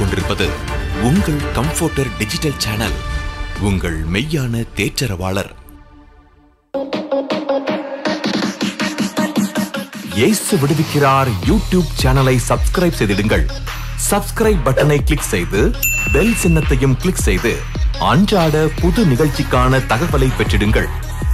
கொண்டிருப்பது உங்கள் comforter digital channel உங்கள் மெய்யான தேற்றரவாளர் இயேசு விடுவிக்கிறார் யூடியூப் சேனலை சப்ஸ்கிரைப் செய்திடுங்கள் சப்ஸ்கிரைப் பட்டனை கிளிக் செய்து பெல் சின்னத்தையும் கிளிக் செய்து அன்றாட புது நிகழ்ச்சிக்கான தகவலை பெற்றிடுங்கள்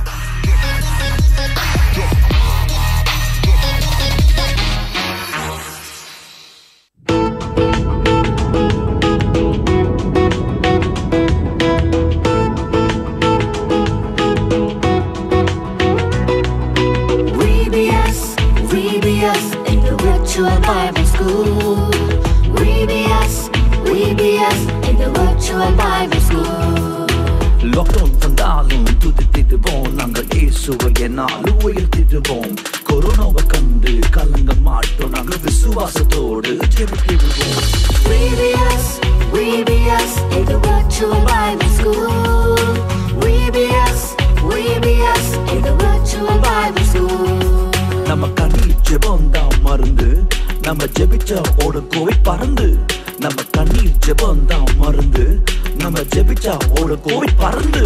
VBS, VBS in the virtual Bible school. VBS, VBS in the virtual Bible school. Lockdown வந்தாலும் துதித்திடுவோம் நாங்கள் இயேசுவை என்னாலும் உயர்த்திடுவோம் கொரோனாவை கண்டு கலங்க மாட்டோம் நாங்கள் விசுவாசத்தோடு ஜெபித்திடுவோம் VBS, VBS in the virtual Bible school. VBS, VBS in the virtual Bible school. நம்ம கண்ணீர் ஜெபம் தான் மருந்து நம்ம ஜெபிச்சா ஓட கோவை பறந்து நம்ம கண்ணீர் ஜெபம் தான் மருந்து நம்ம ஜெபிச்சா ஓட கோவை பறந்து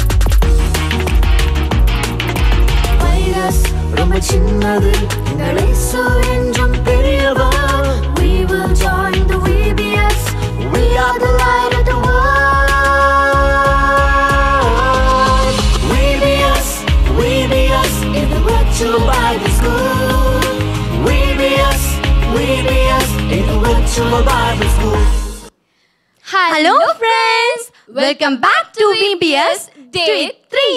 வைரஸ் ரொம்ப சின்னது எங்கள் இயேசு என்றும் பெரியவர் We will join the VBS We are the light of the world VBS VBS in the virtual Bible school VBS VBS in the virtual Bible school Hello, friends. Welcome back to VBS Day 3.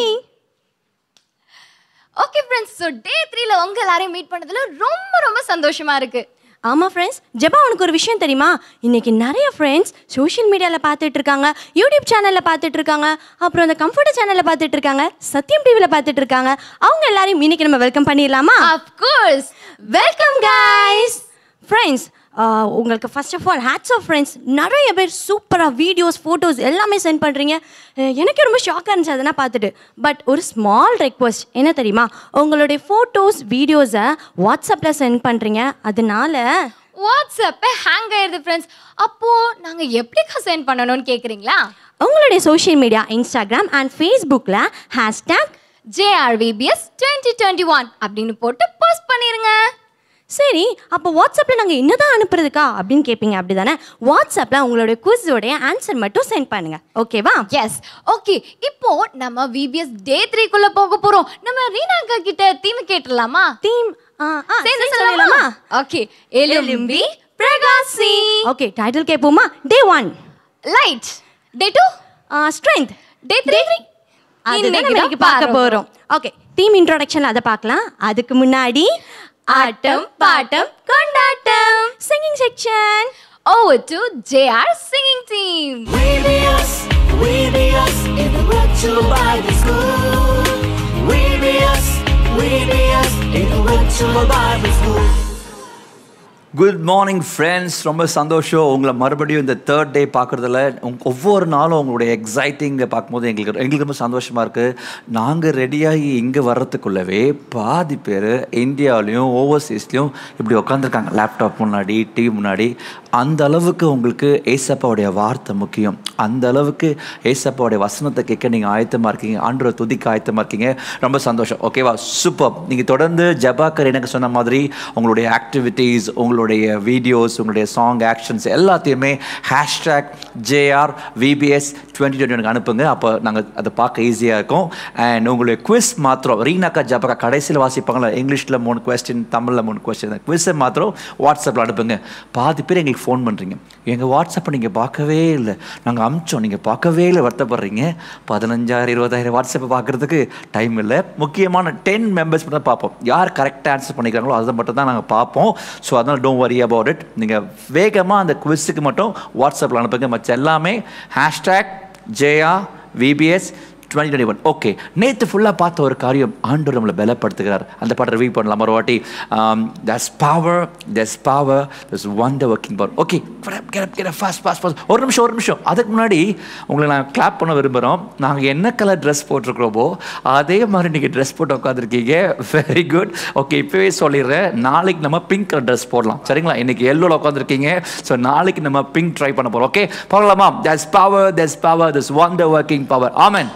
Okay friends so day த்ரீல உங்க எல்லாரையும் meet பண்ணதுல ரொம்ப ரொம்ப சந்தோஷமா இருக்கு ஆமாம் friends Jeba உனக்கு ஒரு விஷயம் தெரியுமா இன்னைக்கு நிறைய ஃப்ரெண்ட்ஸ் சோஷியல் மீடியாவில் பார்த்துட்டு இருக்காங்க யூடியூப் சேனலில் பார்த்துட்டு இருக்காங்க அப்புறம் அந்த கம்ஃபர்ட் சேனலில் பார்த்துட்டு இருக்காங்க சத்யம் டிவியில் பார்த்துட்டு இருக்காங்க அவங்க எல்லாரையும் இன்னைக்கு நம்ம வெல்கம் பண்ணிடலாமா of course welcome guys friends உங்களுக்கு first of all hats off friends நிறைய பேர் சூப்பராக வீடியோஸ் ஃபோட்டோஸ் எல்லாமே சென்ட் பண்ணுறீங்க எனக்கு ரொம்ப ஷாக்காக இருந்துச்சு அதெல்லாம் பார்த்துட்டு பட் ஒரு ஸ்மால் ரெக்வஸ்ட் என்ன தெரியுமா உங்களுடைய ஃபோட்டோஸ் வீடியோஸை வாட்ஸ்அப்பில் சென்ட் பண்ணுறீங்க அதனால வாட்ஸ்அப்பே ஹேங் ஆயிருது ஃப்ரெண்ட்ஸ் அப்போ நாங்க எப்படிக்கா சென்ட் பண்ணணும்னு கேக்குறீங்களா உங்களுடைய சோஷியல் மீடியா இன்ஸ்டாகிராம் அண்ட் ஃபேஸ்புக்கில் hashtag JRVBS twenty twenty one அப்படின்னு போட்டு போஸ்ட் பண்ணிருங்க சரி அப்போ வாட்ஸ்அப்பில் நாங்கள் என்னதான் அனுப்புறதுக்கா அப்படின்னு கேட்பீங்க அப்படி தானே வாட்ஸ்அப்பில் உங்களுடைய குவிஸோடைய ஆன்சர் மட்டும் சென்ட் பண்ணுங்க ஓகேவா எஸ் ஓகே இப்போ நம்ம விபிஎஸ் டே த்ரீக்குள்ள போக போறோம் நம்ம ரீனாக்கா கிட்ட தீம் கேட்டுடலாமா டீம் சேர்ந்து சொல்லலாமா ஓகே எலும்பி பிரகாசி ஓகே டைட்டில் கேட்போமா day one light day two strength day three அதுதான் நம்ம இன்னைக்கு பார்க்க போறோம் ஓகே டீம் இன்ட்ரோடக்ஷன் அதை பார்க்கலாம் அதுக்கு முன்னாடி ஆட்டம் பாட்டம் கொண்டாட்டம் singing section over to JR singing team VBS, VBS in the virtual Bible school. VBS, VBS in the virtual Bible school. Good morning friends ரொம்ப சந்தோஷம் உங்களை மறுபடியும் இந்த தேர்ட் டே பார்க்குறதுல உங்க ஒவ்வொரு நாளும் உங்களுடைய எக்ஸைட்டிங்கை பார்க்கும்போது எங்களுக்கு எங்களுக்கு ரொம்ப சந்தோஷமாக இருக்குது நாங்கள் ரெடியாகி இங்கே வர்றதுக்குள்ளவே பாதி பேர் இந்தியாவிலையும் ஓவர்சீஸ்லேயும் இப்படி உட்காந்துருக்காங்க லேப்டாப் முன்னாடி டிவி முன்னாடி அந்த அளவுக்கு உங்களுக்கு ஏசப்பாவுடைய வார்த்தை முக்கியம் அந்த அளவுக்கு ஏசப்பாவுடைய வசனத்தை கேட்க நீங்கள் ஆயத்தமாக இருக்கீங்க ஆண்டோட துதிக்க ஆயத்தமாக இருக்கீங்க ரொம்ப சந்தோஷம் ஓகேவா சூப்பர் நீங்கள் தொடர்ந்து ஜபாக்கர் எனக்கு சொன்ன மாதிரி உங்களுடைய ஆக்டிவிட்டீஸ் உங்களுடைய வீடியோஸ் உங்களுடைய சாங் ஆக்ஷன்ஸ் எல்லாத்தையுமே hashtag JR VBS twenty twenty அனுப்புங்க அப்போ நாங்கள் அதை பார்க்க ஈஸியாக இருக்கும் அண்ட் உங்களுடைய குவிஸ் மாத்திரம் ரீனாக்கா ஜபாக்கா கடைசியில் வாசிப்பாங்களா இங்கிலீஷில் மூணு கொஸ்டின் தமிழில் மூணு கொஸ்டின் குவிஸை மாத்திரம் வாட்ஸ்அப்பில் அனுப்புங்க பாதி பேர் எங்களுக்கு ஃபோன் பண்ணுறீங்க எங்கள் வாட்ஸ்அப்பை நீங்கள் பார்க்கவே இல்லை நாங்கள் அமிச்சோம் நீங்கள் பார்க்கவே இல்லை வருத்தப்படுறீங்க பதினஞ்சாயிரம் இருபதாயிரம் வாட்ஸ்அப்பை பார்க்குறதுக்கு டைம் இல்லை முக்கியமான டென் மெம்பர்ஸ் மட்டும் தான் பார்ப்போம் யார் கரெக்டாக ஆன்சர் பண்ணிக்கிறாங்களோ அதை மட்டும் தான் நாங்கள் பார்ப்போம் ஸோ அதனால் டோன்ட் வரி அபவுட் இட் நீங்கள் வேகமாக அந்த குவிஸுக்கு மட்டும் வாட்ஸ்அப்பில் அனுப்புங்க மற்ற எல்லாமே hashtag JR VBS twenty twenty one okay நேற்று ஃபுல்லாக பார்த்த ஒரு காரியம் ஆண்டவர் நம்மளை பலப்படுத்துகிறார் அந்த பாட்டை ரிவ்யூ பண்ணலாம் ஒரு வாட்டி thus power thus power thus wonder working power okay fast fast fast ஒரு நிமிஷம் ஒரு நிமிஷம் அதுக்கு முன்னாடி உங்களை நான் கிளாப் பண்ண விரும்புகிறோம் நாங்கள் என்ன கலர் ட்ரெஸ் போட்டிருக்கிறோமோ அதே மாதிரி நீங்கள் ட்ரெஸ் போட்டு உட்காந்துருக்கீங்க வெரி குட் ஓகே இப்போவே சொல்லிடுறேன் நாளைக்கு நம்ம பிங்க் கலர் ட்ரெஸ் போடலாம் சரிங்களா இன்னைக்கு எல்லோவில் உட்காந்துருக்கீங்க ஸோ நாளைக்கு நம்ம பிங்க் ட்ரை பண்ண போகிறோம் ஓகே பார்க்கலாமா thus power thus power thus wonder working power ஆமன்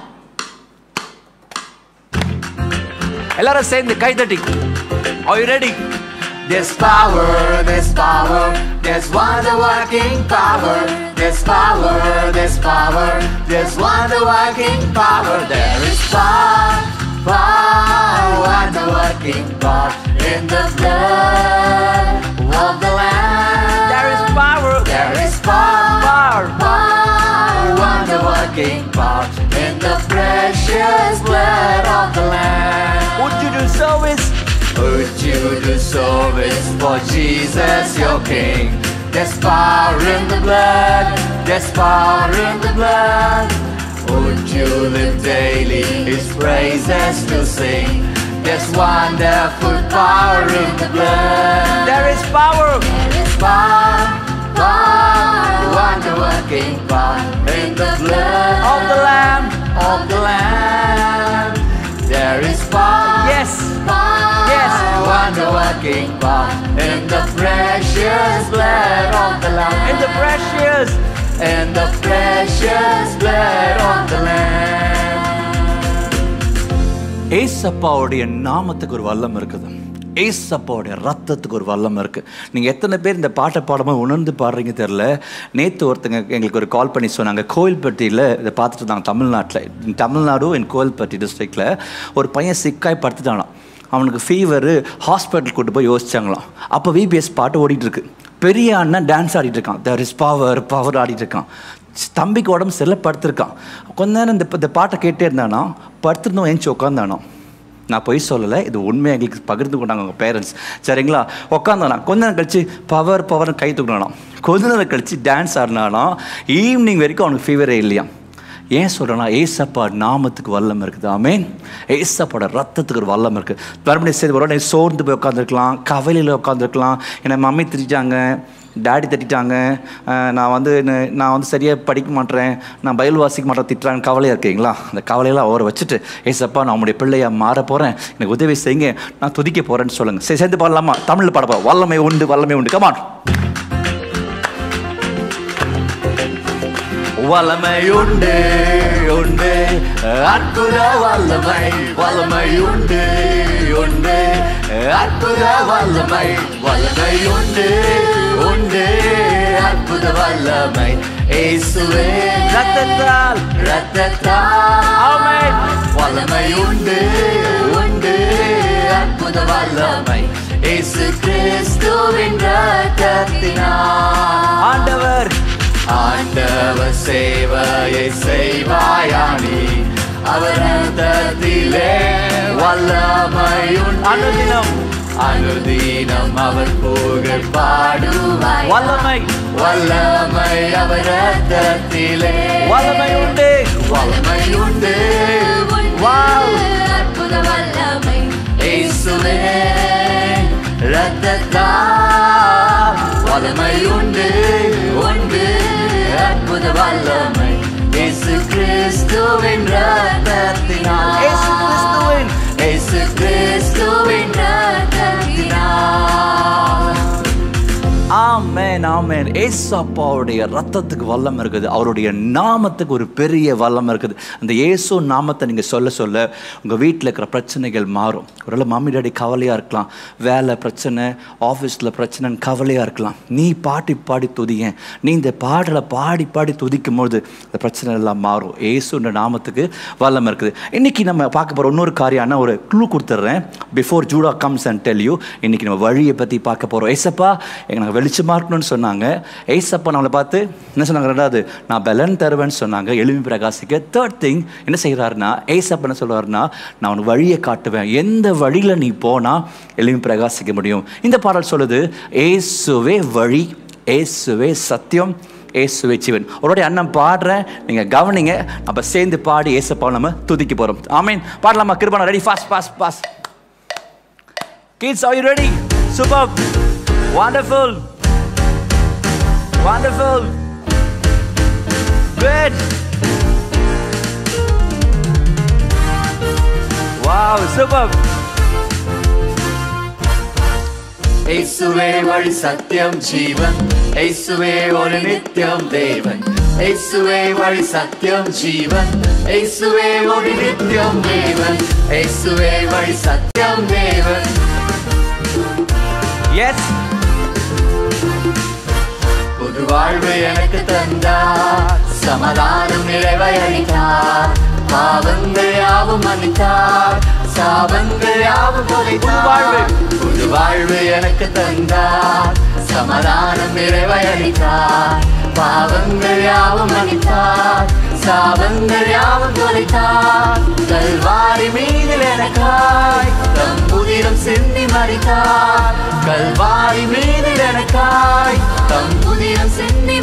எல்லாரும் சேர்ந்து கை தட்டி Are you ready? There's power, there's power, there's wonder working power. There's power, there's power, there's wonder working power. There is power, power, wonder working power in the blood of the Lamb. There is power, there is power, power, wonder working power in the precious blood of the Lamb. Would you do service? Would you do service for Jesus your King? There's power in the blood, there's power in the blood. Would you live daily His praises to sing? There's wonderful power in the blood. There is power, there is power, power, wonder working power in the blood of the Lamb, of the Lamb. There is power, yes, yes, wonder working power in the precious blood of the Lamb, in the precious, in the precious blood of the Lamb. ஏசப்பாவுடைய நாமத்துக்கு ஒரு வல்லம் இருக்குது ஏசப்பாவுடைய ரத்தத்துக்கு ஒரு வல்லம் இருக்கு நீங்கள் எத்தனை பேர் இந்த பாட்டை பாடாமல் உணர்ந்து பாடுறீங்க தெரில நேற்று ஒருத்தங்க எங்களுக்கு ஒரு கால் பண்ணி சொன்னாங்க கோயில்பட்டியில் இதை பார்த்துட்டு இருந்தாங்க தமிழ்நாட்டில் தமிழ்நாடு என் கோயில்பட்டி டிஸ்ட்ரிக்டில் ஒரு பையன் சிக்காய் படுத்துட்டானாம் அவனுக்கு ஃபீவரு ஹாஸ்பிட்டல் கூட்டு போய் யோசிச்சாங்களாம் அப்போ விபிஎஸ் பாட்டு ஓடிட்டு இருக்கு பெரிய அண்ணன் டான்ஸ் ஆடிட்டு இருக்கான் தேர் இஸ் பவர் பவர் ஆடிட்டு இருக்கான் சி- தம்பிக்கு உடம்பு சரியில்லை படுத்திருக்கான் கொஞ்ச நேரம் இந்த இந்த பாட்டை கேட்டே இருந்தானா படுத்திருந்தோம் ஏஞ்சி உட்காந்தானோ நான் பொய் சொல்லலை இது உண்மையை எங்களுக்கு பகிர்ந்து கொண்டாங்க அவங்க பேரண்ட்ஸ் சரிங்களா உட்காந்தானா கொஞ்ச நேரம் கழிச்சு பவர் பவர் கை தூக்கினானாம் கொஞ்ச நேரம் கழிச்சு டான்ஸ் ஆடினானா ஈவினிங் வரைக்கும் அவனுக்கு ஃபீவரே இல்லையா ஏன் சொல்கிறேன்னா ஏசப்பா நாமத்துக்கு வல்லம் இருக்குது ஆமேன் ஏசப்பாட ரத்தத்துக்கு ஒரு வல்லம் இருக்குது மறுபடியும் சரி ஒரு உடனே சோர்ந்து போய் உட்காந்துருக்கலாம் கவலையில் உட்காந்துருக்கலாம் என்னை மம்மி திட்டாங்க டேடி தட்டிட்டாங்க அஹ் நான் வந்து ந- நான் வந்து சரியாக படிக்க மாட்டேன் நான் பயில் வாசிக்க மாட்டேன் திட்டுறான்னு கவலையாக இருக்கீங்களா அந்த கவலையெல்லாம் அவரை வச்சுட்டு ஏசப்பா நான் உங்களுடைய பிள்ளையா மாற போகிறேன் எனக்கு உதவி செய்யுங்க நான் துதிக்க போகிறேன்னு சொல்லுங்கள் சரி சேர்ந்து பாடலாமா தமிழில் பாட போகிறோம் வல்லமை உண்டு வல்லமை உண்டு கமான் வல்லமை உண்டு உண்டு அற்புத வல்லமை வல்லமை உண்டு உண்டு அற்புத வல்லமை வல்லமை உண்டு உண்டு அற்புத வல்லமை இயேசுவே ரத்தத்தால் ரத்தத்தால் ஆமென் வல்லமை உண்டு உண்டு அற்புத வல்லமை இயேசு கிறிஸ்துவின் ரத்தத்தினால் ஆண்டவர் ஆண்டவர் சேவையை செய்வாயானி அவர் ரத்தத்திலே வல்லமையுன் அனுதினம் அனுதினம் அவர் புகழ் பாடுவாய் வல்லமை வல்லமை அவர் ரத்தத்திலே வல்லமை உண்டு வல்லமை உண்டு வாவ் அற்புத வல்லமை இயேசுவே ரத்தத்தா வல்லமை உண்டு உண்டு அற்புத வல்லமை இயேசு கிறிஸ்துவின் ரத்தத்தினால் இயேசு கிறிஸ்துவின் இயேசு கிறிஸ்துவின் ரத்தத்தினால் ஆமென் ஆமென் ஏசப்பாவுடைய ரத்தத்துக்கு வல்லம் இருக்குது அவருடைய நாமத்துக்கு ஒரு பெரிய வல்லம் இருக்குது அந்த இயேசு நாமத்தை நீங்கள் சொல்ல சொல்ல உங்கள் வீட்டில் இருக்கிற பிரச்சனைகள் மாறும் ஒருவேளை மம்மி டாடி கவலையாக இருக்கலாம் வேலை பிரச்சனை ஆஃபீஸில் பிரச்சனைன்னு கவலையாக இருக்கலாம் நீ பாடி பாடி துதியேன் நீ இந்த பாடலை பாடி பாடி துதிக்கும் பொழுது இந்த பிரச்சனை எல்லாம் மாறும் ஏசுன்ற நாமத்துக்கு வல்லம் இருக்குது இன்னைக்கு நம்ம பார்க்க போகிற இன்னொரு காரியம்னா ஒரு க்ளூ கொடுத்துட்றேன் before Juda comes and tell you இன்னைக்கு நம்ம வழியை பற்றி பார்க்க போகிறோம் ஏசப்பா எங்க நாங்கள் வெளிச்சமாக இருக்கணும்னு சொன்னாங்க ஏசப்பா நம்மளை பார்த்து என்ன சொன்னாங்க ரெண்டாவது நான் பலன் தருவேன்னு சொன்னாங்க எளிமை பிரகாசிக்க தேர்ட் திங் என்ன செய்கிறாருன்னா ஏசப்பா என்ன சொல்றாருன்னா நான் உனக்கு வழியை காட்டுவேன் எந்த வழியில் நீ போனால் எளிமை பிரகாசிக்க முடியும் இந்த பாடல் சொல்லுது ஏசுவே வழி ஏசுவே சத்தியம் ஏசுவே ஜீவன் ஒருவாடி அண்ணன் பாடுறேன் நீங்கள் கவனிங்க நம்ம சேர்ந்து பாடி ஏசப்பா நம்ம துதிக்க போகிறோம் ஆமீன் பாடலாமா கிருபானா ready fast fast fast Kids, are you ready? Superb. Wonderful. Wonderful. Good. Wow, superb. യേശുവേ വഴി സത്യം ജീവൻ യേശുവേ ഒരു നിത്യം ദേവൻ യേശുവേ വഴി സത്യം ജീവൻ യേശുവേ ഒരു നിത്യം ദേവൻ യേശുവേ വഴി സത്യം ദേവൻ Yes. புது வாழ்வு எனக்கு தந்தார் சமாதானம் நிறைவை அளித்தார் பாவங்கள் யாவும் மன்னித்தார் சாபங்கள் யாவும் தொலைத்தார் புது வாழ்வு எனக்கு தந்தார் சமாதானம் நிறைவை அளித்தார் பாவங்கள் யாவும் மன்னித்தார் சாபங்கள் யாவும் தொலைத்தார் கல்வாரி மீதில் எனக்காய் தம் புதிரம் சிந்தி மறித்தார் கல்வாரி மீதில் எனக்காய் தம் புதிரம் சிந்தி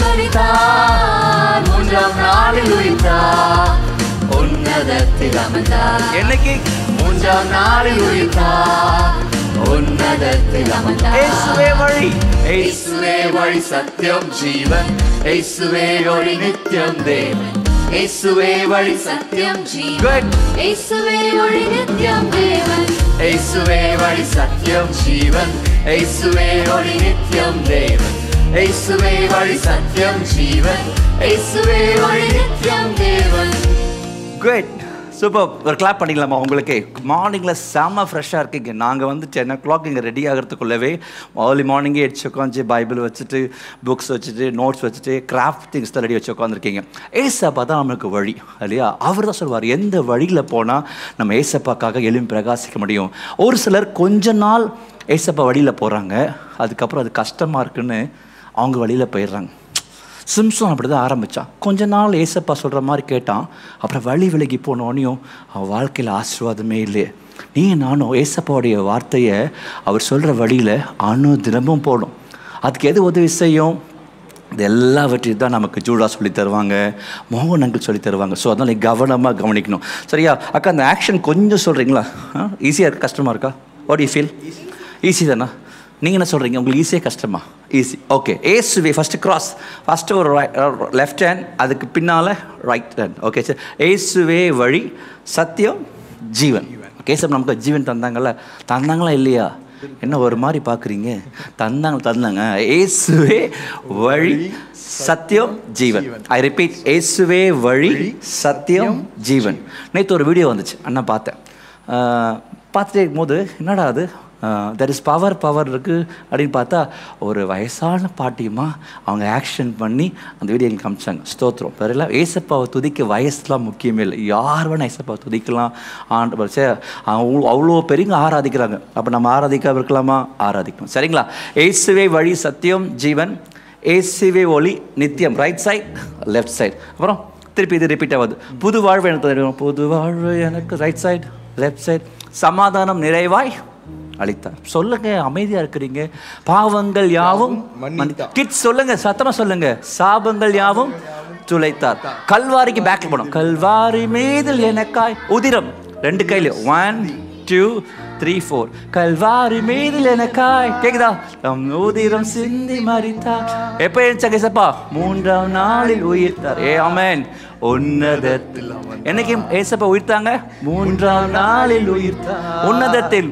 மறித்தார் மூன்றாம் நாளில் உயிர்த்தார் உன்னதத்தில் அமர்ந்தார் என்னைக்கு மூன்றாம் நாளில் உயிர்த்தார் உன்னதத்தில் அமர்ந்தார் இயேசுவே வழி യേശുവേ വഴി സത്യം ജീവൻ യേശുവേ ഒരു നിത്യം ദേവൻ യേശുവേ വഴി സത്യം ജീവൻ Good. യേശുവേ ഒരു നിത്യം ദേവൻ യേശുവേ വഴി സത്യം ജീവൻ യേശുവേ ഒരു നിത്യം ദേവൻ യേശുവേ വഴി സത്യം ജീവൻ യേശുവേ ஒரு நித்தியம் தேவன் குட் சூப்பர் ஒரு கிளாப் பண்ணிக்கலாமா உங்களுக்கு மார்னிங்கில் செம்ம ஃப்ரெஷ்ஷாக இருக்கீங்க நாங்கள் வந்து டென் ஓ கிளாக் இங்கே ரெடி ஆகிறதுக்குள்ளவே ஏர்லி மார்னிங்கே எடுத்து உட்காந்து பைபிள் வச்சுட்டு புக்ஸ் வச்சுட்டு நோட்ஸ் வச்சுட்டு கிராஃப்ட் திங்ஸ் தான் ரெடி வச்சு உட்காந்துருக்கீங்க ஏசப்பா தான் நம்மளுக்கு வழி இல்லையா அவர் தான் சொல்வார் எந்த வழியில் போனால் நம்ம ஏசப்பாக்காக எழும்பி பிரகாசிக்க முடியும் ஒரு சிலர் கொஞ்ச நாள் ஏசப்பா வழியில் போகிறாங்க அதுக்கப்புறம் அது கஷ்டமாக இருக்குன்னு அவங்க வழியில் போயிடுறாங்க சிம்சன் அப்படி தான் ஆரம்பித்தான் கொஞ்ச நாள் ஏசப்பா சொல்கிற மாதிரி கேட்டான் அப்புறம் வழி விலகி போனோடனையும் அவன் வாழ்க்கையில் ஆசீர்வாதமே இல்லையே நீ நானும் ஏசப்பாவுடைய வார்த்தையை அவர் சொல்கிற வழியில் அணு தினமும் போடும் அதுக்கு எது உதவி செய்யும் இது எல்லாவற்றையும் தான் நமக்கு ஜூடா சொல்லி தருவாங்க மோகன் அங்கிள் சொல்லி தருவாங்க ஸோ அதனால் நீ கவனமாக கவனிக்கணும் சரியா அக்கா அந்த ஆக்ஷன் கொஞ்சம் சொல்கிறீங்களா ஈஸியாக இருக்கா கஷ்டமாக இருக்கா வாட் யூ ஃபீல் ஈஸி தானா நீங்கள் என்ன சொல்கிறீங்க உங்களுக்கு ஈஸியாக கஷ்டமா ஈஸி ஓகே ஏசுவே ஃபஸ்ட்டு கிராஸ் ஃபஸ்ட்டு ஒரு லெஃப்ட் ஹேண்ட் அதுக்கு பின்னால் ரைட் ஹேண்ட் ஓகே சார் ஏசுவே வழி சத்தியம் ஜீவன் ஓகே சார் நமக்கு ஜீவன் தந்தாங்கல்ல தந்தாங்களா இல்லையா என்ன ஒரு மாதிரி பார்க்குறீங்க தந்தாங்க தந்தாங்க ஏசுவே வழி சத்தியம் ஜீவன் ஐ ரிப்பீட் ஏசுவே வழி சத்தியம் ஜீவன் நேற்று ஒரு வீடியோ வந்துச்சு அண்ணா பார்த்தேன் ஆஹ் பார்த்துட்டே இருக்கும்போது என்னடா அது தெர் இஸ் பவர் பவர் இருக்குது அப்படின்னு பார்த்தா ஒரு வயசான பாட்டியம்மா அவங்க ஆக்ஷன் பண்ணி அந்த வீடியோ எங்களுக்கு காமிச்சாங்க ஸ்தோத்திரம் வேறு ஏசப்பாவை துதிக்க வயசுலாம் முக்கியமே இல்லை யார் வேணால் ஏசப்பாவை துதிக்கலாம் ஆண்டு சே அவ்வளோ அவ்வளோ பெரியவங்க ஆராதிக்கிறாங்க அப்போ நம்ம ஆராதிக்காம இருக்கலாமா ஆராதிக்கணும் சரிங்களா ஏசுவே வழி சத்தியம் ஜீவன் ஏசுவே ஒளி நித்தியம் ரைட் சைட் லெஃப்ட் சைட் அப்புறம் திருப்பி இது ரிப்பீட் ஆகுது புது வாழ்வு எனக்கு தெரியும் புது வாழ்வு எனக்கு ரைட் சைடு லெஃப்ட் சைடு சமாதானம் நிறைவாய் அளித்தார் சொல்லுங்க அமைதியா இருக்கிறீங்க பாவங்கள் யாவும் கிட்ஸ் சொல்லுங்க சத்தமா சொல்லுங்க சாபங்கள் யாவும் துளைத்தார் கல்வாரிக்கு பேக்ல போனோம் கல்வாரி மீதில் எனக்காய் உதிரம் ரெண்டு கையில ஒன் டூ த்ரீ ஃபோர் கல்வாரி மீதில் எனக்காய் கேக்குதா நம் உதிரம் சிந்தி மறித்தார் எப்போ எழுந்தாங்க ஏசப்பா மூன்றாம் நாளில் உயிர்த்தார் ஏ ஆமென் உன்னதத்தில் என்னைக்கு ஏசப்பா உயிர்த்தாங்க மூன்றாம் நாளில் உயிர்த்தார் உன்னதத்தில்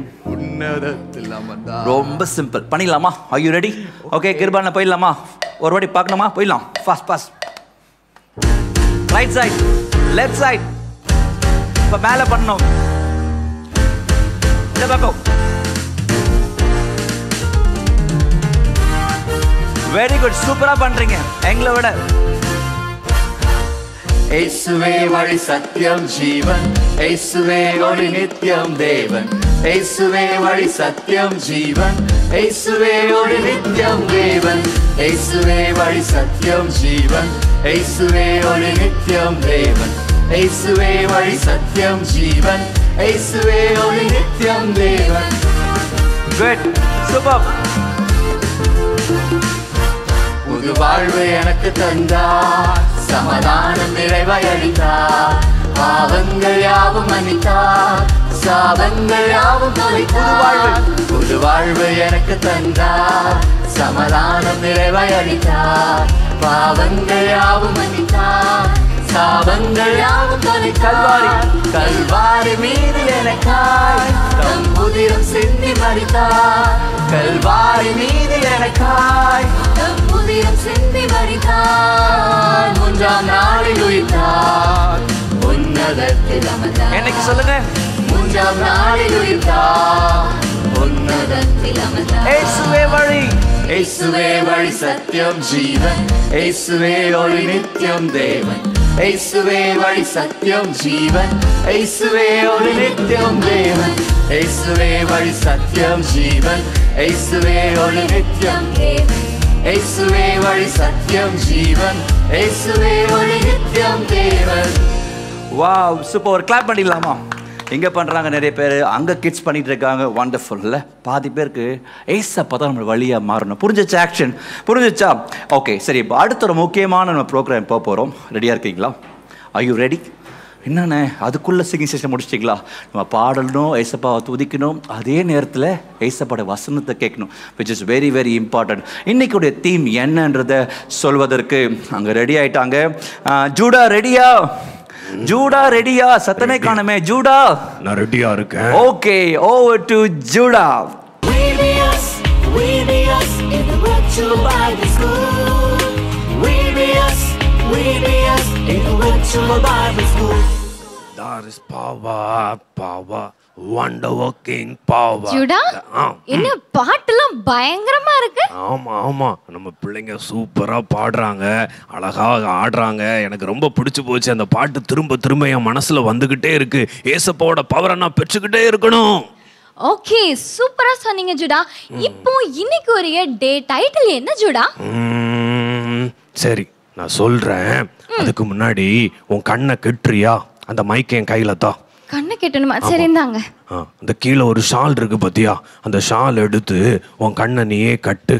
ரொம்ப சிம்பிள் பண்ணிடலாமா ஐ யூ ரெடி ஓகே கிருபான போயிடலாமா ஒரு வாட்டி பார்க்கணுமா போயிடலாம் fast fast right side left side இப்போ மேலே பண்ணணும் இந்த பக்கம் வெரி குட் சூப்பரா பண்றீங்க எங்களை விட യേശുവേ വഴി സത്യം ജീവൻ യേശുവേ ഒരു നിത്യം ദേവൻ യേശുവേ വഴി സത്യം ജീവൻ യേശുവേ ഒരു നിത്യം ദേവൻ യേശുവേ വഴി സത്യം ജീവൻ യേശുവേ ഒരു നിത്യം ദേവൻ യേശുവേ വഴി സത്യം ജീവൻ യേശുവേ ഒരു നിത്യം ദേവൻ குட் சூப்பர் புது புது வாழ்வு எனக்கு தந்தார் சமாதானம் நிறைவாய் அளித்தார் பாவங்கள் யாவும் மன்னித்தார் சாபங்கள் யாவும் தொலைத்தார் புது வாழ்வு எனக்கு தந்தார் சமாதானம் நிறைவாய் அளித்தார் பாவங்கள் யாவும் மன்னித்தார் சாபங்கள் யாவும் தொலை கல்வாரி கல்வாரி மீது எனக்காய் தம் புதிரம் சிந்தி மறித்தார் கல்வாரி மீது எனக்காய் தம் புதிரம் சிந்தி மறித்தார் மூன்றாம் நாளில் உயிர்த்தார் உன்னதத்தில் அமர்ந்தார் என்னைக்கு சொல்லுங்க மூன்றாம் நாளில் உயிர்த்தார் உன்னதத்தில் அமர்ந்தார் இயேசுவே வழி இயேசுவே வழி சத்தியம் ஜீவன் இயேசுவே ஒளி நித்தியம் தேவன் இயேசுவே வழி சத்தியம் ஜீவன் இயேசுவே ஒளி நித்தியம் தேவன் இயேசுவே வழி சத்தியம் ஜீவன் இயேசுவே ஒளி நித்தியம் தேவன் இயேசுவே வழி சத்தியம் ஜீவன் இயேசுவே ஒளி நித்தியம் தேவன் வாவ் சூப்பர் ஒரு கிளாப் பண்ணிடலாமா இங்கே பண்ணுறாங்க நிறைய பேர் அங்கே கிட்ஸ் பண்ணிட்டு இருக்காங்க வண்டர்ஃபுல் இல்லை பாதி பேருக்கு ஏசப்பா தான் நம்ம வழியாக மாறணும் புரிஞ்சிச்சா ஆக்ஷன் புரிஞ்சிச்சா ஓகே சரி இப்போ அடுத்த ஒரு முக்கியமான நம்ம ப்ரோக்ராம் போக போகிறோம் ரெடியாக இருக்கீங்களா ஐ யூ ரெடி என்னண்ணே அதுக்குள்ளே சிங்கிங் செஷன் முடிச்சிட்டிங்களா நம்ம பாடணும் ஏசப்பாவை துதிக்கணும் அதே நேரத்தில் ஏசப்பாட வசனத்தை கேட்கணும் which is very very important இன்னைக்குடைய தீம் என்னன்றதை சொல்வதற்கு அங்கே ரெடி ஆயிட்டாங்க ஆஹ், ஜூடா ரெடியா ஜூடா ரெடியா சத்தமே காணமே ஜூடா நான் ரெடியா இருக்கேன் okay over to Juda VBS, VBS in the virtual Bible school. VBS, VBS in the virtual Bible school. There is power, power, wonder working power. Juda ஆ, என்ன பாட்டுலாம் பயங்கரமா இருக்கு ஆமா ஆமா நம்ம பிள்ளைங்க சூப்பரா பாடுறாங்க அழகா ஆடுறாங்க எனக்கு ரொம்ப பிடிச்சு போச்சு அந்த பாட்டு திரும்ப திரும்ப என் மனசுல வந்துகிட்டே இருக்கு ஏசப்பாவோட பவரை நான் பெற்றுக்கிட்டே இருக்கணும் ஓகே சூப்பரா சொன்னீங்க ஜுடா இப்போ இன்னைக்கு ஒரு டே டைட்டில் என்ன ஜுடா உம், சரி நான் சொல்றேன் அதுக்கு முன்னாடி உன் கண்ணை கெட்டுறியா அந்த மைக் என் கையில தான் கண்ணை கெட்டணுமா சரி இந்தாங்க ஆ, அந்த கீழே ஒரு ஷால் இருக்கு பாத்தியா அந்த ஷால் எடுத்து உன் கண்ணை நீயே கட்டு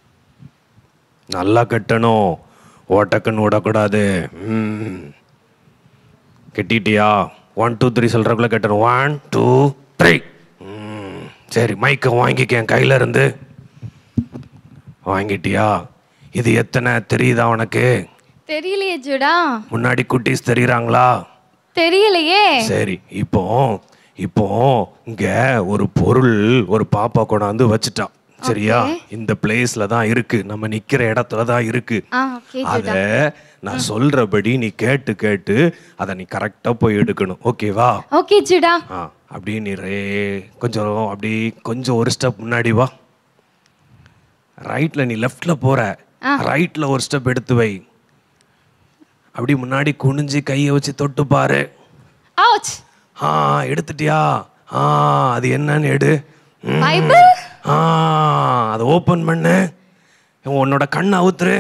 நல்லா கட்டணும் ஓட்டக்கண்ணு விடக்கூடாது ம். கட்டிட்டியா ஒன் டூ த்ரீ சொல்றதுக்குள்ள கட்டணும் ஒன் டூ த்ரீ சரி மைக்கை வாங்கிக்க என் கையில இருந்து வாங்கிட்டியா இது எத்தனை தெரியுதா உனக்கு தெரியலையே ஜுடா முன்னாடி குட்டீஸ் தெரியுறாங்களா தெரியலையே சரி இப்போ இப்போ இங்க ஒரு பொருள் ஒரு பாப்பா கொண்டாந்து வச்சுட்டா சரியா இந்த பிளேஸ்ல தான் இருக்கு நம்ம நிக்கிற இடத்துல தான் இருக்கு ஆ ஓகே அத நான் சொல்றபடி நீ கேட்டு கேட்டு அதை நீ கரெக்டா போய் எடுக்கணும் ஓகேவா ஓகே ஜுடா ஆ அப்படியே நீ ரே கொஞ்சம் அப்படி கொஞ்சம் ஒரு ஸ்டெப் முன்னாடி வா ரைட்ல நீ லெஃப்ட்ல போற ரைட்ல ஒரு ஸ்டெப் எடுத்து வை அப்படி முன்னாடி குனிஞ்சு கையை வச்சு தொட்டு பாரு அவுச் ஆ எடுத்துட்டியா ஆ அது என்னன்னு எடு ம். பைபிள் ஆ அதை ஓப்பன் பண்ணு உன்னோட கண்ணை அவுத்துரு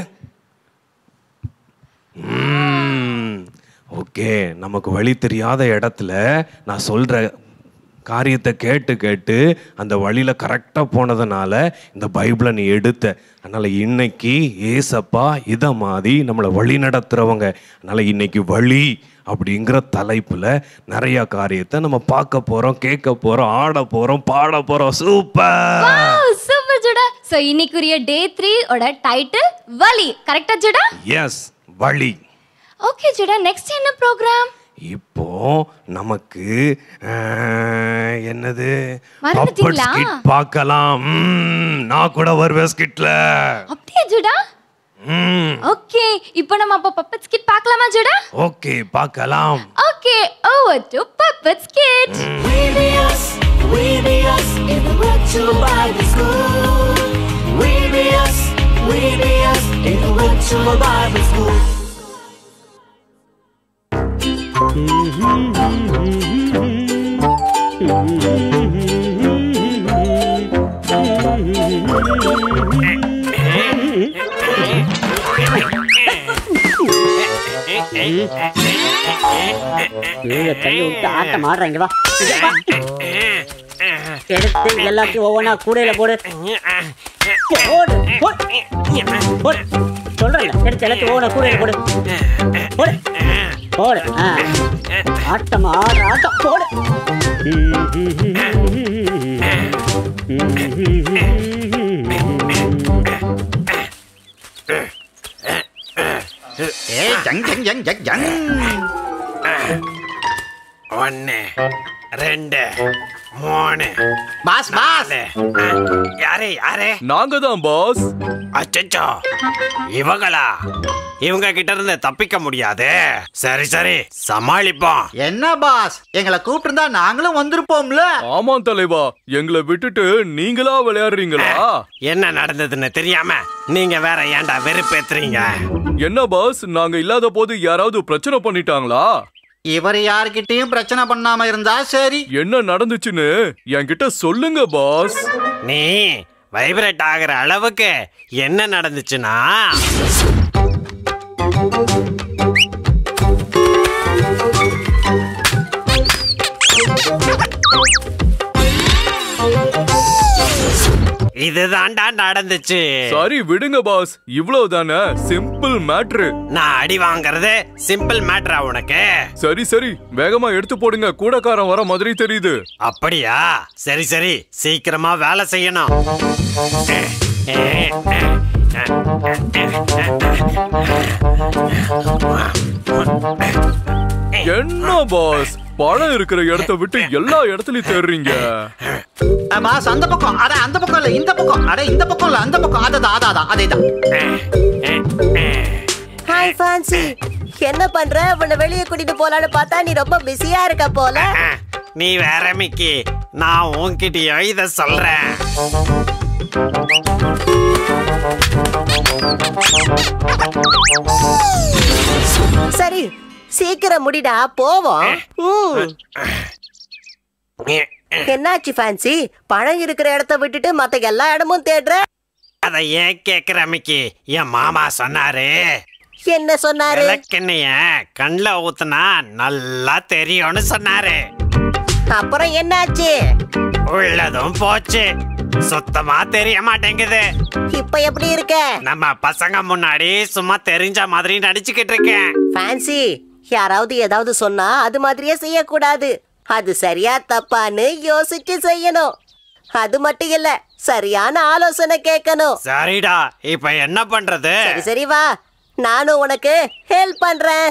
ஓகே நமக்கு வழி தெரியாத இடத்துல நான் சொல்ற காரியத்தை கேட்டு கேட்டு அந்த வழியில கரெக்டா போனதுனால இந்த பைபிளை நீ எடுத்த அதனால இன்னைக்கு ஏசப்பா இதை மாதிரி நம்மளை வழி நடத்துறவங்க அதனால இன்னைக்கு வழி அப்படிங்கிற தலைப்புல நிறைய காரியத்தை நம்ம பார்க்க போறோம் கேட்க போறோம் ஆட போறோம் பாட போறோம் சூப்பர் சூப்பர் ஜுடா சோ இன்னைக்குரிய டே த்ரீ ஓட டைட்டில் வலி கரெக்டா ஜுடா எஸ் வழி ஓகே ஜுடா நெக்ஸ்ட் என்ன ப்ரோக்ராம் இப்போ நமக்கு அஹ், என்னது மறந்துட்டீங்களா? Puppet skit பார்க்கலாம் ம், நான் கூட வருவேன் ஸ்கிட்ல அப்படியா ஜுடா ம் ஓகே இப்போ நம்ம அப்போ பப்பட் ஸ்கிட் பார்க்கலாமா ஜுடா ஓகே பார்க்கலாம் okay over to puppet skit VBS, VBS in the virtual Bible school. VBS, VBS in the virtual Bible school. கீழே தள்ளி விட்டு ஆட்டம் ஆடுறாங்க வா இங்க வா. எடுத்து எல்லாத்தையும் ஒவ்வொன்றா கூடையில போடு போடு போடு. போடு சொல்றேன் எடுத்து எல்லாத்தையும் ஓட கூட போடு போடு போடு ஆ. ஆட்டம் ஆடு ஆட்டம் போடு ஏய் ஜங் ஜங் ஜங் ஜங் ஜங் ஒன்னு ரெண்டு மூணு பாஸ் பாஸ் நாலு. யாரு யாரு நாங்க தான் பாஸ் அச்சச்சோ இவங்களா இவங்க கிட்ட இருந்து தப்பிக்க முடியாது சரி சரி சமாளிப்போம் என்ன பாஸ் எங்களை கூப்பிட்டு நாங்களும் வந்திருப்போம்ல ஆமாம் தலைவா எங்களை விட்டுட்டு நீங்களா விளையாடுறீங்களா என்ன நடந்ததுன்னு தெரியாம நீங்க வேற ஏன்டா வெறுப்பேத்துறீங்க என்ன பாஸ் நாங்க இல்லாத போது யாராவது பிரச்சனை பண்ணிட்டாங்களா இவர் யார்கிட்டயும் பிரச்சனை பண்ணாம இருந்தா சரி என்ன நடந்துச்சுன்னு என்கிட்ட சொல்லுங்க பாஸ் நீ வைப்ரேட் ஆகுற அளவுக்கு என்ன நடந்துச்சுன்னா இதுதான்டா நடந்துச்சு சரி விடுங்க பாஸ் இவ்வளவுதானே சிம்பிள் மேட்ரு நான் அடி வாங்குறது சிம்பிள் மேட்டரா உனக்கு சரி சரி வேகமா எடுத்து போடுங்க கூடக்காரன் வர மாதிரி தெரியுது அப்படியா சரி சரி சீக்கிரமா வேலை செய்யணும் என்ன பாஸ் பழம் இருக்கிற இடத்த விட்டு எல்லா இடத்துலயும் தேடுறீங்க அஹ், பாஸ் அந்த பக்கம் அட அந்த பக்கம் இல்ல இந்த பக்கம் அட இந்த பக்கம் இல்ல அந்த பக்கம் அதான் அதான் அதேதான் ஹாய் ஃபான்சி என்ன பண்ற உன்னை வெளியே கூட்டிட்டு போலான்னு பார்த்தா நீ ரொம்ப பிஸியா இருக்க போல நீ வேற மிக்கி நான் உன்கிட்டயோ இத சொல்றேன் சரி சீக்கிரம் முடிடா போவோம் ம். என்னாச்சு ஃபேன்சி பழம் இருக்கிற இடத்த விட்டுட்டு மத்த எல்லா இடமும் தேடுற அத ஏன் கேக்குற மிக்கி என் மாமா சொன்னாரு என்ன சொன்னாரு விளக்கெண்ணைய கண்ணுல ஊத்துனா நல்லா தெரியும்னு சொன்னாரு அப்புறம் என்னாச்சு உள்ளதும் போச்சு சுத்தமா தெரிய மாட்டேங்குது இப்ப எப்படி இருக்க நம்ம பசங்க முன்னாடி சும்மா தெரிஞ்ச மாதிரி நடிச்சுக்கிட்டு இருக்கேன் ஃபேன்சி யாராவது ஏதாவது சொன்னா அது மாதிரியே செய்யக்கூடாது அது சரியா தப்பான்னு யோசிச்சு செய்யணும் அது மட்டும் இல்ல சரியான ஆலோசனை கேட்கணும் சரிடா இப்ப என்ன பண்றது சரி சரி வா நானும் உனக்கு ஹெல்ப் பண்றேன்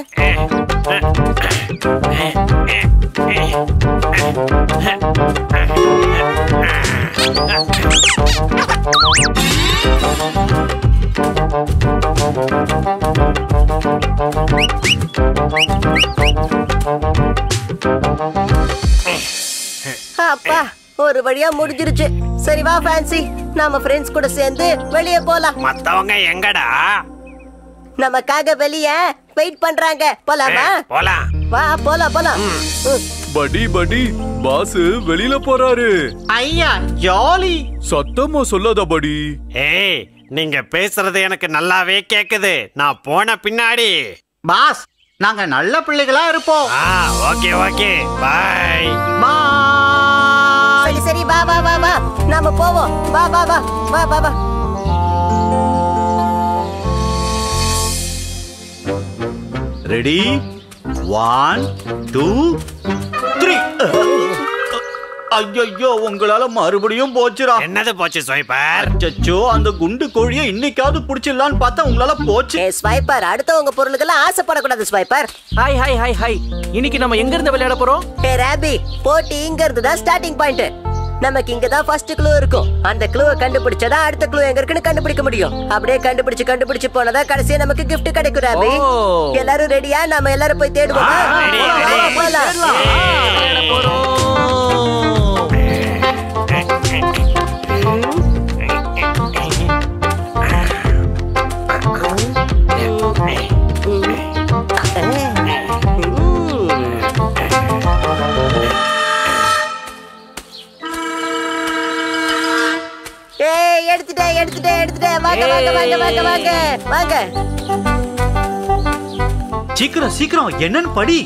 அப்பா ஒரு வழியா முடிஞ்சிருச்சு சரி வா ஃபேன்சி நாம ஃப்ரெண்ட்ஸ் கூட சேர்ந்து வெளியே போலாம் மத்தவங்க எங்கடா நமக்காக வெளிய வெயிட் பண்றாங்க போலாமா போலாம் வா போலாம் போலாம் ம். படி படி பாஸ் வெளியில போறாரு ஐயா ஜாலி சத்தமா சொல்லாத படி ஏய் நீங்க பேசுறது எனக்கு நல்லாவே கேக்குது நான் போன பின்னாடி பாஸ் நாங்க நல்ல பிள்ளைகளா இருப்போம் ஆ ஓகே ஓகே பாய் பாய் சரி சரி வா வா வா வா நாம போவோம் வா வா வா வா வா வா ரெடி ஒன் டூ த்ரீ ஐயோ உங்களால மறுபடியும் போச்சுடா என்னது போச்சு ஸ்வைப்பர் அச்சச்சோ அந்த குண்டு கோழியை இன்னைக்காவது புடிச்சிடலான்னு பார்த்தா உங்களால போச்சு ஏ ஸ்வைப்பர் அடுத்தவங்க பொருளுக்கெல்லாம் ஆசைப்படக்கூடாது Swiper hi hi hi hi இன்னைக்கு நம்ம எங்க இருந்து விளையாட போறோம் ஏ ராபி போட்டி இங்க இருந்து தான் ஸ்டார்டிங் பாயிண்ட் நமக்கு இங்க தான் ஃபர்ஸ்ட் க்ளூ இருக்கும் அந்த க்ளூவை கண்டுபிடிச்சதா அடுத்த க்ளூ எங்க இருக்குன்னு கண்டுபிடிக்க முடியும் அப்படியே கண்டுபிடிச்சு கண்டுபிடிச்சு போனதா கடைசியா நமக்கு gift கிடைக்கும் ராபி ஓ. எல்லாரும் ரெடியா நம்ம எல்லாரும் போய் தேடுவோமா ready, வா, ready. வா, போலாம். விளையாட போறோம் ஏய் எடுத்துட்டேன் எடுத்துட்டேன் எடுத்துட்டேன் வாங்க வாங்க வாங்க வாங்க வாங்க வாங்க சீக்கிரம் சீக்கிரம் என்னன்னு படி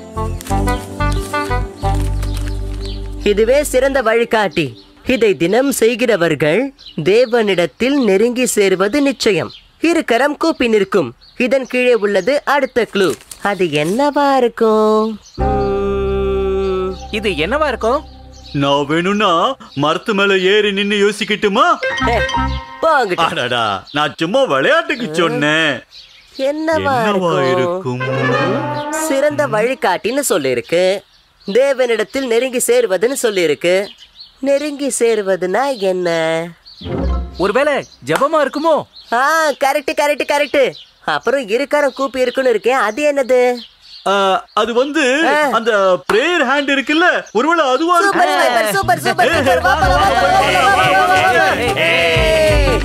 இதுவே சிறந்த வழிகாட்டி இதை தினம் செய்கிறவர்கள் தேவனிடத்தில் நெருங்கி சேருவது நிச்சயம் இரு கரம் கூப்பி நிற்கும் இதன் கீழே உள்ளது அடுத்த க்ளூ அது என்னவா இருக்கும் இது என்னவா இருக்கும் நான் வேணும்னா மரத்து மேல ஏறி நின்னு யோசிக்கட்டுமா போங்கட்டு அடடா நான் சும்மா விளையாட்டுக்கு சொன்னேன் என்னவா என்னவா இருக்கும் இருக்கும் சிறந்த வழிகாட்டின்னு சொல்லியிருக்கு தேவனிடத்தில் நெருங்கி சேருவதுன்னு சொல்லியிருக்கு நெருங்கி சேருவதுன்னா என்ன ஒருவேளை ஜெபமா இருக்குமோ ஆ கரெக்ட் கரெக்ட் கரெக்ட் அப்புறம் இருக்கரம் கூப்பி இருக்குன்னு இருக்கேன் அது என்னது ஆ, அது வந்து அந்த பிரேயர் ஹேண்ட் இருக்குல்ல ஒருவேளை அதுவா super super super super super வா போலாம், வா போலாம், வா போலாம், வா போலாம், வா போலாம். ஏய்.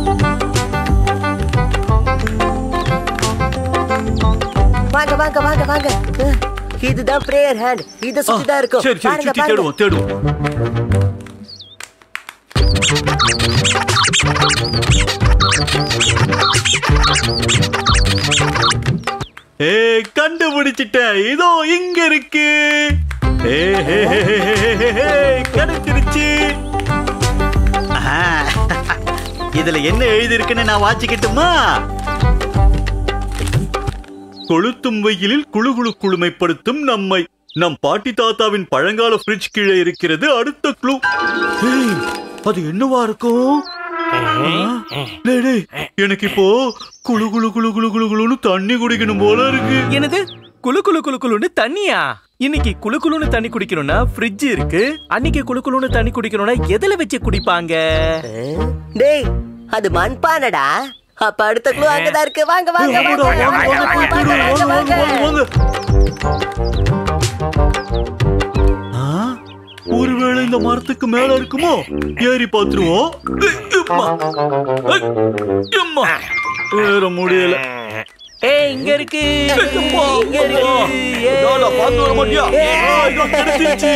வாங்க வாங்க வாங்க வாங்க அஹ், இதுதான் பிரேயர் ஹேண்ட் இத சுத்தி தான் இருக்கும் சரி சரி பாருங்க சுத்தி பாருங்க தேடுவோம் தேடுவோம் ஏ கண்டுபிடிச்சிட்டேன் இதோ இங்க இருக்கு ஏ, ஹே, ஹே, ஹே, ஹே, ஹே, ஹே, கிடைச்சிருச்சு ஆ, இதுல என்ன எழுதி இருக்குன்னு நான் வாசிக்கட்டுமா கொளுத்தும் வெயிலில் குழு குழு குளுமைப்படுத்தும் நம்மை நம் பாட்டி தாத்தாவின் பழங்கால ஃப்ரிட்ஜ் கீழே இருக்கிறது அடுத்த க்ளூ அது என்னவா இருக்கும் டேய், டேய், எனக்கு இப்போ குளு குளு குளு குளு குளு குளுன்னு தண்ணி குடிக்கணும் போல இருக்கு என்னது குளு குளு குளு குளுன்னு தண்ணியா இன்னைக்கு குளு குளுன்னு தண்ணி குடிக்கணும்னா ஃப்ரிட்ஜ் இருக்கு அன்னைக்கு குளு குளுன்னு தண்ணி குடிக்கணும்னா எதுல வச்சு குடிப்பாங்க டேய் அது மண்பானடா அப்ப அடுத்த க்ளூ அங்கதான் இருக்கு வாங்க வாங்க வாங்க வாங்க வாங்க வாங்க வாங்க ஆ, ஒருவேளை இந்த மரத்துக்கு மேல இருக்குமோ ஏறி பாத்துருவோம் எம்மா. ஐ, எம்மா. வேற முடியல ஏய் இங்க இருக்கு எம்மா, இங்க இருக்கு அம்மா. ஏய். நானா பார்த்து வர மாட்டியா? ஆ, இதோ கிடைச்சிருச்சு.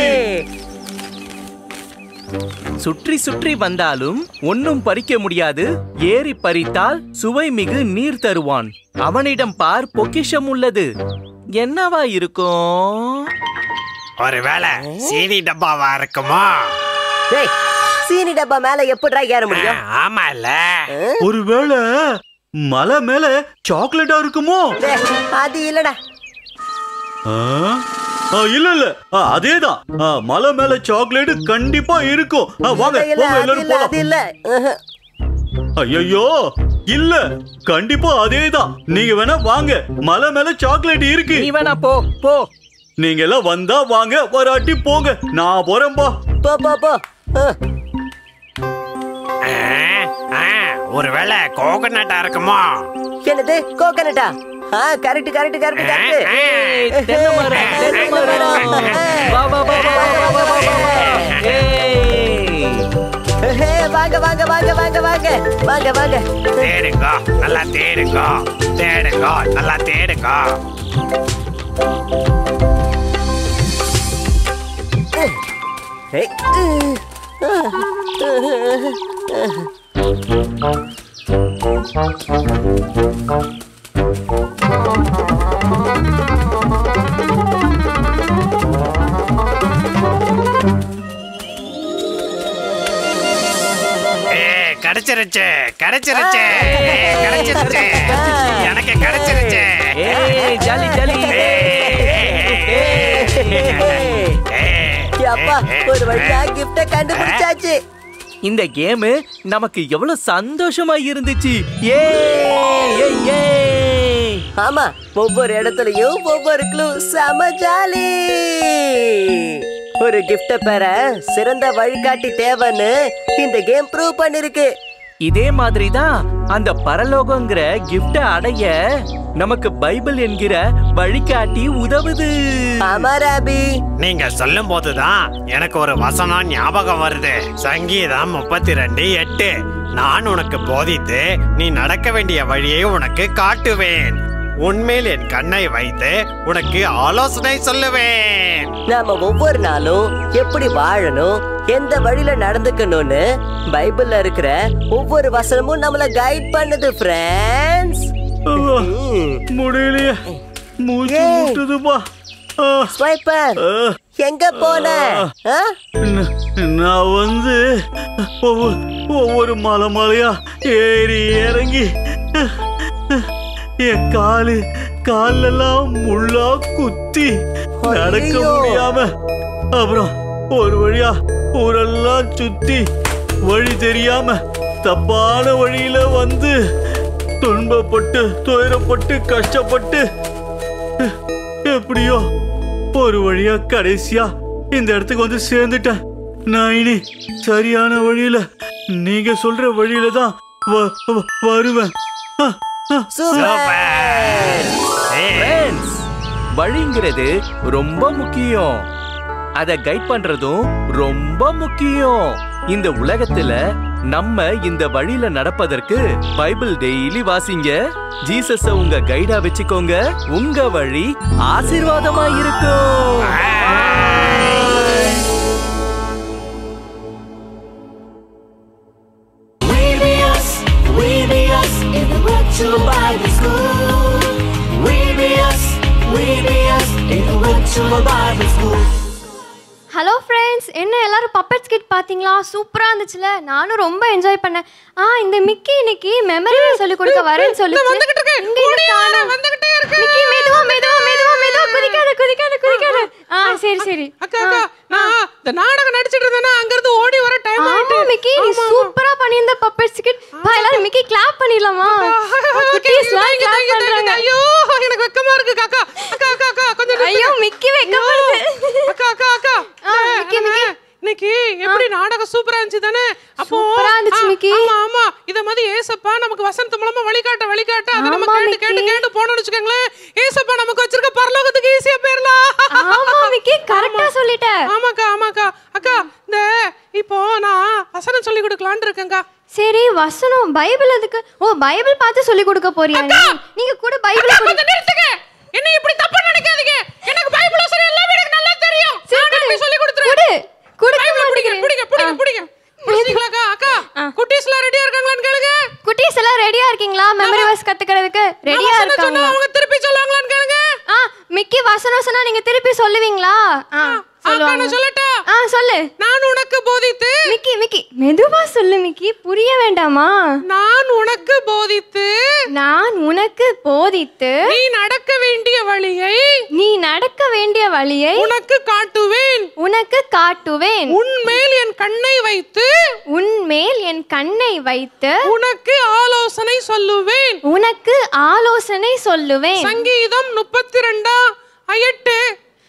சுற்றி சுற்றி வந்தாலும் ஒன்னும் பறிக்க முடியாது ஏறி பறித்தால் சுவை மிகு நீர் தருவான் அவனிடம் பார் பொக்கிஷம் உள்ளது என்னவா இருக்கும் ஒருவேளை சீனி டப்பாவா இருக்குமோ டேய் சீனி டப்பா மேல எப்படிடா ஏற முடியும் ஆமா இல்ல ஒருவேளை மலை மேல சாக்லேட்டா இருக்குமோ டேய், அது இல்லடா ஆ? ஆ, இல்ல இல்ல ஆ, அதேதான் ஆ, மலை மேல சாக்லேட் கண்டிப்பா இருக்கும் ஆ, வாங்க இல்ல போங்க அது எல்லாரும் இல்ல போலாம் அது இல்ல உஹு. ஐயோ இல்ல கண்டிப்பா அதேதான் நீங்க வேணா வாங்க மலை மேல சாக்லேட் இருக்கு நீ வேணா போ போ நீங்க எல்லாம் வந்தா வாங்க வராட்டி போங்க நான் போறேன்பா போ போ போ அஹ். ஆ, ஆ, ஒருவேளை கோகனட்டா இருக்குமோ என்னது கோகனட்டா ஆ கரெக்ட் கரெக்ட் கரெக்ட் கரெக்ட் ஏய், தென்னை மரம், தென்னை மரம். வா, வா, வா, வா, வா, வா, வா, வா, வா. ஏய். வாங்க வாங்க வாங்க வாங்க வாங்க வாங்க வாங்க தேடுங்க நல்லா தேடுங்க தேடுங்க நல்லா தேடுங்க ஏய், ஏய் கிடைச்சிருச்சு கிடைச்சிருச்சு ஏய், கிடைச்சிருச்சு எனக்கு கிடைச்சிருச்சு ஏய், ஜாலி, ஜாலி. அப்பா ஒரு வழியா கிஃப்ட கண்டுபிடிச்சாச்சு இந்த கேம் நமக்கு எவ்வளவு சந்தோஷமா இருந்துச்சு ஏய், ஏய், ஏய். ஆமா ஒவ்வொரு இடத்துலயும் ஒவ்வொரு க்ளூ செம ஜாலி ஒரு கிஃப்ட பெற சிறந்த வழிகாட்டி தேவைன்னு இந்த கேம் ப்ரூவ் பண்ணிருக்கு இதே மாதிரி தான் அந்த பரலோகங்கிற கிஃப்ட அடைய நமக்கு பைபிள் என்கிற வழிகாட்டி உதவுது ஆமா ராபி நீங்க சொல்லும் போதுதான் எனக்கு ஒரு வசனம் ஞாபகம் வருது சங்கீதம் முப்பத்தி ரெண்டு எட்டு நான் உனக்கு போதித்து நீ நடக்க வேண்டிய வழியை உனக்கு காட்டுவேன் உன்மேல் என் கண்ணை வைத்து உனக்கு ஆலோசனை சொல்லுவேன் நாம ஒவ்வொரு நாளும் எப்படி வாழணும் எந்த வழியில நடந்துக்கணும்னு பைபிள்ல இருக்கிற ஒவ்வொரு வசனமும் நம்மள கைட் பண்ணுது ஃப்ரெண்ட்ஸ் முடியலையே மூச்சு ஏய். முட்டுதுப்பா ஆ, ஸ்வைப்பர் ஆ. எங்க போன ஆ? ந- நான் வந்து ஒவ்வொரு ஒவ்வொரு மலை மலையா ஏறி இறங்கி என் காலு காலெல்லாம் முள்ளா குத்தி நடக்க ஐயையோ. முடியாம அப்புறம் ஒரு வழியா ஊரெல்லாம் சுத்தி வழி தெரியாம தப்பான வழியில வந்து துன்பப்பட்டு துயரப்பட்டு கஷ்டப்பட்டு எப்படியோ ஒரு வழியா கடைசியா இந்த இடத்துக்கு வந்து சேர்ந்துட்டேன் நான் இனி சரியான வழியில நீங்க சொல்ற வழியில தான் வ- வ- வருவேன் ஆ, ஆ. Friends, வழிங்கிறது ரொம்ப முக்கியம் அத கைட் பண்றதும் ரொம்ப முக்கியம் இந்த உலகத்துல நம்ம இந்த வழியில நடப்பதற்கு பைபிள் டெய்லி வாசிங்க ஜீசஸ உங்க கைடா வச்சுக்கோங்க உங்க வழி ஆசீர்வாதமா இருக்கும் We be us, we be us in the virtual Bible school. We be us, we be us in the virtual Bible school. Hello friends என்ன எல்லாரும் பப்பட் ஸ்கிட் பார்த்தீங்களா சூப்பராக இருந்துச்சுல நானும் ரொம்ப என்ஜாய் பண்ணேன் ஆ இந்த மிக்கி இன்னைக்கு மெமரி சொல்லி கொடுக்க வரேன்னு சொல்லி வந்துகிட்டு இருக்கேன் மிக்கி மெதுவா மெதுவா மெதுவா மெதுவா குதிக்காத குதிக்காத குதிக்காத ஆ சரி சரி அக்கா அக்கா நான் இந்த நாடகம் நடிச்சிட்டு இருந்தேன்னா அங்க இருந்து ஓடி வர டைம் ஆமா மிக்கி நீ சூப்பரா பண்ணியிருந்த பப்பட் ஸ்கிட் பா எல்லாரும் மிக்கி கிளாப் பண்ணிடலாமா குட்டீஸ்லாம் கிளாப் பண்றாங்க ஐயோ எனக்கு வெக்கமா இருக்கு காக்கா அக்கா அக்கா அக்கா கொஞ்சம் ஐயோ மிக்கி வெக்கப்படுது அக்கா அக்கா அக்கா மிக்கி மிக்கி இன்னைக்கு எப்படி நாடகம் சூப்பரா இருந்துச்சு தானே அப்போ சூப்பரா இருந்துச்சு, ஆ, மிக்கி. ஆமா ஆமா இத மாதிரி ஏசப்பா நமக்கு வசனத்து மூலமா வழிகாட்ட வழிகாட்ட அதை நம்ம ஆமா, கேட்டு கேட்டு மிக்கி. கேட்டு போனோம்னு வச்சுக்கோங்களேன் ஏசப்பா நமக்கு வச்சிருக்க பரலோகத்துக்கு ஈஸியா போயிரலாம் ஆமா மிக்கி கரெக்டா சொல்லிட்ட ஆமாக்கா ஆமாக்கா அக்கா இந்த இப்போ நான் வசனம் சொல்லி கொடுக்கலான்னு இருக்கேன்க்கா சரி வசனம் பைபிள் எதுக்கு ஓ பைபிள் பார்த்து சொல்லி கொடுக்க போறியா நீ? நீங்க கூட பைபிள் அக்கா, கொஞ்சம் நிறுத்துங்க என்ன இப்படி தப்பா நினைக்காதீங்க எனக்கு பைபிள் வசனம் எல்லாமே எனக்கு நல்லா தெரியும் நானே போய் சொல்லி கொடுத்துறேன் குடு குடுக்க பைபிளை பிடிங்க மாட்டேங்கிறேன். பிடிங்க பிடிங்க பிடிங்க பிடிச்சிங்களா அக்கா அக்கா குட்டீஸ்லாம் ரெடியா இருக்காங்களான்னு கேளுங்க குட்டீஸ் எல்லாம் ரெடியா இருக்கீங்களா மெமரி வர்ஸ் கத்துக்கிறதுக்கு ரெடியா வசனம் இருக்காங்க சொன்னா அவங்க திருப்பி சொல்லுவாங்களான்னு கேளுங்க ஆ மிக்கி வசனம் சொன்னா நீங்க திருப்பி சொல்லுவீங்களா ஆ சொல்லுவாங்க நான் சொல்லட்டா ஆ சொல்லு நான் உனக்கு போதித்து மிக்கி மிக்கி மெதுவா சொல்லு மிக்கி புரிய வேண்டாமா நான் உனக்கு போதித்து நான் உனக்கு போதித்து நீ நடக்க வேண்டிய வழியை நீ நடக்க வேண்டிய வழியை உனக்கு காட்டுவேன் உனக்கு காட்டுவேன் உன்மேல் என் கண்ணை வைத்து உன்மேல் என் கண்ணை வைத்து உனக்கு ஆலோசனை சொல்லுவேன் உனக்கு ஆலோசனை சொல்லுவேன் சங்கீதம் முப்பத்தி ரெண்டா எட்டு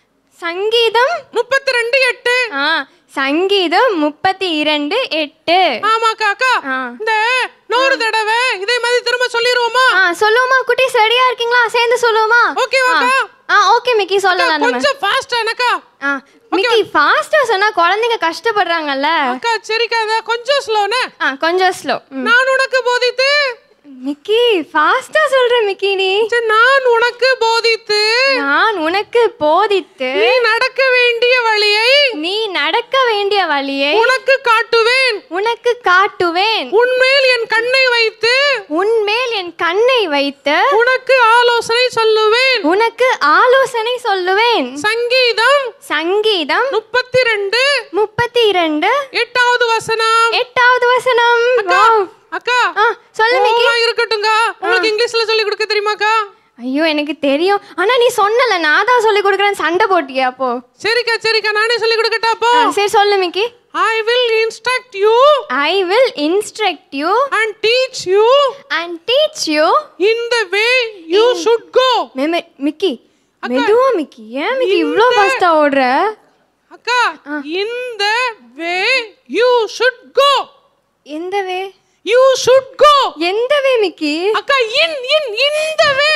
சங்கீதம் முப்பத்தி ரெண்டு எட்டு ஆ சங்கீதம் முப்பத்தி இரண்டு எட்டு ஆமாக்கா அக்கா இந்த நூறு தடவை இதே மாதிரி திரும்ப சொல்லிடுவோமா ஆ சொல்லுவோமா குட்டீஸ் ரெடியா இருக்கீங்களா சேர்ந்து சொல்லுவோமா ஓகேவாக்கா? ஆ ஓகே மிக்கி சொல்லலாம் நம்ம கொஞ்சம் ஃபாஸ்டா எனக்கா ஆ மிக்கி ஃபாஸ்டா சொன்னா குழந்தைங்க கஷ்டப்படுறாங்கல்ல அக்கா சரிக்கா அக்கா, கொஞ்சம் ஸ்லோனே ஆ கொஞ்சம் ஸ்லோ நான் உனக்கு போதித்து மிக்கி ஃபாஸ்டா சொல்ற மிக்கி நீ நான் உனக்கு போதித்து நான் உனக்கு போதித்து நீ நடக்க வேண்டிய வழியை நீ நடக்க வேண்டிய வழியை உனக்கு காட்டுவேன் உனக்கு காட்டுவேன் உன்மேல் என் கண்ணை வைத்து உன்மேல் என் கண்ணை வைத்து உனக்கு ஆலோசனை சொல்லுவேன் உனக்கு ஆலோசனை சொல்லுவேன் சங்கீதம் சங்கீதம் முப்பத்தி ரெண்டு முப்பத்தி இரண்டு எட்டாவது வசனம் எட்டாவது வசனம் வாவ். அக்கா ஆ சொல்லு மிக்கி கோவமா இருக்கட்டும்க்கா உங்களுக்கு இங்கிலீஷ்ல சொல்லி கொடுக்க தெரியுமாக்கா ஐயோ எனக்கு தெரியும் ஆனா நீ சொன்னல நான் தான் சொல்லி கொடுக்குறேன் சண்டை போட்டியா அப்போ சரிக்கா சரிக்கா நானே சொல்லி கொடுக்கட்டா அப்போ ஆ, சரி சொல்லு Mickey I will instruct you I will instruct you and teach you and teach you in the way you should go மெம மிக்கி மெதுவா மிக்கி ஏன் மிக்கி இவ்ளோ ஃபாஸ்டா ஓடுற அக்கா இன் த வே யூ ஷுட் கோ எந்த வே யூ ஷுட் கோ எந்த வே மிக்கி அக்கா இன் இன் இந்த வே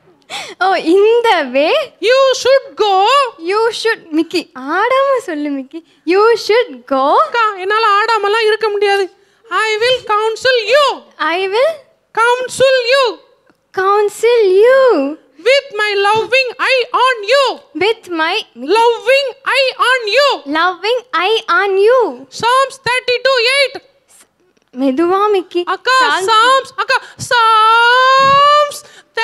ஓ இந்த way you should go you should Mickey ஆடாம சொல்லு மிக்கி யூ ஷுட் கோ அக்கா என்னால ஆடாமலாம் இருக்க முடியாது I will counsel you I will counsel you counsel you with my loving eye on you with my loving eye on you loving eye on you Psalms 32 8 மெதுவா Mickey அக்கா Sam's அக்கா Sam's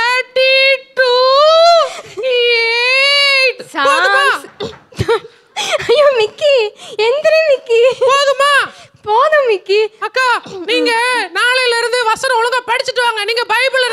32 8 போதுமா ஐயோ மிக்கி எந்திரி Mickey போதுமா போதும் Mickey அக்கா நீங்க நாளையில இருந்து வசனம் ஒழுங்கா படிச்சுட்டு வாங்க நீங்க பைபிள்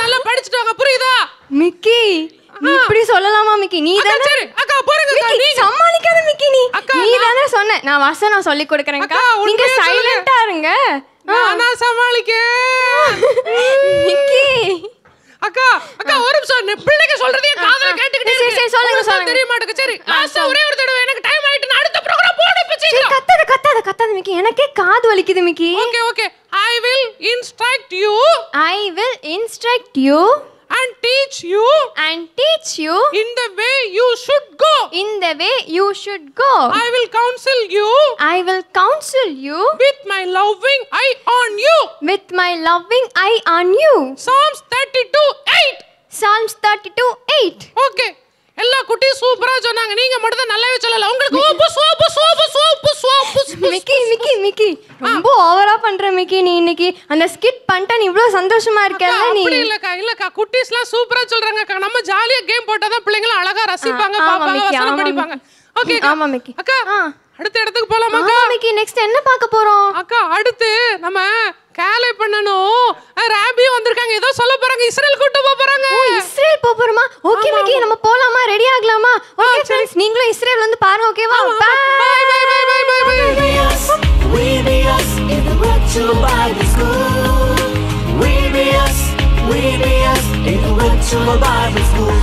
தானே சரி அக்கா போறங்க அக்கா மிக்கி, நீங்க சமாளிக்காத மிக்கி நீ அக்கா, நீ நான்- தானே சொன்ன நான் வசனம் சொல்லி கொடுக்கறேன்க்கா அக்கா, நீங்க உண்மையா சொல்லுங்க. சைலண்டா இருங்க ஆ. நானா சமாளிக்க மிக்கி அக்கா அக்கா ஒரு நிமிஷம் நீ பிள்ளைங்க சொல்றதையும் காதுல கேட்டுக்கிட்டே சரி, சரி, சொல்லுங்க, உங்களுக்கு சொல்லுங்க. தெரிய மாட்டேங்குது சரி லாஸ்டா ஒரே ஒரு தடவை எனக்கு டைம் ஆயிட்டு நான் அடுத்த ப்ரோகிராம் போடு இப்ப சரி, சீக்கிரம் கத்தாத கத்தாத கத்தாத மிக்கி எனக்கே காது வலிக்குது Mickey okay okay I will instruct you I will instruct you and teach you and teach you in the way you should go in the way you should go I will counsel you I will counsel you with my loving eye on you with my loving eye on you Psalms 32 8 Psalms thirty two eight okay எல்லா குட்டியும் சூப்பரா சொன்னாங்க நீங்க மட்டும் தான் நல்லாவே சொல்லல உங்களுக்கு ஓப்பு soap soap soap soap Mickey Mickey Mickey ரொம்ப ஓவரா பண்ற மிக்கி நீ இன்னைக்கு அந்த ஸ்கிட் பண்ணிட்ட நீ இவ்வளவு சந்தோஷமா இருக்கல நீ அப்படி இல்லக்கா இல்லக்கா குட்டீஸ்லாம் சூப்பரா சொல்றாங்க அக்கா நம்ம ஜாலியா கேம் போட்டாதான் பிள்ளைங்களும் அழகா ரசிப்பாங்க ஆ, ஆமா, பாப்பாங்க மிக்கி, வசனம் ஆமா, படிப்பாங்க மிக்கி. ஓகே ஆமா, மிக்கி. அக்கா ஆ. அடுத்த இடத்துக்கு போலாமா அக்கா ஆமா மிக்கி நெக்ஸ்ட் என்ன பார்க்க போறோம் அக்கா அடுத்து நம்ம கேலே பண்ணணும் ராபியும் வந்திருக்காங்க ஏதோ சொல்ல போறாங்க இஸ்ரேல் கூட்டு போக போறாங்க ஓ இஸ்ரேல் போப் போறோமா ஓகே மிக்கி நம்ம போலாமா ரெடி ஆகலாமா ஓகே फ्रेंड्स நீங்களும் இஸ்ரேல் வந்து பாருங்க ஓகேவா bye bye bye bye bye bye bye We be us in the virtual Bible school. We be us, we be us in the virtual Bible school.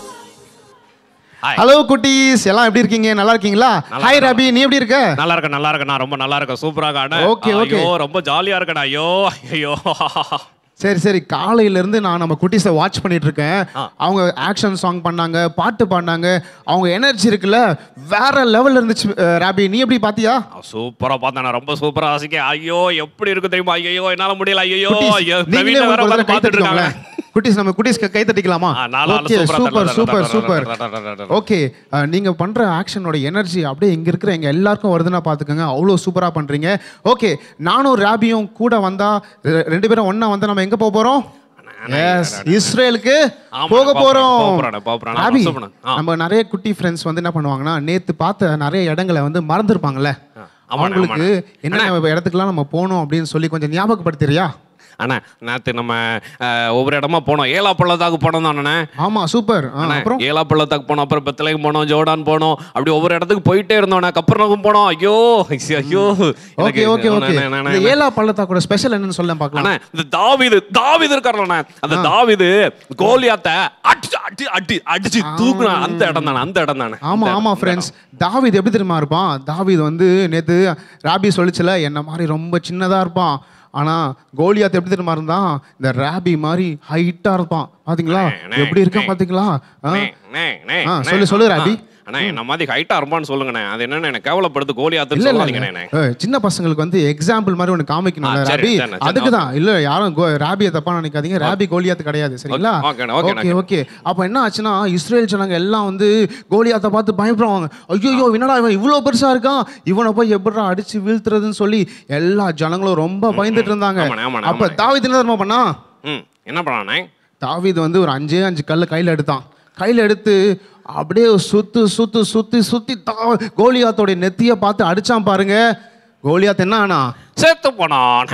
Hello குட்டீஸ் எல்லாம் எப்படி இருக்கீங்க நல்லா இருக்கீங்களா ஹாய் ரபி நீ எப்படி இருக்க நல்லா இருக்கேன் நல்லா இருக்கேன் நான் ரொம்ப நல்லா இருக்கேன் சூப்பராக அண்ணே. Okay, okay. ஐயோ ரொம்ப ஜாலியா இருக்கேன் ஐயோ ஐயோ சரி சரி காலையில இருந்து நான் நம்ம குட்டீஸை வாட்ச் பண்ணிட்டு இருக்கேன் அவங்க ஆக்ஷன் சாங் பண்ணாங்க பாட்டு பாடினாங்க அவங்க எனர்ஜி இருக்குல்ல வேற லெவல்ல இருந்துச்சு அஹ், ராபி நீ எப்படி பாத்தியா சூப்பரா பார்த்தேன் நான் ரொம்ப சூப்பரா ரசிக்க ஐயோ எப்படி இருக்கு தெரியுமா ஐயோ என்னால முடியல ஐயோ குட்டீஸ், ஐயோ நீங்களே பிரவீன் வேற ஒரு உட்கார்ந்து கை பார்த்துட்டு இருக்காங்க தட்டிக்கோங்களேன் குட்டீஸ் நம்ம குட்டீஸ்க்கு கை தட்டிக்கலாமா ஆ, நாலு ஆளு ஓகே சூப்பரா சூப்பர் தட்டலாம், சூப்பர் தட்டலாம், சூப்பர் தட்டலாம், தட்டலாம், தட்டலாம். ஓகே நீங்க பண்ற ஆக்ஷனோட எனர்ஜி அப்படியே இங்க இருக்கிற எங்க எல்லாருக்கும் வருதுன்னா பாத்துக்கோங்க அவ்வளோ சூப்பரா பண்றீங்க ஓகே நானும் ராபியும் கூட வந்தா ரெ- ரெண்டு பேரும் ஒண்ணா வந்தா நம்ம எங்க போக போறோம் எஸ் இஸ்ரேலுக்கு ஆமா, போக போப் போறோம் போறோம், போப் போறோம், போப் போறோம். ராபி நான் சொல்லணும். ஆ. நம்ம நிறைய குட்டி ஃப்ரெண்ட்ஸ் வந்து என்ன பண்ணுவாங்கன்னா நேத்து பார்த்த நிறைய இடங்களை வந்து மறந்துருப்பாங்கல்ல ஆமாண்ணே, அவங்களுக்கு என்னென்ன இடத்துக்குலாம் நம்ம போகணும் அப்படின்னு சொல்லி கொஞ்சம் ஞாபகப்படுத்துறியா அண்ணா நேத்து நம்ம அஹ், ஒவ்வொரு இடமா போனோம் ஏலா பள்ளத்தாக்கு போனோம் தானே ஆமா சூப்பர் அப்புறம் ஏலா பள்ளத்தாக்கு போனோம் அப்புறம் பெத்தலைக்கு போனோம் ஜோர்டான் போனோம் அப்படி ஒவ்வொரு இடத்துக்கு போயிட்டே இருந்தோம் கப்பர்னகும் போனோம் ஐயோ ஐயோ ஓகே ஓகே ஓகே இந்த ஏலா பள்ளத்தாக்கோட ஸ்பெஷல் என்னன்னு சொல்ல பார்க்கலாம் அண்ணா இந்த தாவீது தாவீது இருக்காருல்லண்ணா அந்த தாவீது கோலியாத்த அடிச்சு அடி அடி அடிச்சு தூக்குனா அந்த இடம் தானே அந்த இடம் தானே ஆமா ஆமா ஃப்ரெண்ட்ஸ் தாவீது எப்படி தெரியுமா இருப்பான் தாவீது வந்து நேத்து ராபி சொல்லிச்சுல என்ன மாதிரி ரொம்ப சின்னதா இருப்பான் ஆனா கோலியாத் எப்படி தெரியுமா இருந்தான் இந்த ராபி மாதிரி ஹைட்டா இருப்பான் பாத்தீங்களா நே, எப்படி இருக்கான் நே. பாத்தீங்களா ஆ? நே, நே, நே, ஆ, நே. சொல்லு, சொல்லு, ராபி. ஆ, அண்ணா என்ன மாதிரி ஹைட்டா இருப்பான்னு சொல்லுங்கண்ணே அது என்னன்னு எனக்கு கேவலப்படுத்து கோலியாத்துன்னு இல்ல இல்ல சொல்லாதீங்கண்ணே ஏய், சின்ன பசங்களுக்கு வந்து எக்ஸாம்பிள் மாதிரி ஒன்று காமிக்கணும்ல ஆ, சரி, ராபி சரிண்ணே, சரிண்ணே, அதுக்கு தான் இல்ல யாரும் கோ- ராபியை தப்பா நினைக்காதீங்க ராபி கோலியாத் கிடையாது சரிங்களா ஓகேண்ணே, ஓகேண்ணே, ஓகே ஓகே அப்ப என்ன ஆச்சுன்னா இஸ்ரேல் ஜனங்க எல்லாம் வந்து கோலியாத்தை பார்த்து பயப்படுவாங்க ஐயோ என்னடா இவன் இவ்வளவு பெருசா இருக்கான் இவனை போய் எப்படிடா அடிச்சு வீழ்த்துறதுன்னு சொல்லி எல்லா ஜனங்களும் ரொம்ப பயந்துட்டு இருந்தாங்க ஆமாண்ணே, ஆமாண்ணே, அப்ப ஆமாண்ணே. தாவீது என்ன தெரியுமா பண்ணா ம் என்ன பண்ணானே தாவீது வந்து ஒரு அஞ்சே அஞ்சு கல்ல கையில எடுத்தான் கையில எடுத்து அப்படியே சுத்து சுத்து சுத்தி சுத்தி தா கோலியாத்தோட நெத்திய பார்த்து அடிச்சான் பாருங்க கோலியாத் என்ன ஆனா செத்து போனான்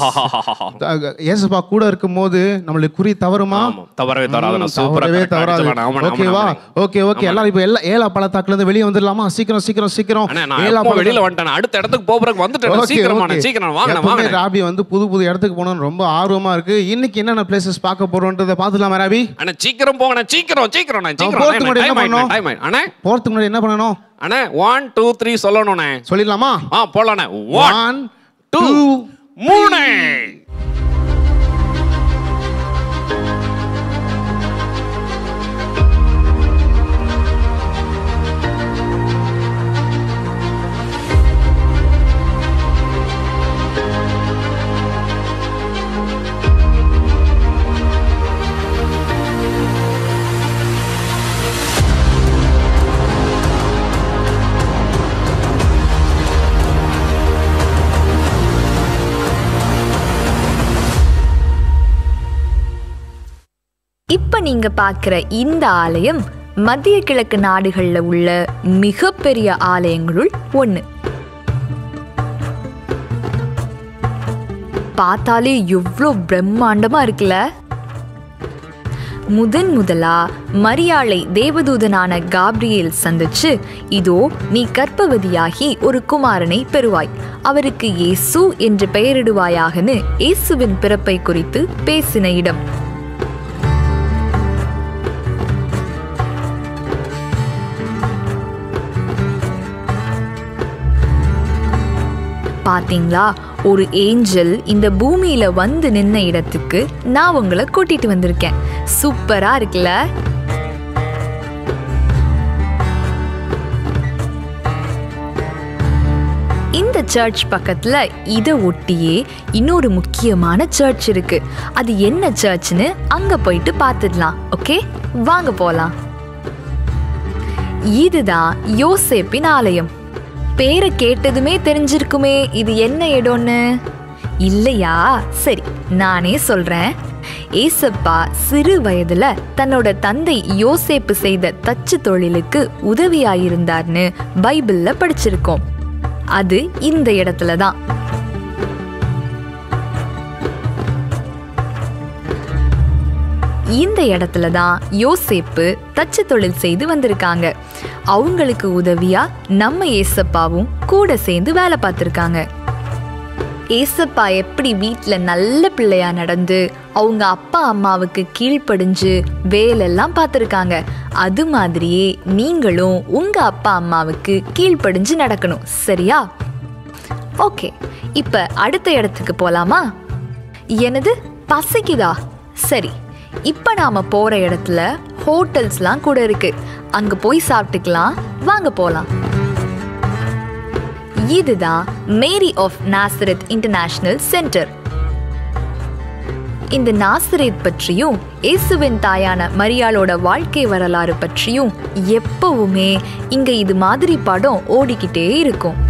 ஏசப்பா கூட இருக்கும்போது நம்மளுக்கு குறி தவறுமா தவறவே தவறாது ம், நான் சூப்பரா தவறவே correct ஆ தவறாது அடிச்சலாம். ஆமாண்ணே, ஓகேவா ஆமாண்ணே. ஓகே ஓகே எல்லாரும் இப்போ எல்லா ஏலா பள்ளத்தாக்குல இருந்து வெளியே வந்துடலாமா சீக்கிரம் சீக்கிரம் சீக்கிரம் அண்ணே நான் ஏலா எப்போ பள்ளத்தாக்கு- வெளியில வந்துட்டேன் அடுத்த இடத்துக்கு போறதுக்கு வந்துட்டேன் Okay, சீக்கிரமான okay. சீக்கிரம் வாங்க எப்பவுமே வாங்க ராபி வந்து புது புது இடத்துக்கு போகணும்னு ரொம்ப ஆர்வமா இருக்கு இன்னைக்கு என்னென்ன பிளேசஸ் பார்க்க போறோன்றதை பார்த்துலாமா ராபி அண்ணா சீக்கிரம் போங்கண்ணே சீக்கிரம் சீக்கிரம் அவன் சீக்கிரம் போறதுக்கு முன்னாடி என்ன பண்ணணும் டைம் ஆயிடும் அண்ணே போறதுக்கு முன்னாடி என்ன பண்ணணும் அண்ணே ஒன் டூ த்ரீ சொல்லணும்ண்ணே சொல்லிடலாமா ஆ போலாண்ணே ஒன் ஒன் டூ மூணு இப்ப நீங்க பார்க்குற இந்த ஆலயம் மத்திய கிழக்கு நாடுகள்ல உள்ள மிகப்பெரிய ஆலயங்களுள் ஒண்ணு பார்த்தாலே எவ்வளோ பிரம்மாண்டமா இருக்குல்ல முதன் முதலா மரியாளை தேவதூதனான காப்ரியேல் சந்திச்சு இதோ நீ கர்ப்பவதியாகி ஒரு குமாரனை பெறுவாய் அவருக்கு இயேசு என்று பெயரிடுவாயாகன்னு இயேசுவின் பிறப்பை குறித்து பேசின இடம் பாத்தீங்களா ஒரு ஏஞ்சல் இந்த பூமியில வந்து நின்ன இடத்துக்கு நான் உங்களை கூட்டிட்டு வந்திருக்கேன் சூப்பரா இருக்குல்ல இந்த சர்ச் பக்கத்துல இதை ஒட்டியே இன்னொரு முக்கியமான சர்ச் இருக்கு அது என்ன சர்ச்னு அங்க போயிட்டு பார்த்துடலாம் ஓகே வாங்க போலாம் இதுதான் யோசேப்பின் ஆலயம் பேரை கேட்டதுமே தெரிஞ்சிருக்குமே இது என்ன இடம்னு இல்லையா சரி நானே சொல்றேன் ஏசப்பா சிறு வயதுல தன்னோட தந்தை யோசேப்பு செய்த தச்சு தொழிலுக்கு உதவியாயிருந்தார்னு பைபிள்ல படிச்சிருக்கோம் அது இந்த இடத்துல தான் இந்த இடத்துல தான் யோசேப்பு தச்சு தொழில் செய்து வந்திருக்காங்க அவங்களுக்கு உதவியா நம்ம ஏசப்பாவும் கூட சேர்ந்து வேலை பார்த்துருக்காங்க ஏசப்பா எப்படி வீட்டில் நல்ல பிள்ளையா நடந்து அவங்க அப்பா அம்மாவுக்கு கீழ்ப்படிஞ்சு வேலெல்லாம் பார்த்துருக்காங்க அது மாதிரியே நீங்களும் உங்க அப்பா அம்மாவுக்கு கீழ்ப்படிஞ்சு நடக்கணும் சரியா ஓகே இப்போ அடுத்த இடத்துக்கு போலாமா எனது பசிக்குதா சரி இப்போ நாம போற இடத்துல ஹோட்டல்ஸ்லாம் கூட இருக்கு அங்க போய் சாப்பிட்டுக்கலாம் வாங்க போலாம் இதுதான் Mary of Nazareth International Centre இந்த நாசரேத் பற்றியும் இயேசுவின் தாயான மரியாளோட வாழ்க்கை வரலாறு பற்றியும் எப்பவுமே இங்க இது மாதிரி படம் ஓடிக்கிட்டே இருக்கும்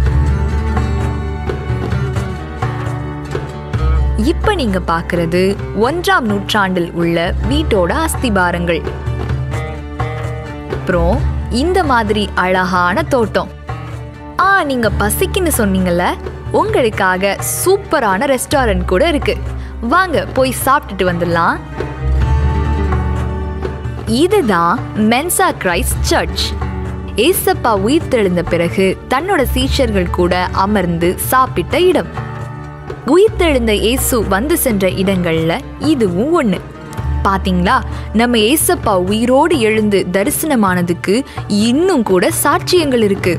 இப்ப நீங்க பார்க்கிறது ஒன்றாம் நூற்றாண்டில் உள்ள வீட்டோட அஸ்திபாரங்கள் அப்புறம் இந்த மாதிரி அழகான தோட்டம் ஆ நீங்க பசிக்குன்னு சொன்னீங்கல்ல உங்களுக்காக சூப்பரான ரெஸ்டாரண்ட் கூட இருக்கு வாங்க போய் சாப்பிட்டுட்டு வந்துடலாம் இதுதான் மென்சா கிரைஸ்ட் சர்ச் ஏசப்பா உயிர் தெழுந்த பிறகு தன்னோட சீஷர்கள் கூட அமர்ந்து சாப்பிட்ட இடம் உயிர்த்தெழுந்த இயேசு வந்து சென்ற இடங்கள்ல இதுவும் ஒண்ணு பாத்தீங்களா நம்ம ஏசப்பா உயிரோடு எழுந்து தரிசனமானதுக்கு இன்னும் கூட சாட்சியங்கள் இருக்கு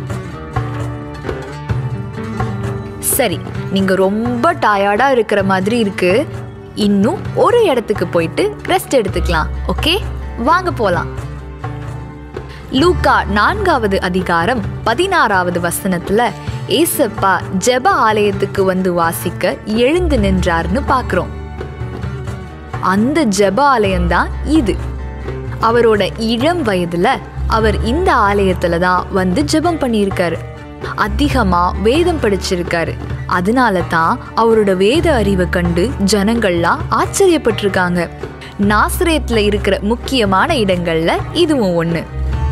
சரி நீங்க ரொம்ப டயர்டா இருக்கிற மாதிரி இருக்கு இன்னும் ஒரு இடத்துக்கு போயிட்டு ரெஸ்ட் எடுத்துக்கலாம் ஓகே வாங்க போலாம் லூக்கா நான்காவது அதிகாரம் பதினாறாவது வசனத்துல ஏசப்பா ஜெப ஆலயத்துக்கு வந்து வாசிக்க எழுந்து நின்றார்னு பார்க்கிறோம் அந்த ஜெப ஆலயம்தான் இது அவரோட இளம் வயதுல அவர் இந்த ஆலயத்துல தான் வந்து ஜெபம் பண்ணியிருக்காரு அதிகமா வேதம் படிச்சிருக்காரு அதனால தான் அவரோட வேத அறிவை கண்டு ஜனங்கள்லாம் ஆச்சரியப்பட்டிருக்காங்க நாசரேத்ல இருக்கிற முக்கியமான இடங்கள்ல இதுவும் ஒண்ணு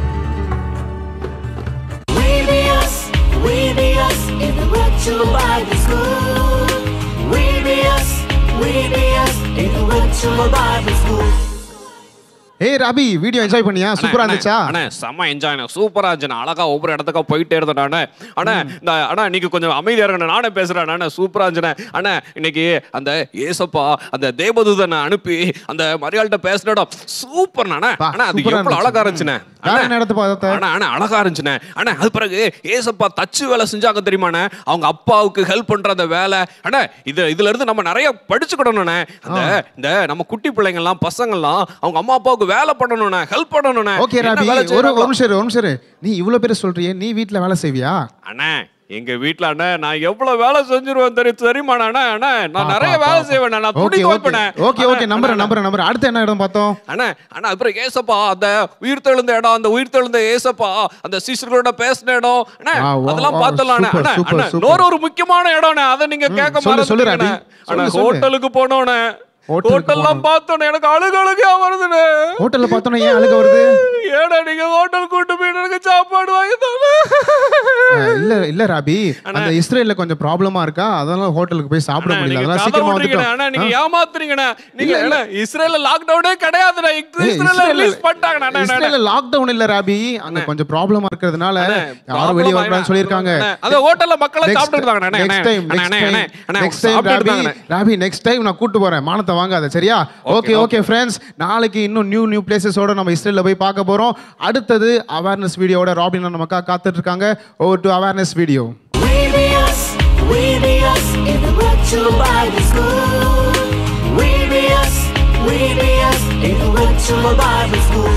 VBS, VBS in the virtual Bible school. VBS, VBS in the virtual Bible school. ஏய் ராபி வீடியோ என்ஜாய் பண்ணியா சூப்பரா இருந்துச்சா அண்ணா செம்ம என்ஜாய் சூப்பரா இருந்துச்சு அழகா ஒவ்வொரு இடத்துக்கா போயிட்டே இருந்தேன் அண்ணா அண்ணா இந்த அண்ணா நீங்க கொஞ்சம் அமைதியா இருக்கணும் நானே பேசுறேன் அண்ணா சூப்பரா இருந்துச்சு அண்ணா இன்னைக்கு அந்த ஏசப்பா அந்த தேவதூதனை அனுப்பி அந்த மரியாள்கிட்ட பேசின இடம் சூப்பர் அண்ணா அண்ணா அது சூப்பரா எவ்வளவு அழகா இருந்துச்சுண்ணே வேற என்ன இடத்த பார்த்த அண்ணா அண்ணா அழகா இருந்துச்சுண்ணே அண்ணா அது பிறகு ஏசப்பா தச்சு வேலை செஞ்சாங்க தெரியுமாண்ணே அவங்க அப்பாவுக்கு ஹெல்ப் பண்ற அந்த வேலை அண்ணா இது இதுல இருந்து நம்ம நிறைய படிச்சுக்கிடணும்ண்ணே அந்த இந்த நம்ம குட்டி பிள்ளைங்க எல்லாம் பசங்க எல்லாம் அவங்க அம்மா அப்பாவுக்கு வேலை பண்ணணும்ண்ணே ஹெல்ப் பண்ணணும்ண்ணே ஓகே என்ன ராபி வேலை ஒரு செய்றாங்களோ? ஒரு நிமிஷம் இரு, ஒரு நிமிஷம் இரு. நீ இவ்வளவு பேர் சொல்றியே நீ வீட்ல வேலை செய்வியா அண்ணா எங்க வீட்ல அண்ணா நான் எவ்வளவு வேலை செஞ்சிருவேன் தெரியும் தெரியுமா அண்ணா அண்ணா நான் நிறைய பா, வேலை பா, செய்வேன் நான் ஓகே துணி ஓகே துவைப்பேன் ஓகே ஓகே நம்புறேன் நம்புறேன் நம்புறேன் அடுத்து என்ன இடம் பார்த்தோம் அண்ணா அண்ணா அப்புறம் ஏசப்பா அந்த உயிர் தெழுந்த இடம் அந்த உயிர் தெழுந்த ஏசப்பா அந்த சீசர்களோட பேசின இடம் அண்ணா ஆ, வா, அதெல்லாம் வா, பார்த்தலாம் அண்ணா சூப்பர், அண்ணா சூப்பர், அண்ணா, சூப்பர். இன்னொரு ஒரு முக்கியமான இடம்ண்ணே அதை நீங்க கேட்க சொல்லு, சொல்லு, மறந்துட்டீங்கண்ணே. ராபி. அண்ணா சொல்லு, சொல்லு. ஹோட்டலுக்கு போனோண்ணே ஹோட்டலுக்கு ஹோட்டல்லாம் பார்த்தோன்னே எனக்கு அழுக அழுகையா வருதுண்ணே ஹோட்டல்ல பார்த்தோன்னா ஏன் அழுக வருது ஏடா நீங்க ஹோட்டல் கூட்டு போய் எனக்கு சாப்பாடு வாங்கி தானே அஹ், இல்ல இல்ல இல்ல ராபி அந்த இஸ்ரேல்ல கொஞ்சம் ப்ராப்ளமா இருக்கா அதனால ஹோட்டலுக்கு போய் சாப்பிட அண்ணா, முடியல நீங்க அதனால கதை சீக்கிரமா விடுறீங்கண்ணா. அண்ணா, நீங்க வந்துட்டோம் ஆ? ஏமாத்துறீங்கண்ணா நீங்க இல்ல, இல்ல. அண்ணா, இஸ்ரேல்ல லாக்டவுனே கிடையாதுண்ணா ஏய், இஸ்ரேல்ல இஸ்ரேல்ல- ரிலீஸ் பண்ணிட்டாங்கண்ணா அண்ணா, அண்ணா, இஸ்ரேல்ல லாக்டவுன் இல்ல ராபி அங்க கொஞ்சம் ப்ராப்ளமா இருக்கிறதுனால யாரும் வெளிய problem வரக்கூடாதுன்னு சொல்லியிருக்காங்க அண்ணா, அந்த ஹோட்டல்ல மக்கள் Next- சாப்பிட்டுருந்தாங்க அண்ணா, next அண்ணா, time, அண்ணா, next அண்ணா, time, அண்ணா, next time சாப்பிட்டுட்டு ராபி, இருந்தாங்க ராபி next time நான் கூட்டு போறேன் மானத்தை வாங்காத சரியா ஓகே ஓகே ஃப்ரெண்ட்ஸ் நாளைக்கு இன்னும் நியூ நியூ பிளேசஸோட நம்ம இஸ்ரேல்ல போய் பார்க்க போறோம் அடுத்தது அவேர்னஸ் வீடியோட ராபின் நமக்காக காத்துட்டு இருக்காங்க over to awareness video We be us, we be us in the virtual Bible school. We be us, we be us in the virtual Bible school.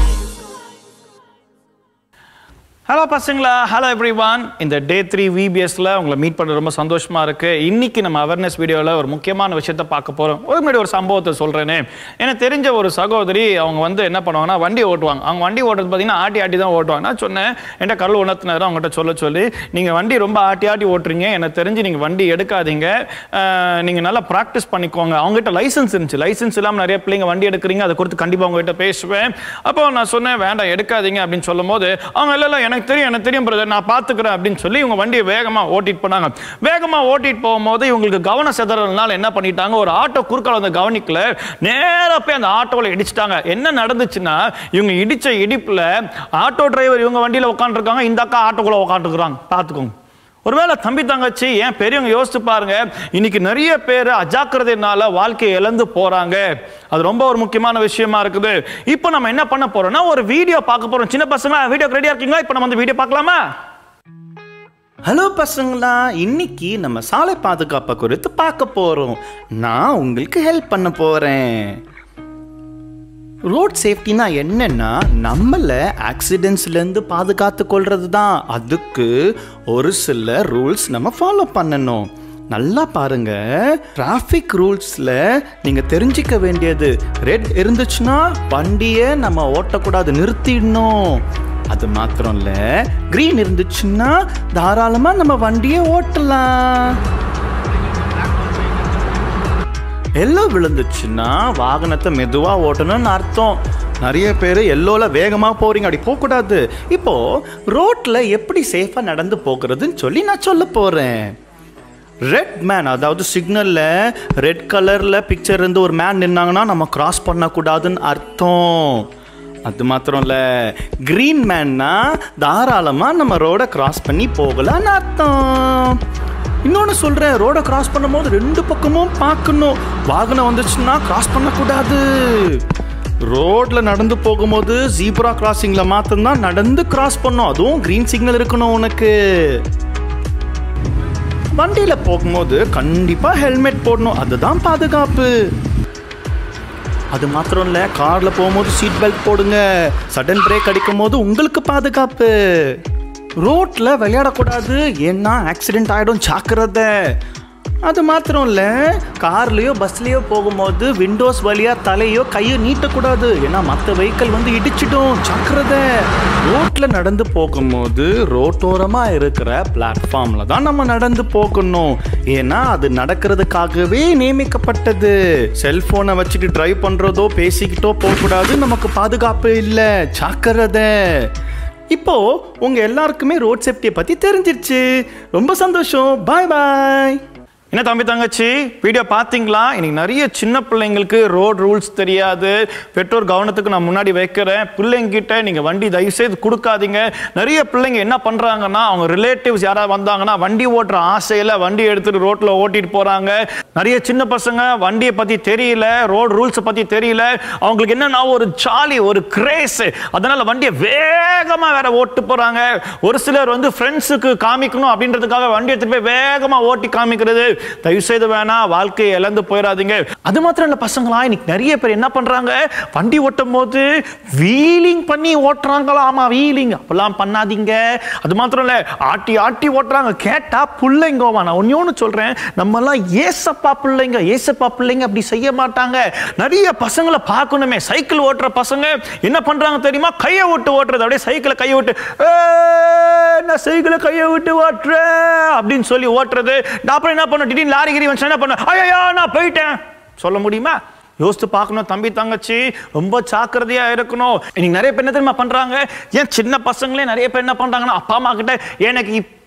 Hello பசங்களா ஹலோ எவ்ரி ஒன் இந்த day three விபிஎஸ்ல உங்களை meet பண்ண ரொம்ப சந்தோஷமா இருக்கு இன்னைக்கு நம்ம awareness வீடியோவில் ஒரு முக்கியமான விஷயத்த பார்க்க போறோம் ஒரு முன்னாடி ஒரு சம்பவத்தை சொல்றேனே எனக்கு தெரிஞ்ச ஒரு சகோதரி அவங்க வந்து என்ன பண்ணுவாங்கன்னா வண்டி ஓட்டுவாங்க அவங்க வண்டி ஓட்டுறது பார்த்தீங்கன்னா ஆட்டி ஆட்டி தான் ஓட்டுவாங்க நான் சொன்னேன் என்கிட்ட கல் உணர்த்தினாரு அவங்ககிட்ட சொல்ல சொல்லி நீங்கள் வண்டி ரொம்ப ஆட்டி ஆட்டி ஓட்டுறீங்க எனக்கு தெரிஞ்சு நீங்கள் வண்டி எடுக்காதீங்க அஹ், நீங்க நல்லா ப்ராக்டிஸ் பண்ணிக்கோங்க அவங்ககிட்ட லைசன்ஸ் இருந்துச்சு லைசன்ஸ் இல்லாமல் நிறைய பிள்ளைங்க வண்டி எடுக்கிறீங்க அதை குறித்து கண்டிப்பாக அவங்ககிட்ட பேசுவேன் அப்போ நான் சொன்னேன் வேண்டாம் எடுக்காதீங்க அப்படின்னு சொல்லும் போது அவங்க இல்லை இல்லை எனக்கு தெரியும் எனக்கு தெரியும் பிரதர் நான் பார்த்துக்கிறேன் அப்படின்னு சொல்லி இவங்க வண்டியை வேகமாக ஓட்டிட்டு போனாங்க வேகமாக ஓட்டிட்டு போகும்போது இவங்களுக்கு கவனம் செதறதுனால என்ன பண்ணிட்டாங்க ஒரு ஆட்டோ குறுக்கால வந்து கவனிக்கல நேரா போய் அந்த ஆட்டோவில் இடிச்சிட்டாங்க என்ன நடந்துச்சுன்னா இவங்க இடிச்ச இடிப்புல ஆட்டோ டிரைவர் இவங்க வண்டியில் உட்காந்துருக்காங்க இந்த அக்கா ஆட்டோக்குள்ள உட்காந்துருக்குறாங்க பார்த்துக்கோங்க ஒருவேளை தம்பி தங்கச்சி ஏன் பெரியவங்க யோசிச்சு பாருங்க இன்னைக்கு நிறைய பேர் அஜாக்கிரதையினால வாழ்க்கையை இழந்து போறாங்க அது ரொம்ப ஒரு முக்கியமான விஷயமா இருக்குது இப்போ நம்ம என்ன பண்ண போறோம்னா ஒரு வீடியோ பார்க்க போறோம் சின்ன பசங்க வீடியோ ரெடியா இருக்கீங்களா இப்போ நம்ம வந்து வீடியோ பார்க்கலாமா ஹலோ பசங்களா இன்னைக்கு நம்ம சாலை பாதுகாப்பை குறித்து பார்க்க போறோம் நான் உங்களுக்கு ஹெல்ப் பண்ண போறேன் ரோட் சேஃப்டினா என்னன்னா நம்மளை ஆக்சிடென்ட்ஸ்லேருந்து பாதுகாத்து கொள்றது தான் அதுக்கு ஒரு சில ரூல்ஸ் நம்ம ஃபாலோ பண்ணணும் நல்லா பாருங்க டிராஃபிக் ரூல்ஸில் நீங்கள் தெரிஞ்சிக்க வேண்டியது ரெட் இருந்துச்சுன்னா வண்டியை நம்ம ஓட்டக்கூடாது நிறுத்திடணும் அது மாத்திரம் இல்லை க்ரீன் இருந்துச்சுன்னா தாராளமாக நம்ம வண்டியை ஓட்டலாம் எல்லோ விழுந்துச்சுன்னா வாகனத்தை மெதுவா ஓட்டணும்னு அர்த்தம் நிறைய பேர் எல்லோல வேகமா போறீங்க அப்படி போகக்கூடாது இப்போ ரோட்ல எப்படி சேஃபா நடந்து போகிறதுன்னு சொல்லி நான் சொல்ல போறேன் ரெட் மேன் அதாவது சிக்னல்ல ரெட் கலர்ல பிக்சர் இருந்து ஒரு மேன் நின்னாங்கன்னா நம்ம கிராஸ் பண்ணக்கூடாதுன்னு அர்த்தம் அது மாத்திரம் இல்ல கிரீன் மேன்னா தாராளமா நம்ம ரோட கிராஸ் பண்ணி போகலான்னு அர்த்தம் இன்னொன்று சொல்கிறேன் ரோடை கிராஸ் பண்ணும்போது ரெண்டு பக்கமும் பார்க்கணும் வாகனம் வந்துச்சுன்னா கிராஸ் பண்ணக்கூடாது ரோட்ல நடந்து போகும்போது ஜீப்ரா கிராசிங்ல மாத்திரம்தான் நடந்து கிராஸ் பண்ணும் அதுவும் கிரீன் சிக்னல் இருக்கணும் உனக்கு வண்டியில போகும்போது கண்டிப்பா ஹெல்மெட் போடணும் அதுதான் பாதுகாப்பு அது மாத்திரம் இல்ல கார்ல போகும்போது சீட் பெல்ட் போடுங்க சடன் பிரேக் அடிக்கும் போது உங்களுக்கு பாதுகாப்பு ரோட்ல விளையாடக்கூடாது ஏன்னா ஆக்சிடென்ட் ஆயிடும் ஜாக்கிரதை அது மாத்திரம் இல்ல கார்லயோ பஸ்லயோ போகும்போது விண்டோஸ் வழியா தலையோ கையோ நீட்டக்கூடாது ஏன்னா மற்ற வெஹிக்கிள் வந்து இடிச்சிடும் ஜாக்கிரதை ரோட்ல நடந்து போகும்போது ரோட்டோரமா இருக்கிற பிளாட்ஃபார்ம்ல தான் நம்ம நடந்து போகணும் ஏன்னா அது நடக்கிறதுக்காகவே நியமிக்கப்பட்டது செல்போனை வச்சுட்டு டிரைவ் பண்றதோ பேசிக்கிட்டோ போகக்கூடாது நமக்கு பாதுகாப்பு இல்லை ஜாக்கிரதை இப்போ உங்க எல்லாருக்குமே ரோட் சேஃப்டியை பத்தி தெரிஞ்சிருச்சு ரொம்ப சந்தோஷம் பாய் பாய் என்ன தம்பி தங்கச்சி வீடியோ பார்த்தீங்களா இன்னைக்கு நிறைய சின்ன பிள்ளைங்களுக்கு ரோட் ரூல்ஸ் தெரியாது பெற்றோர் கவனத்துக்கு நான் முன்னாடி வைக்கிறேன் பிள்ளைங்கிட்ட நீங்கள் வண்டி தயவுசெய்து கொடுக்காதீங்க நிறைய பிள்ளைங்க என்ன பண்ணுறாங்கன்னா அவங்க ரிலேட்டிவ்ஸ் யாராவது வந்தாங்கன்னா வண்டி ஓட்டுற ஆசையில் வண்டி எடுத்துட்டு ரோட்டில் ஓட்டிட்டு போகிறாங்க நிறைய சின்ன பசங்க வண்டியை பற்றி தெரியல ரோட் ரூல்ஸை பற்றி தெரியல அவங்களுக்கு என்னன்னா ஒரு ஜாலி ஒரு கிரேஸ் அதனால வண்டியை வேகமாக வேற ஓட்டு போகிறாங்க ஒரு சிலர் வந்து ஃப்ரெண்ட்ஸுக்கு காமிக்கணும் அப்படின்றதுக்காக வண்டி எடுத்துட்டு போய் வேகமாக ஓட்டி காமிக்கிறது தயவு செய்து வேணாம் வாழ்க்கையை இழந்து போயிடாதீங்க அது மாத்திரம் இல்ல பசங்களா இன்னைக்கு நிறைய பேர் என்ன பண்றாங்க வண்டி ஓட்டும் போது வீலிங் பண்ணி ஓட்டுறாங்களா ஆமா வீலிங் அப்பெல்லாம் பண்ணாதீங்க அது மாத்திரம் இல்ல ஆட்டி ஆட்டி ஓட்டுறாங்க கேட்டா பிள்ளைங்கோவா நான் ஒன்னே ஒன்று சொல்றேன் நம்ம எல்லாம் ஏசப்பா பிள்ளைங்க ஏசப்பா பிள்ளைங்க அப்படி செய்ய மாட்டாங்க நிறைய பசங்களை பார்க்கணுமே சைக்கிள் ஓட்டுற பசங்க என்ன பண்றாங்க தெரியுமா கையை விட்டு ஓட்டுறது அப்படியே சைக்கிளை கையை விட்டு "ஏய், நான் சைக்கிளை கையை விட்டு ஓட்டுறேன் அப்படின்னு சொல்லி ஓட்டுறது நான் அப்புறம் என்ன பண்ண திடீர்னு லாரி கிரி வந்து என்ன பண்ண ஐயோ நான் போயிட்டேன் சொல்ல முடியுமா யோசித்து பார்க்கணும் தம்பி தங்கச்சி ரொம்ப ஜாக்கிரதையா இருக்கணும் இன்னைக்கு நிறைய பேர் என்ன தெரியுமா பண்றாங்க ஏன் சின்ன பசங்களே நிறைய பேர் என்ன பண்றாங்கன்னா அப்பா அம்மா கிட்ட எனக்கு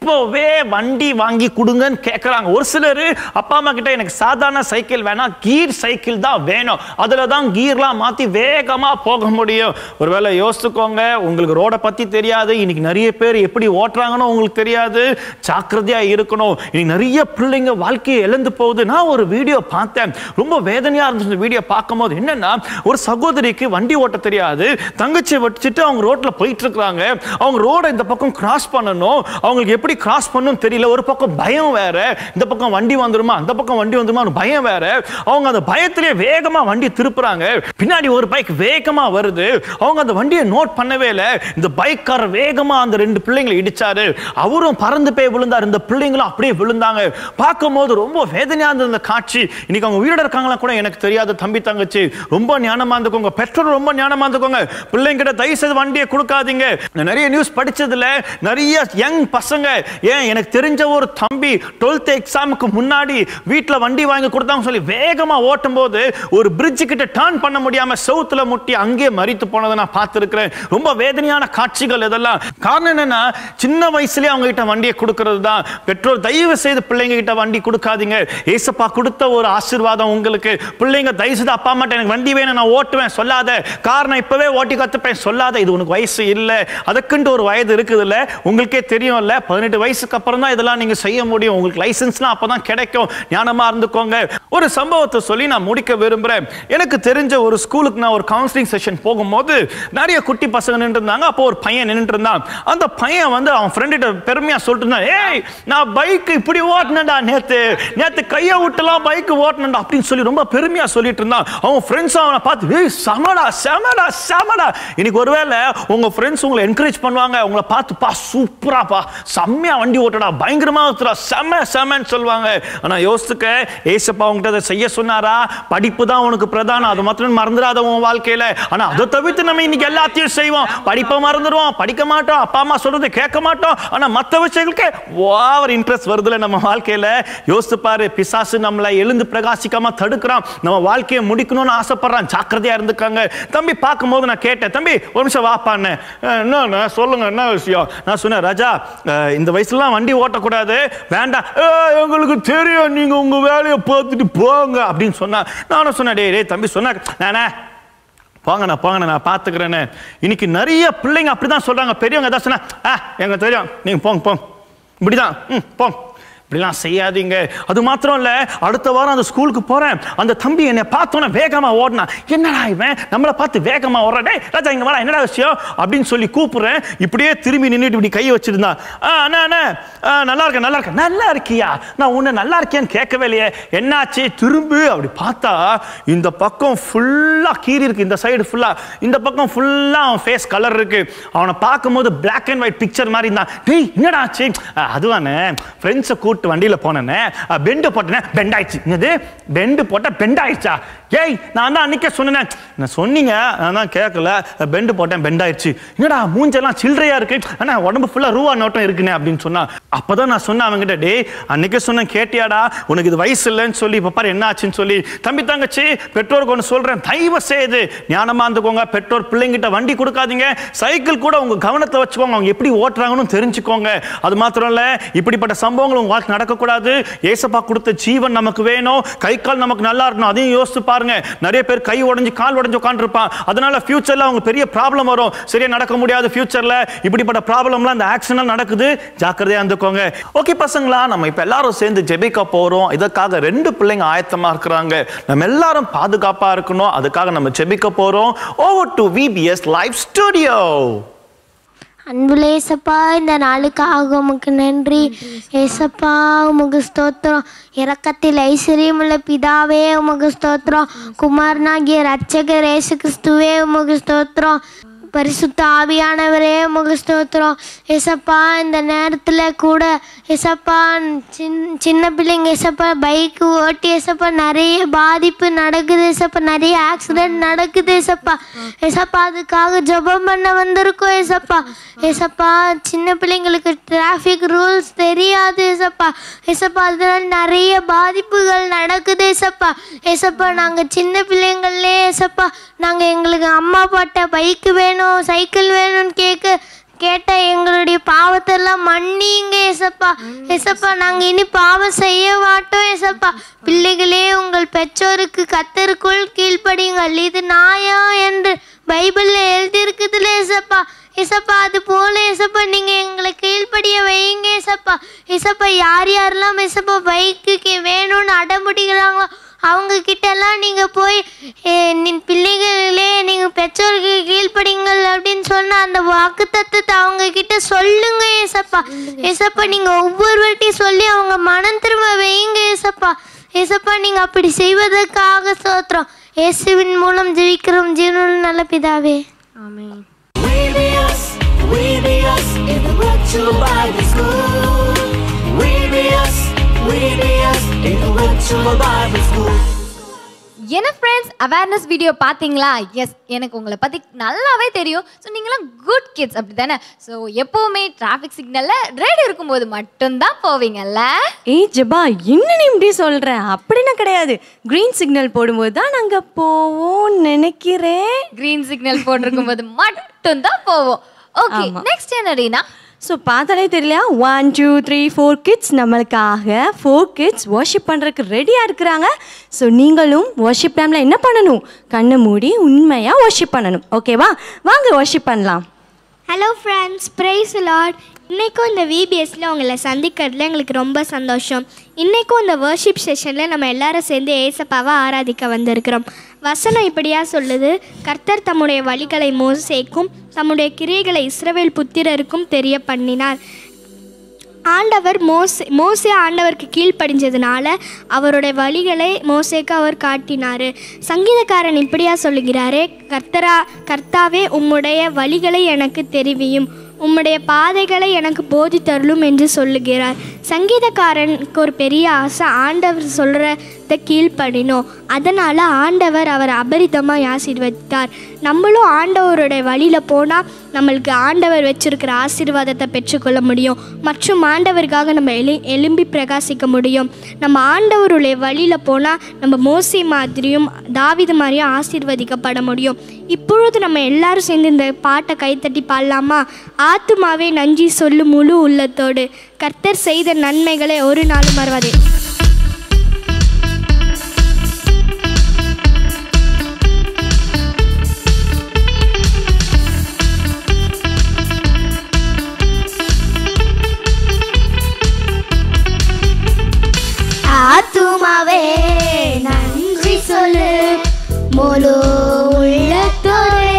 இப்போவே வண்டி வாங்கி கொடுங்கன்னு கேட்குறாங்க ஒரு சிலர் அப்பா அம்மா கிட்ட எனக்கு சாதாரண சைக்கிள் வேணாம் கீர் சைக்கிள் தான் வேணும் அதில் தான் கீர்லாம் மாற்றி வேகமாக போக முடியும் ஒருவேளை யோசிச்சுக்கோங்க உங்களுக்கு ரோடை பற்றி தெரியாது இன்னைக்கு நிறைய பேர் எப்படி ஓட்டுறாங்கன்னு உங்களுக்கு தெரியாது ஜாக்கிரதையாக இருக்கணும் இன்னைக்கு நிறைய பிள்ளைங்க வாழ்க்கையை இழந்து போகுது நான் ஒரு வீடியோ பார்த்தேன் ரொம்ப வேதனையாக இருந்துச்சு இந்த வீடியோ பார்க்கும்போது என்னன்னா ஒரு சகோதரிக்கு வண்டி ஓட்ட தெரியாது தங்கச்சியை வச்சுட்டு அவங்க ரோட்டில் போயிட்டு இருக்கிறாங்க அவங்க ரோடை இந்த பக்கம் கிராஸ் பண்ணணும் அவங்களுக்கு எப்படி கிராஸ் பண்ணணும் தெரியல ஒரு பக்கம் பயம் வேற இந்த பக்கம் வண்டி வந்துருமா அந்த பக்கம் வண்டி வந்துருமா பயம் வேற அவங்க அந்த பயத்திலே வேகமா வண்டி திருப்புறாங்க பின்னாடி ஒரு பைக் வேகமா வருது அவங்க அந்த வண்டியை நோட் பண்ணவே இல்லை இந்த பைக்காரர் வேகமா அந்த ரெண்டு பிள்ளைங்களை இடிச்சாரு அவரும் பறந்து போய் விழுந்தார் இந்த பிள்ளைங்களும் அப்படியே விழுந்தாங்க பார்க்கும்போது ரொம்ப வேதனையா இருந்தது இந்த காட்சி இன்னைக்கு அவங்க உயிரோட இருக்காங்களா கூட எனக்கு தெரியாத தம்பி தங்கச்சி ரொம்ப ஞானமா இருந்துக்கோங்க பெற்றோர் ரொம்ப ஞானமா இருந்துக்கோங்க பிள்ளைங்கிட்ட தயவு செய்து வண்டியை கொடுக்காதீங்க நான் நிறைய நியூஸ் படிச்சதுல நிறைய யங் பசங்க ஏன் எனக்கு தெரிஞ்ச ஒரு தம்பி டுவெல்த் எக்ஸாமுக்கு முன்னாடி வீட்டில் வண்டி வாங்கி கொடுத்தாங்க சொல்லி வேகமா ஓட்டும் போது ஒரு பிரிட்ஜ் கிட்ட டர்ன் பண்ண முடியாம செவுத்துல முட்டி அங்கேயே மறித்து போனதை நான் பார்த்துருக்கிறேன் ரொம்ப வேதனையான காட்சிகள் இதெல்லாம் காரணம் என்னன்னா சின்ன வயசுலயே அவங்க கிட்ட வண்டியை கொடுக்கறது தான் பெற்றோர் தயவு செய்து பிள்ளைங்க கிட்ட வண்டி கொடுக்காதீங்க ஏசப்பா கொடுத்த ஒரு ஆசீர்வாதம் உங்களுக்கு பிள்ளைங்க தயவு செய்து அப்பா அம்மாட்ட எனக்கு வண்டி வேணும் நான் ஓட்டுவேன் சொல்லாத காரணம் இப்பவே ஓட்டி கத்துப்பேன் சொல்லாத இது உனக்கு வயசு இல்லை அதுக்குன்ட்டு ஒரு வயது இருக்குது இல்ல உங்களுக்கே தெரியும் இல்ல பதினெட்டு வயசுக்கு அப்புறம் தான் இதெல்லாம் நீங்க செய்ய முடியும் உங்களுக்கு லைசன்ஸ்லாம் அப்பதான் கிடைக்கும் ஞானமா இருந்துக்கோங்க ஒரு சம்பவத்தை சொல்லி நான் முடிக்க விரும்புறேன் எனக்கு தெரிஞ்ச ஒரு ஸ்கூலுக்கு நான் ஒரு கவுன்சிலிங் செஷன் போகும்போது நிறைய குட்டி பசங்க நின்று இருந்தாங்க அப்போ ஒரு பையன் நின்றுட்டு இருந்தான் அந்த பையன் வந்து அவன் ஃப்ரெண்ட பெருமையா சொல்லிட்டு இருந்தான் ஏய் நான் பைக் இப்படி ஓட்டினடா நேத்து நேத்து கையை விட்டுலாம் பைக் ஓட்டினடா அப்படின்னு சொல்லி ரொம்ப பெருமையா சொல்லிட்டு இருந்தான் அவன் ஃப்ரெண்ட்ஸ் அவனை பார்த்து ஏய் சமடா செமடா செமடா இன்னைக்கு ஒருவேளை உங்க ஃப்ரெண்ட்ஸ் உங்களை என்கரேஜ் பண்ணுவாங்க உங்களை பார்த்து பா சூப்பராப்பா செம்மையா வண்டி ஓட்டடா பயங்கரமா ஓட்டுறா செம செமன்னு சொல்லுவாங்க ஆனா யோசிச்சுக்க ஏசப்பா உங்ககிட்ட அதை செய்ய சொன்னாரா படிப்பு தான் உனக்கு பிரதானம் அது மாத்திரம் மறந்துடாத உன் வாழ்க்கையில ஆனா அதை தவிர்த்து நம்ம இன்னைக்கு எல்லாத்தையும் செய்வோம் படிப்பை மறந்துடுவோம் படிக்க மாட்டோம் அப்பா அம்மா சொல்றதை கேட்க மாட்டோம் ஆனா மற்ற விஷயங்களுக்கு ஓவர் இன்ட்ரெஸ்ட் வருதுல நம்ம வாழ்க்கையில யோசிச்சு பாரு பிசாசு நம்மளை எழுந்து பிரகாசிக்காம தடுக்கிறான் நம்ம வாழ்க்கையை முடிக்கணும்னு ஆசைப்படுறான் ஜாக்கிரதையா இருந்துக்காங்க தம்பி பார்க்கும்போது நான் கேட்டேன் தம்பி ஒரு நிமிஷம் வாப்பான்னு என்ன சொல்லுங்க என்ன விஷயம் நான் சொன்னேன் ராஜா அஹ், இந்த வயசுலாம் வண்டி ஓட்டக்கூடாது வேண்டாம் "ஏய், எங்களுக்கு தெரியும் நீங்க உங்க வேலையை பார்த்துட்டு போங்க அப்படின்னு சொன்னா நானும் சொன்னேன் டேய் டேய் தம்பி சொன்னா நானே போங்கண்ணா போங்கண்ணா நான் பார்த்துக்கிறேன்னு இன்னைக்கு நிறைய பிள்ளைங்க அப்படிதான் சொல்றாங்க பெரியவங்க ஏதாவது சொன்னா ஆ எங்க தெரியும் நீங்க போங்க போங்க இப்படிதான் ம் போங்க இப்படிலாம் செய்யாதீங்க அது மாத்திரம் இல்ல அடுத்த வாரம் அந்த ஸ்கூலுக்கு போறேன் அந்த தம்பி என்னை பார்த்தோன்னே வேகமா ஓடினா என்னடா இவன் நம்மளை பார்த்து வேகமா ஓடுறா டேய் ராஜா இங்க வாடா என்னடா விஷயம் அப்படின்னு சொல்லி கூப்பிடுறேன் இப்படியே திரும்பி நின்றுட்டு இப்படி கையை வச்சிருந்தான் ஆ அண்ணா அண்ணா ஆ, நல்லா இருக்கேன் நல்லா இருக்கேன் நல்லா இருக்கியா நான் உன்னை நல்லா இருக்கேன்னு கேட்கவே இல்லையே என்னாச்சு திரும்பு அப்படி பார்த்தா இந்த பக்கம் ஃபுல்லா கீறி இருக்கு இந்த சைடு ஃபுல்லா இந்த பக்கம் ஃபுல்லா அவன் ஃபேஸ் கலர் இருக்கு அவனை பார்க்கும்போது Black அண்ட் ஒயிட் பிக்சர் மாதிரி இருந்தான் டேய் என்னடா ஆச்சு "அஹ், அதுவானே ஃப்ரெண்ட்ஸை கூட்டு வண்டியில போனேனே பெண்டு போட்டேனே பெண்ட் ஆயிடுச்சு என்னது பெண்டு போட்டா பெண்ட் ஆயிடுச்சா ஏய் நான் தான் அன்னைக்கே சொன்னேன் நான் சொன்னீங்க நான் தான் கேட்கல பெண்டு போட்டேன் பெண்ட் ஆயிடுச்சு என்னடா மூஞ்செல்லாம் சில்லறையா இருக்கு ஆனா உடம்பு ஃபுல்லா ரூவா நோட்டம் இருக்குனே அப்படின்னு சொன்னா அப்பதான் நான் சொன்னேன் அவன்கிட்ட டேய் அன்னைக்கே சொன்னேன் கேட்டியாடா உனக்கு இது வயசு இல்லைன்னு சொல்லி இப்ப பாரு என்ன ஆச்சுன்னு சொல்லி தம்பி தங்கச்சி பெற்றோருக்கு ஒன்று சொல்றேன் தயவு செய்து ஞானமா இருந்துக்கோங்க பெற்றோர் பிள்ளைங்கிட்ட வண்டி கொடுக்காதீங்க சைக்கிள் கூட உங்க கவனத்தை வச்சுக்கோங்க அவங்க எப்படி ஓட்டுறாங்கன்னு தெரிஞ்சுக்கோங்க அது மாத்திரம் இல்ல இப்படிப்பட்ட சம்பவங்கள் உங்க வாழ்க்கை நடக்கக்கூடாது ஏசப்பா கொடுத்த ஜீவன் நமக்கு வேணும் கை கால் நமக்கு நல்லா இருக்கணும் அதையும் யோசிச்சு பாருங்க நிறைய பேர் கை உடைஞ்சு கால் உடைஞ்சு உட்காந்துருப்பான் அதனால ஃபியூச்சர்ல அவங்க பெரிய ப்ராப்ளம் வரும் சரியா நடக்க முடியாது ஃபியூச்சர்ல இப்படிப்பட்ட ப்ராப்ளம்லாம் இந்த ஆக்சிடென்ட் நடக்குது ஜாக்கிரதையா இருந்துக்கோங்க ஓகே பசங்களா நம்ம இப்ப எல்லாரும் சேர்ந்து ஜெபிக்க போறோம் இதற்காக ரெண்டு பிள்ளைங்க ஆயத்தமா இருக்கிறாங்க நம்ம எல்லாரும் பாதுகாப்பா இருக்கணும் அதுக்காக நம்ம ஜெபிக்க போறோம் over to VBS live studio அன்புள்ள ஏசப்பா இந்த நாளுக்காக உமக்கு நன்றி ஏசப்பா உமக்கு ஸ்தோத்திரம் இரக்கத்தில் ஐஸ்வர்யமுள்ள பிதாவே உமக்கு ஸ்தோத்திரம் குமாரனாகிய ரட்சகர் ஏசு கிறிஸ்துவே உமக்கு ஸ்தோத்திரம் பரிசுத்த ஆவியானவரே உமக்கு ஸ்தோத்திரம் ஏசப்பா இந்த நேரத்தில் கூட ஏசப்பா சின் சின்ன பிள்ளைங்க ஏசப்பா பைக்கு ஓட்டி ஏசப்பா நிறைய பாதிப்பு நடக்குது ஏசப்பா நிறைய ஆக்சிடென்ட் நடக்குது ஏசப்பா ஏசப்பா அதுக்காக ஜெபம் பண்ண வந்திருக்கோம் ஏசப்பா ஏசப்பா சின்ன பிள்ளைங்களுக்கு டிராஃபிக் ரூல்ஸ் தெரியாது ஏசப்பா ஏசப்பா அதனால நிறைய பாதிப்புகள் நடக்குது ஏசப்பா ஏசப்பா நாங்கள் சின்ன பிள்ளைங்களே ஏசப்பா நாங்கள் எங்களுக்கு அம்மா அப்பாட்ட பைக்கு வேணும் சைக்கிள் வேணும்னு கேட்க கேட்ட எங்களுடைய பாவத்தெல்லாம் மன்னிங்க ஏசப்பா ஏசப்பா ஏசப்பா நாங்க இனி பாவம் செய்ய மாட்டோம் ஏசப்பா பிள்ளைகளே உங்கள் பெற்றோருக்கு கத்தருக்குள் கீழ்ப்படியுங்கள் இது நாயா என்று பைபிள்ல எழுதியிருக்குதுல ஏசப்பா ஏசப்பா அது போல ஏசப்பா நீங்க எங்களை கீழ்ப்படிய வைங்க ஏசப்பா ஏசப்பா யார் யாரெல்லாம் ஏசப்பா பைக்கு வேணும்னு அடம்பிடிக்கிறாங்களோ அவங்க கிட்ட எல்லாம் நீங்க போய் "ஏ, நின் பிள்ளைகளே நீங்க பெற்றோருக்கு கீழ்ப்படிங்கள் அப்படின்னு சொன்ன அந்த வாக்கு தத்துவத்தை அவங்க கிட்ட சொல்லுங்க ஏசப்பா ஏசப்பா நீங்க ஒவ்வொரு வாட்டி சொல்லி அவங்க மனம் திரும்ப வைங்க ஏசப்பா ஏசப்பா நீங்க அப்படி செய்வதற்காக சோத்திரம் இயேசுவின் மூலம் ஜெயிக்கிறோம் ஜீவனுள்ள நல்ல பிதாவே ஆமென் We be us, we be us in the virtual Bible school. We be us, we be us in the virtual Bible school. என்ன ஃப்ரெண்ட்ஸ் அவேர்னஸ் வீடியோ பார்த்தீங்களா எஸ் எனக்கு உங்களை பற்றி நல்லாவே தெரியும் ஸோ நீங்களாம் குட் கிட்ஸ் அப்படி தானே ஸோ எப்போவுமே டிராஃபிக் சிக்னலில் ரெடி இருக்கும்போது மட்டும்தான் போவீங்கல்ல ஏய் ஜபா என்ன நீ இப்படி சொல்ற அப்படின்னா கிடையாது கிரீன் சிக்னல் போடும்போது தான் நாங்க போவோம் நினைக்கிறேன் கிரீன் சிக்னல் போட்டிருக்கும் போது மட்டும்தான் போவோம் ஓகே நெக்ஸ்ட் என்ன ரீனா ஸோ பார்த்தாலே தெரியலையா one two three four kids நம்மளுக்காக ஃபோர் கிட்ஸ் வாஷிப் பண்ணுறதுக்கு ரெடியாக இருக்கிறாங்க ஸோ நீங்களும் வாஷிப் டைமில் என்ன பண்ணணும் கண்ணை மூடி உண்மையாக வாஷிப் பண்ணணும் ஓகேவா வாங்க வாஷிப் பண்ணலாம் ஹலோ ஃப்ரெண்ட்ஸ் ப்ரைஸ் லார்ட் இன்றைக்கும் இந்த விபிஎஸ்ல உங்களை சந்திக்கிறதுல எங்களுக்கு ரொம்ப சந்தோஷம் இன்றைக்கும் இந்த வர்ஷிப் செஷனில் நம்ம எல்லாரும் சேர்ந்து ஏசப்பாவை ஆராதிக்க வந்திருக்கிறோம் வசனம் இப்படியா சொல்லுது கர்த்தர் தம்முடைய வழிகளை மோசேக்கும் தம்முடைய கிரியைகளை இஸ்ரவேல் புத்திரருக்கும் தெரிய பண்ணினார் ஆண்டவர் மோசே மோசே ஆண்டவருக்கு கீழ்ப்படிஞ்சதுனால அவருடைய வழிகளை மோசேக்கு அவர் காட்டினார் சங்கீதக்காரன் இப்படியா சொல்லுகிறாரே கர்த்தரா கர்த்தாவே உம்முடைய வழிகளை எனக்கு தெரிவியும் உம்முடைய பாதைகளை எனக்கு போதித்தருளும் என்று சொல்லுகிறார் சங்கீதக்காரனுக்கு ஒரு பெரிய ஆசை ஆண்டவர் சொல்கிறத கீழ்ப்படினோம் அதனால் ஆண்டவர் அவர் அபரிதமாக ஆசீர்வதித்தார் நம்மளும் ஆண்டவருடைய வழியில் போனால் நம்மளுக்கு ஆண்டவர் வச்சிருக்கிற ஆசீர்வாதத்தை பெற்றுக்கொள்ள முடியும் மற்றும் ஆண்டவருக்காக நம்ம எழு எழும்பி பிரகாசிக்க முடியும் நம்ம ஆண்டவருடைய வழியில் போனால் நம்ம மோசி மாதிரியும் தாவிது மாதிரியும் ஆசீர்வதிக்கப்பட முடியும் இப்பொழுது நம்ம எல்லாரும் சேர்ந்து இந்த பாட்டை கைத்தட்டி பாடலாமா ஆத்துமாவே நன்றி சொல்லு முழு உள்ளத்தோடு கர்த்தர் செய்த நன்மைகளை ஒரு நாள் மறவாதே ஆத்துமாவே நன்றி சொல்லு முழு உள்ளத்தோடே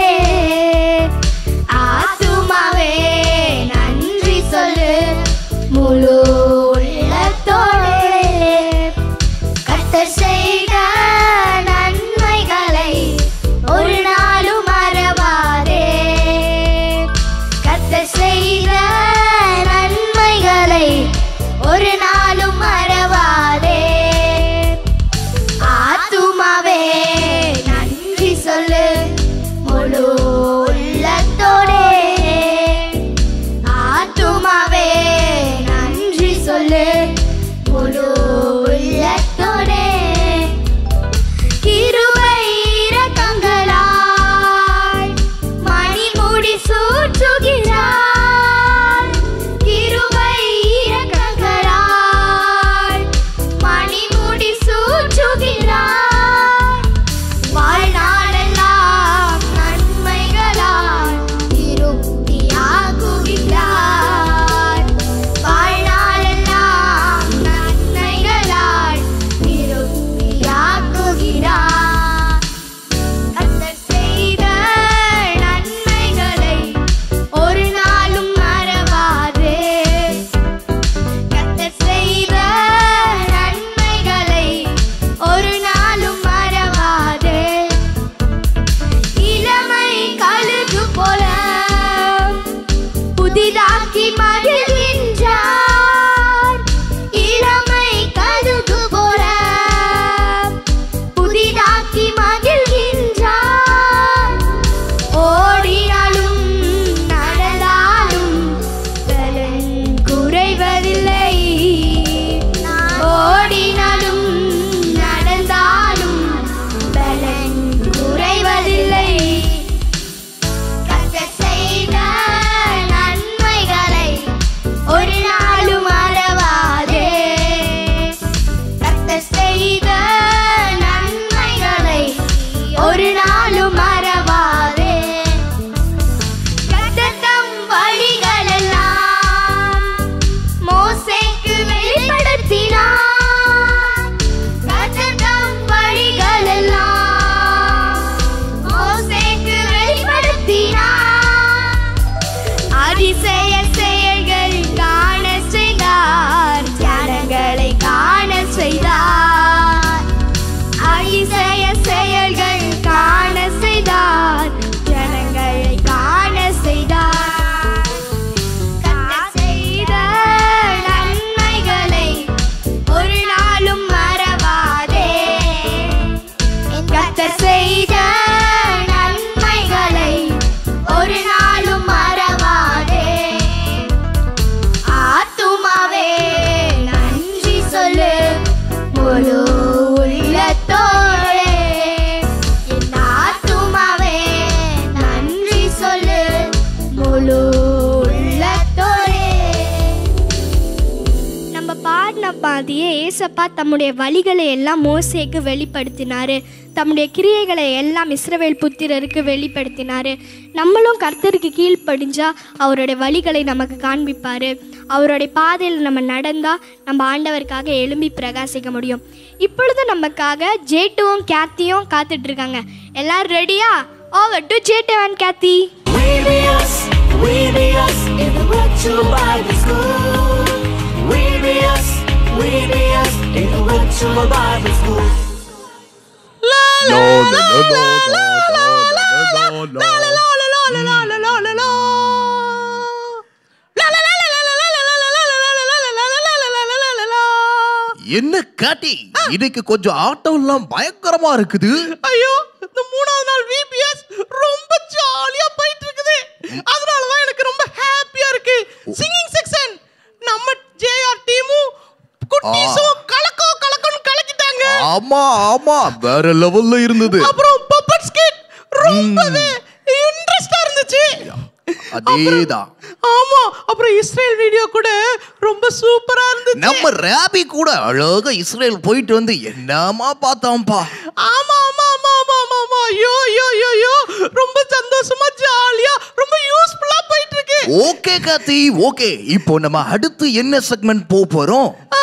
ஆத்துமாவே நன்றி சொல்லு முழு உள்ளத்தோடே கர்த்தர் செய்த நன்மைகளை ஒரு நாளும் மறவாதே கர்த்தர் செய்த நன்மைகளை ஒரு நாளும் மறவாதே ஆத்துமாவே நன்றி சொல்லு முழு உள்ளத்தோடே ஆத்துமாவே நன்றி சொல்லு முழு உள்ளத்தோடே கிருபை இரக்கங்களாய் மணிமுடி சூற்றுகிறார் கிருபை இரக்கங்களாய் மணிமுடி சூற்றுகிறார் வாழ்நாளெல்லாம் நன்மைகளால் திருப்தியாகுகிறார் வாழ்நாளெல்லாம் மாதிரியே ஏசப்பா தம்முடைய வழிகளை எல்லாம் மோசேக்கு வெளிப்படுத்தினாரு தம்முடைய கிரியைகளை எல்லாம் இஸ்ரவேல் புத்திரருக்கு வெளிப்படுத்தினாரு நம்மளும் கர்த்தருக்கு கீழ்ப்படிஞ்சா அவருடைய வழிகளை நமக்கு காண்பிப்பாரு அவருடைய பாதையில் நம்ம நடந்தா நம்ம ஆண்டவருக்காக எழும்பி பிரகாசிக்க முடியும் இப்பொழுது நமக்காக ஜேட்டுவும் கேத்தியும் காத்துட்டு இருக்காங்க எல்லாரும் ரெடியா ஓவர் டு ஜேட்டு and Cathy We be us, we be us in the virtual Bible school. We be us, we be us in the virtual Bible school. என்ன காட்டி இன்னைக்கு கொஞ்சம் ஆட்டம் எல்லாம் பயங்கரமா இருக்குது ஐயோ இந்த மூணாவது நாள் விபிஎஸ் ரொம்ப ஜாலியா போயிட்டு இருக்குது அதனால தான் எனக்கு ரொம்ப ஹாப்பியா இருக்கு சிங்கிங் செக்ஷன் நம்ம ஜேஆர் டீமும் குட்டீஸும் கலக்கோ கலக்கோன்னு கலக்கிட்டாங்க ஆமா ஆமா வேற லெவல்ல இருந்தது அப்புறம் பப்பட் ஸ்கிட் ரொம்பவே இன்ட்ரெஸ்டா இருந்துச்சு அதேதான் ஆமா அப்புறம் இஸ்ரேல் வீடியோ கூட ரொம்ப சூப்பரா இருந்துச்சு நம்ம ரேபி கூட அழகா இஸ்ரேல் போயிட்டு வந்து என்னமா பார்த்தாம்பா ஆமா ஆமா ஆமா ஆமா ஆமா ஆமா ஐயோ ஐயோ ஐயோ ஐயோ ரொம்ப சந்தோஷமா ஜாலியா ரொம்ப யூஸ்ஃபுல்லா போயிட்டு இருக்கு ஓகே காத்தி ஓகே இப்போ நம்ம அடுத்து என்ன செக்மெண்ட் போக போறோம் ஆ,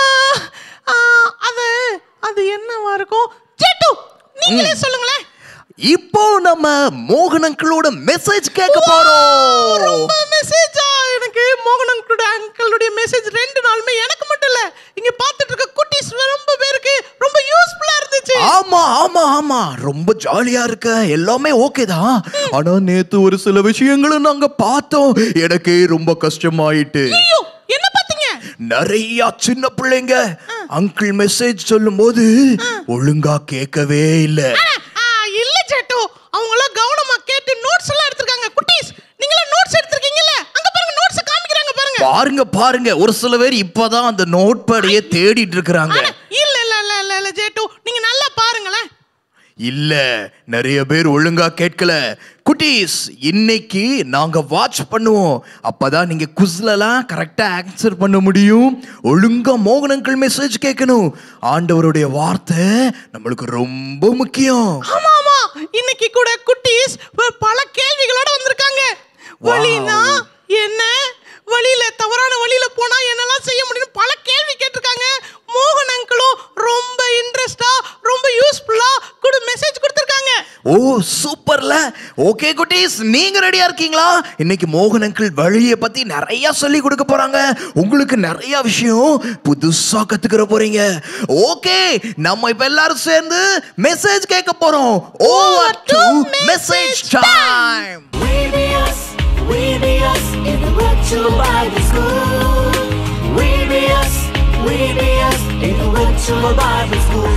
ஆ, அது அது என்னவா இருக்கும் சேட்டு நீங்களே சொல்லுங்களேன் இப்போ நம்ம மோகனங்களோட மெசேஜ் கேட்க போறோம் ரொம்ப மெசேஜா எனக்கு மோகன் அங்கிளோட அங்கிளுடைய மெசேஜ் ரெண்டு நாளுமே எனக்கு மட்டும் இல்ல இங்க பார்த்துட்டு இருக்க குட்டீஸ் ரொம்ப பேருக்கு ரொம்ப யூஸ்ஃபுல்லா இருந்துச்சு ஆமா ஆமா ஆமா ரொம்ப ஜாலியா இருக்க எல்லாமே ஓகே தான் ஆனா நேத்து ஒரு சில விஷயங்களை நாங்க பார்த்தோம் எனக்கே ரொம்ப கஷ்டமாயிட்டு ஐயோ என்ன பாத்தீங்க நிறைய சின்ன பிள்ளைங்க அங்கிள் மெசேஜ் சொல்லும்போது ஒழுங்கா கேட்கவே இல்லை ஆ, இல்ல சேட்டு அவங்க எல்லாம் கவனமா கேட்டு நோட்ஸ் எல்லாம் எடுத்திருக்காங்க குட்டீஸ் நீங்களா நோட்ஸ் எடுத்திருக்கீங்கல்ல அங்க பாருங்க நோட்ஸ் காமிக்கிறாங்க பாருங்க பாருங்க பாருங்க ஒரு சில பேர் இப்பதான் அந்த நோட் பேடையே தேடிட்டு இருக்கிறாங்க இல்ல இல்ல இல்ல இல்ல இல்ல ஜேட்டு நீங்க நல்லா பாருங்களேன் இல்ல நிறைய பேர் ஒழுங்கா கேட்கல குட்டீஸ் இன்னைக்கு நாங்க வாட்ச் பண்ணுவோம் அப்பதான் நீங்க குஸ்லலாம் கரெக்டா ஆன்சர் பண்ண முடியும் ஒழுங்கா மோகனங்கள் மெசேஜ் கேட்கணும் ஆண்டவருடைய வார்த்தை நம்மளுக்கு ரொம்ப முக்கியம் ஆமா ஆமா இன்னைக்கு கூட குட்டீஸ் ப- பல கேள்விகளோட வந்திருக்காங்க வழினா என்ன வழியில தவறான வழியில போனா என்னெல்லாம் செய்ய முடியும் பல கேள்வி கேட்டிருக்காங்க மோகன் அங்கிளும் ரொம்ப இன்ட்ரெஸ்டா ரொம்ப யூஸ்ஃபுல்லா கூட மெசேஜ் கொடுத்திருக்காங்க ஓ சூப்பர்ல ஓகே குட்டீஸ் நீங்க ரெடியா இருக்கீங்களா இன்னைக்கு மோகன் அங்கிள் வழியை பத்தி நிறைய சொல்லி கொடுக்க போறாங்க உங்களுக்கு நிறைய விஷயம் புதுசா கத்துக்கிற போறீங்க ஓகே நம்ம இப்ப எல்லாரும் சேர்ந்து மெசேஜ் கேட்க போறோம் over to message time We be us, we be us in the virtual Bible school. We be us, we be us in the virtual Bible school.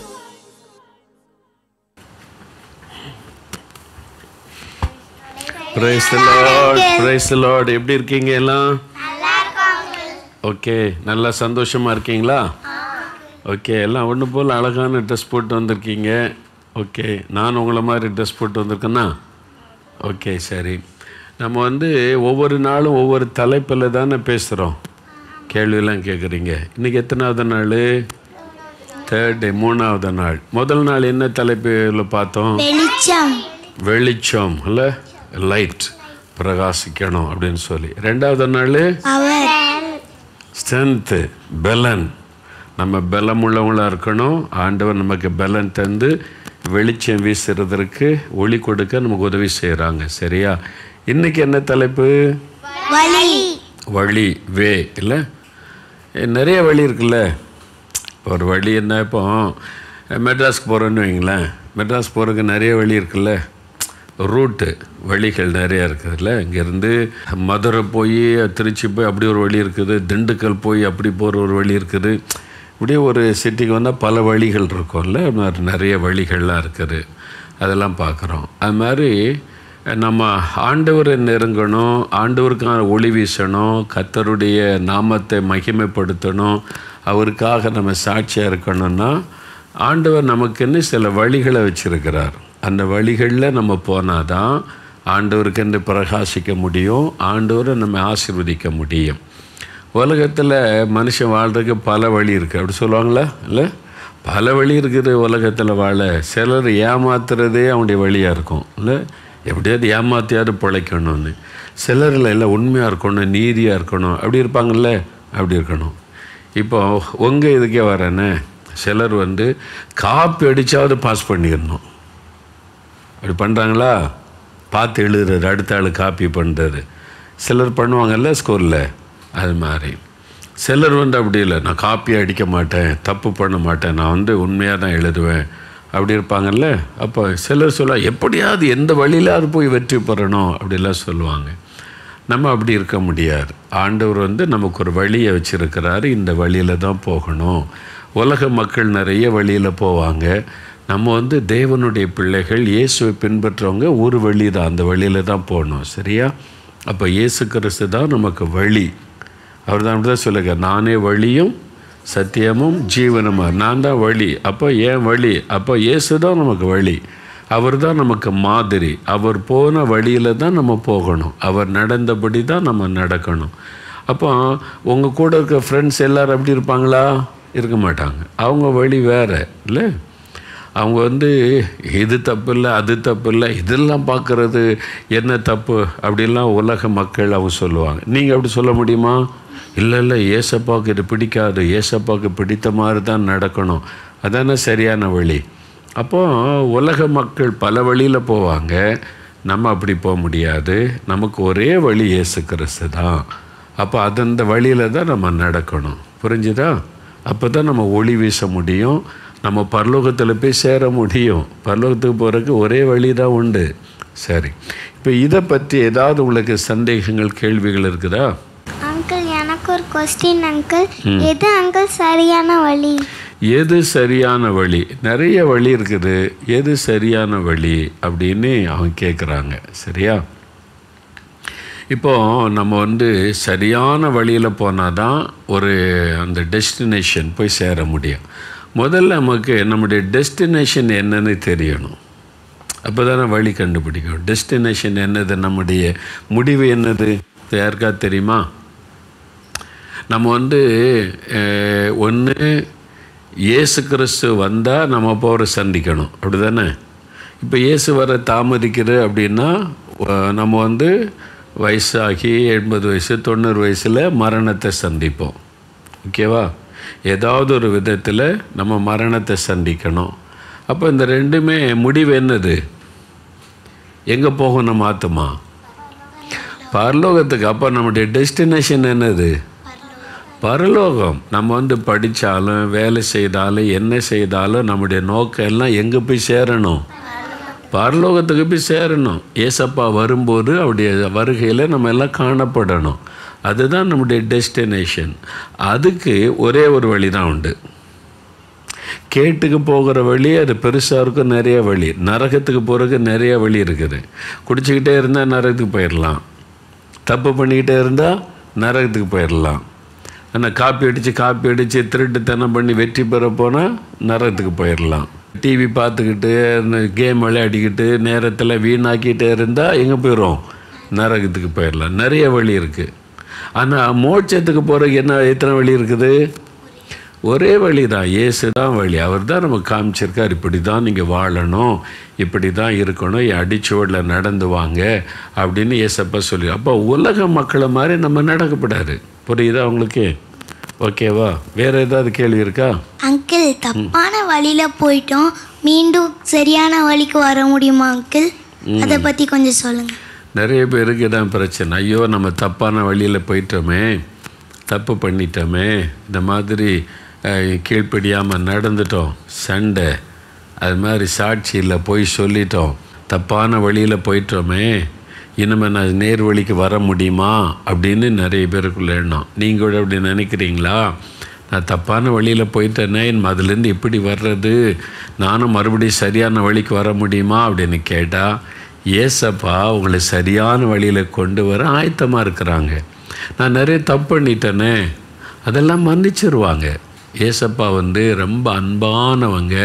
Praise lord praise lord எப்படி இருக்கீங்க எல்லாம் okay நல்லா சந்தோஷமா இருக்கீங்களா okay எல்லாம் ஒன்று போல் அழகான dress போட்டு வந்திருக்கீங்க ஓகே நான் உங்களை மாதிரி ட்ரெஸ் போட்டு வந்திருக்கேன்னா ஓகே சரி நம்ம வந்து ஒவ்வொரு நாளும் ஒவ்வொரு தலைப்பில் தானே பேசுகிறோம் கேள்வியெல்லாம் கேட்குறீங்க இன்றைக்கி எத்தனாவது நாள் தேர்ட் டே மூணாவது நாள் முதல் நாள் என்ன தலைப்பில் பார்த்தோம் வெளிச்சம் வெளிச்சம் இல்லை லைட் பிரகாசிக்கணும் அப்படின்னு சொல்லி ரெண்டாவது நாள் அவர் ஸ்ட்ரென்த்து பெலன் நம்ம பலம் உள்ளவங்களாக இருக்கணும் ஆண்டவர் நமக்கு பலன் தந்து வெளிச்சம் வீசுறதற்கு ஒளி கொடுக்க நமக்கு உதவி செய்கிறாங்க சரியா இன்னைக்கு என்ன தலைப்பு வழி வழி வே இல்லை நிறைய வழி இருக்குல்ல ஒரு வழி என்ன இப்போ மெட்ராஸ்க்கு போகிறோன்னு வைங்களேன் மெட்ராஸ் போகிறதுக்கு நிறைய வழி இருக்குல்ல ரூட்டு வழிகள் நிறையா இருக்குதுல்ல இங்கேருந்து மதுரை போய் திருச்சி போய் அப்படி ஒரு வழி இருக்குது திண்டுக்கல் போய் அப்படி போகிற ஒரு வழி இருக்குது இப்படியே ஒரு சிட்டிக்கு வந்தால் பல வழிகள் இருக்கும்ல அது மாதிரி நிறைய வழிகள்லாம் இருக்குது அதெல்லாம் பார்க்குறோம் அது மாதிரி நம்ம ஆண்டவரை நெருங்கணும் ஆண்டவருக்கான ஒளி வீசணும் கத்தருடைய நாமத்தை மகிமைப்படுத்தணும் அவருக்காக நம்ம சாட்சியாக இருக்கணும்னா ஆண்டவர் நமக்குன்னு சில வழிகளை வச்சிருக்கிறார் அந்த வழிகளில் நம்ம போனால் தான் ஆண்டவருக்கென்று பிரகாசிக்க முடியும் ஆண்டவரை நம்ம ஆசீர்வதிக்க முடியும் உலகத்தில் மனுஷன் வாழ்றதுக்கு பல வழி இருக்குது அப்படி சொல்லுவாங்களா இல்லை பல வழி இருக்குது உலகத்தில் வாழ சிலர் ஏமாத்துறதே அவனுடைய வழியாக இருக்கும் இல்லை எப்படியாவது ஏமாத்தியாவது பிழைக்கணும்னு சிலரில் எல்லாம் உண்மையாக இருக்கணும் நீதியாக இருக்கணும் அப்படி இருப்பாங்கல்ல அப்படி இருக்கணும் இப்போ உங்கள் இதுக்கே வரேனே சிலர் வந்து காப்பி அடித்தாவது பாஸ் பண்ணிடணும் அப்படி பண்ணுறாங்களா பார்த்து எழுதுறது அடுத்த ஆள் காப்பி பண்ணுறது சிலர் பண்ணுவாங்கல்ல ஸ்கூலில் அது மாதிரி சிலர் வந்து அப்படி இல்லை நான் காப்பி அடிக்க மாட்டேன் தப்பு பண்ண மாட்டேன் நான் வந்து உண்மையாக தான் எழுதுவேன் அப்படி இருப்பாங்கல்ல அப்போ சிலர் சொல்ல எப்படியாவது எந்த வழியிலாவது போய் வெற்றி பெறணும் அப்படிலாம் சொல்லுவாங்க நம்ம அப்படி இருக்க முடியாது ஆண்டவர் வந்து நமக்கு ஒரு வழியை வச்சுருக்கிறாரு இந்த வழியில் தான் போகணும் உலக மக்கள் நிறைய வழியில் போவாங்க நம்ம வந்து தேவனுடைய பிள்ளைகள் இயேசுவை பின்பற்றவங்க ஒரு வழி தான் அந்த வழியில் தான் போகணும் சரியா அப்போ இயேசு கிறிஸ்து தான் நமக்கு வழி அவர் தான் அப்படி தான் சொல்லுங்க நானே வழியும் சத்தியமும் ஜீவனமாக நான் தான் வழி அப்போ ஏன் வழி அப்போ இயேசு தான் நமக்கு வழி அவர் தான் நமக்கு மாதிரி அவர் போன வழியில் தான் நம்ம போகணும் அவர் நடந்தபடி தான் நம்ம நடக்கணும் அப்போ உங்கள் கூட இருக்க ஃப்ரெண்ட்ஸ் எல்லோரும் எப்படி இருப்பாங்களா இருக்க மாட்டாங்க அவங்க வழி வேறு இல்லை அவங்க வந்து இது தப்பு இல்லை அது தப்பு இல்லை இதெல்லாம் பார்க்குறது என்ன தப்பு அப்படிலாம் உலக மக்கள் அவங்க சொல்லுவாங்க நீங்கள் அப்படி சொல்ல முடியுமா இல்லை இல்லை ஏசப்பாவுக்கு இது பிடிக்காது ஏசப்பாவுக்கு பிடித்த மாதிரி தான் நடக்கணும் அதானே சரியான வழி அப்போ உலக மக்கள் பல வழியில் போவாங்க நம்ம அப்படி போக முடியாது நமக்கு ஒரே வழி இயேசு கிறிஸ்து தான் அப்போ அந்தந்த வழியில் தான் நம்ம நடக்கணும் புரிஞ்சுதா அப்போ தான் நம்ம ஒளி வீச முடியும் நம்ம பரலோகத்தில் போய் சேர முடியும் பரலோகத்துக்கு போகிறதுக்கு ஒரே வழி தான் உண்டு சரி இப்போ இதை பற்றி ஏதாவது உங்களுக்கு சந்தேகங்கள் கேள்விகள் இருக்குதா அங்கிள் எனக்கு ஒரு கொஸ்டின் அங்கிள் ம். எது அங்கிள் சரியான வழி எது சரியான வழி நிறைய வழி இருக்குது எது சரியான வழி அப்படின்னு அவங்க கேட்குறாங்க சரியா இப்போ நம்ம வந்து சரியான வழியில் போனால் தான் ஒரு அந்த டெஸ்டினேஷன் போய் சேர முடியும் முதல்ல நமக்கு நம்முடைய டெஸ்டினேஷன் என்னன்னு தெரியணும் அப்போ தானே வழி கண்டுபிடிக்கும் டெஸ்டினேஷன் என்னது நம்முடைய முடிவு என்னது யாருக்கா தெரியுமா நம்ம வந்து ஒன்று இயேசு கிறிஸ்து வந்தால் நம்ம போகிற சந்திக்கணும் அப்படி தானே இப்போ இயேசு வர தாமதிக்குது அப்படின்னா அஹ், நம்ம வந்து வயசாகி எண்பது வயசு தொண்ணூறு வயசில் மரணத்தை சந்திப்போம் ஓகேவா ஏதாவது ஒரு விதத்தில் நம்ம மரணத்தை சந்திக்கணும் அப்போ இந்த ரெண்டுமே முடிவு என்னது எங்கே போகும் நம்ம ஆத்துமா பரலோகத்துக்கு அப்போ நம்முடைய டெஸ்டினேஷன் என்னது பரலோகம் நம்ம வந்து படித்தாலும் வேலை செய்தாலும் என்ன செய்தாலும் நம்முடைய நோக்கம் எல்லாம் எங்கே போய் சேரணும் பரலோகத்துக்கு போய் சேரணும் ஏசப்பா வரும்போது அவருடைய வருகையில் நம்ம எல்லாம் காணப்படணும் அதுதான் நம்முடைய டெஸ்டினேஷன் அதுக்கு ஒரே ஒரு வழி தான் உண்டு கேட்டுக்கு போகிற வழி அது பெருசாக இருக்கும் நிறைய வழி நரகத்துக்கு போகிறதுக்கு நிறைய வழி இருக்குது குடிச்சிக்கிட்டே இருந்தால் நரகத்துக்கு போயிடலாம் தப்பு பண்ணிக்கிட்டே இருந்தால் நரகத்துக்கு போயிடலாம் ஆனால் காப்பி அடித்து காப்பி அடித்து திருட்டுத்தனம் பண்ணி வெற்றி பெற போனால் நரகத்துக்கு போயிடலாம் டிவி பார்த்துக்கிட்டு இந்த கேம் விளையாடிக்கிட்டு நேரத்தில் வீணாக்கிட்டே இருந்தால் எங்கே போயிடும் நரகத்துக்கு போயிடலாம் நிறைய வழி இருக்குது ஆனால் மோட்சத்துக்கு போகிறதுக்கு என்ன எத்தனை வழி இருக்குது ஒரே வழி தான் இயேசு தான் வழி அவர் தான் நமக்கு காமிச்சிருக்கார் இப்படி தான் நீங்கள் வாழணும் இப்படி தான் இருக்கணும் என் அடிச்சுவடில் நடந்து வாங்க அப்படின்னு ஏசப்பா சொல்லி அப்போ உலக மக்களை மாதிரி நம்ம நடக்கப்படாது புரியுதா உங்களுக்கு ஓகேவா வேறு ஏதாவது கேள்வி இருக்கா அங்கிள் தப்பான வழியில போயிட்டோம் மீண்டும் சரியான வழிக்கு வர முடியுமா அங்கிள் ம். அதை பத்தி கொஞ்சம் சொல்லுங்க நிறைய பேருக்கு இதான் பிரச்சனை ஐயோ நம்ம தப்பான வழியில் போயிட்டோமே தப்பு பண்ணிட்டோமே இந்த மாதிரி அஹ், கீழ்ப்படியாமல் நடந்துட்டோம் சண்டை அது மாதிரி சாட்சியில் போய் சொல்லிட்டோம் தப்பான வழியில் போயிட்டோமே இனிமேல் நான் நேர் வழிக்கு வர முடியுமா அப்படின்னு நிறைய பேருக்குள்ள எண்ணம் நீங்கள் கூட அப்படி நினைக்கிறீங்களா நான் தப்பான வழியில் போயிட்டேனே அதுலேருந்து எப்படி வர்றது நானும் மறுபடியும் சரியான வழிக்கு வர முடியுமா அப்படின்னு கேட்டால் ஏசப்பா உங்களை சரியான வழியில் கொண்டு வர ஆயத்தமாக இருக்கிறாங்க நான் நிறைய தப்பு பண்ணிட்டேனே அதெல்லாம் மன்னிச்சிருவாங்க ஏசப்பா வந்து ரொம்ப அன்பானவங்க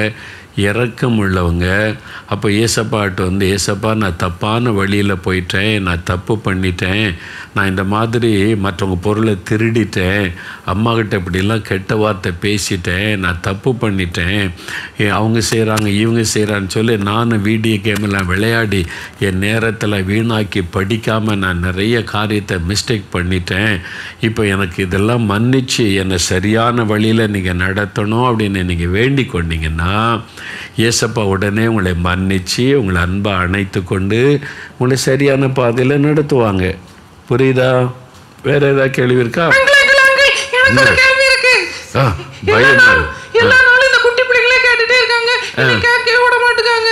இரக்கம் உள்ளவங்க அப்போ ஏசப்பாட்ட வந்து ஏசப்பா நான் தப்பான வழியில் போயிட்டேன் நான் தப்பு பண்ணிட்டேன் நான் இந்த மாதிரி மற்றவங்க பொருளை திருடிட்டேன் அம்மா கிட்ட இப்படிலாம் கெட்ட வார்த்தை பேசிட்டேன் நான் தப்பு பண்ணிட்டேன் ஏ, அவங்க செய்கிறாங்க இவங்க செய்கிறான்னு சொல்லி நானும் வீடியோ கேமெல்லாம் விளையாடி என் நேரத்தில் வீணாக்கி படிக்காமல் நான் நிறைய காரியத்தை மிஸ்டேக் பண்ணிட்டேன் இப்போ எனக்கு இதெல்லாம் மன்னிச்சு என்னை சரியான வழியில் நீங்கள் நடத்தணும் அப்படின்னு நீங்கள் வேண்டிக் கொண்டீங்கன்னா ஏசப்பா உடனே உங்களை மன்னிச்சு உங்களை அன்பை அணைத்து கொண்டு உங்களை சரியான பாதையில் நடத்துவாங்க புரியுதா வேற ஏதாவது கேள்வி இருக்கா எனக்கு ஒரு கேள்வி இருக்கு ஆ, பயமா இருக்கு. எல்லா நாளும் இந்த குட்டி பிள்ளைகளே கேட்டுட்டே இருக்காங்க என்னை கேட்கவே விட மாட்டேங்காங்க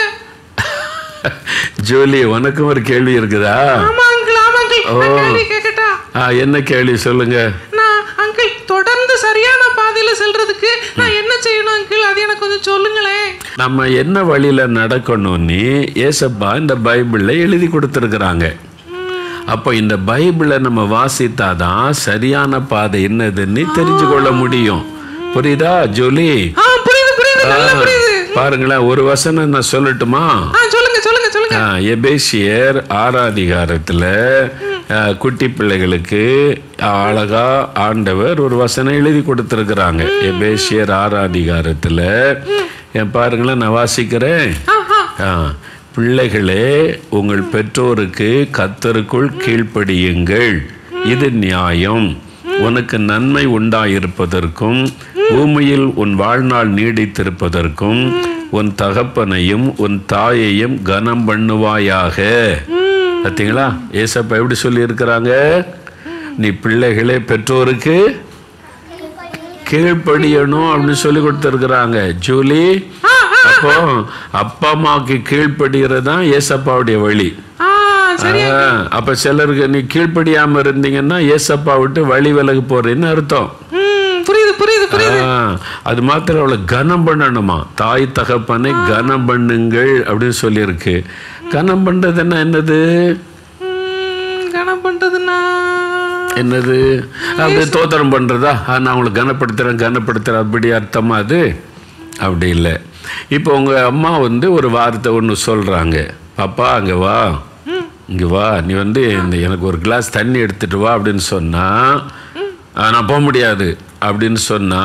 ஜூலி உனக்கும் ஒரு கேள்வி இருக்குதா ஆமா அங்கிள் ஆமா அங்கிள் ஓ. நான் கேள்வி கேட்கட்டா ஆ என்ன கேள்வி சொல்லுங்க நான் அங்கிள் தொடர்ந்து சரியான பாதையில செல்றதுக்கு நான் என்ன செய்யணும் அங்கிள் அது எனக்கு கொஞ்சம் சொல்லுங்களேன் நம்ம என்ன வழியில நடக்கணும்னு ஏசப்பா இந்த பைபிள்ல எழுதி கொடுத்துருக்குறாங்க அப்போ இந்த பைபிளை நம்ம வாசித்தாதான் சரியான பாதை என்னதுன்னு தெரிஞ்சு கொள்ள முடியும் புரியுதா ஜோலி ஆ புரியுது புரியுது நல்லா ஆ, புரியுது பாருங்களேன் ஒரு வசனம் நான் சொல்லட்டுமா ஆ சொல்லுங்க சொல்லுங்க சொல்லுங்க ஆ, எபேசியர் ஆராதிகாரத்தில் குட்டி பிள்ளைகளுக்கு அழகா ஆண்டவர் ஒரு வசனம் எழுதி கொடுத்துருக்குறாங்க எபேசியர் ஆராதிகாரத்தில் என் பாருங்களேன் நான் வாசிக்கிறேன் ஆ, பிள்ளைகளே உங்கள் பெற்றோருக்கு கத்தருக்குள் கீழ்ப்படியுங்கள் இது நியாயம் உனக்கு நன்மை உண்டாயிருப்பதற்கும் பூமியில் உன் வாழ்நாள் நீடித்திருப்பதற்கும் உன் தகப்பனையும் உன் தாயையும் கனம் பண்ணுவாயாக பார்த்தீங்களா ஏசப்பா எப்படி சொல்லி இருக்கிறாங்க நீ பிள்ளைகளே பெற்றோருக்கு கீழ்ப்படியணும் அப்படின்னு சொல்லி கொடுத்துருக்குறாங்க ஜூலி அப்போ அப்பா அம்மாவுக்கு கீழ்ப்படுகிறது தான் ஏசப்பாவுடைய வழி ஆ சரி ஆ, அப்ப சிலருக்கு நீ கீழ்ப்படியாம இருந்தீங்கன்னா ஏசப்பா விட்டு வழி விலகு போறேன்னு அர்த்தம் ம் புரியுது புரியுது புரியுது ஆ, அது மாத்திரம் அவளை கனம் பண்ணணுமா தாய் தகப்பனை கனம் பண்ணுங்கள் அப்படின்னு சொல்லியிருக்கு கனம் பண்றதுன்னா என்னது ம், கணம் பண்றதுன்னா என்னது அப்படி தோத்திரம் பண்றதா ஆ, நான் உங்களை கனப்படுத்துறேன் கனப்படுத்துறேன் அப்படி அர்த்தமா அது அப்படி இல்லை இப்போ உங்க அம்மா வந்து ஒரு வார்த்தை ஒன்று சொல்றாங்க பாப்பா அங்க வா இங்க வா நீ வந்து இந்த எனக்கு ஒரு கிளாஸ் தண்ணி எடுத்துட்டு வா அப்படின்னு சொன்னா "ஆ, நான் போக முடியாது அப்படின்னு சொன்னா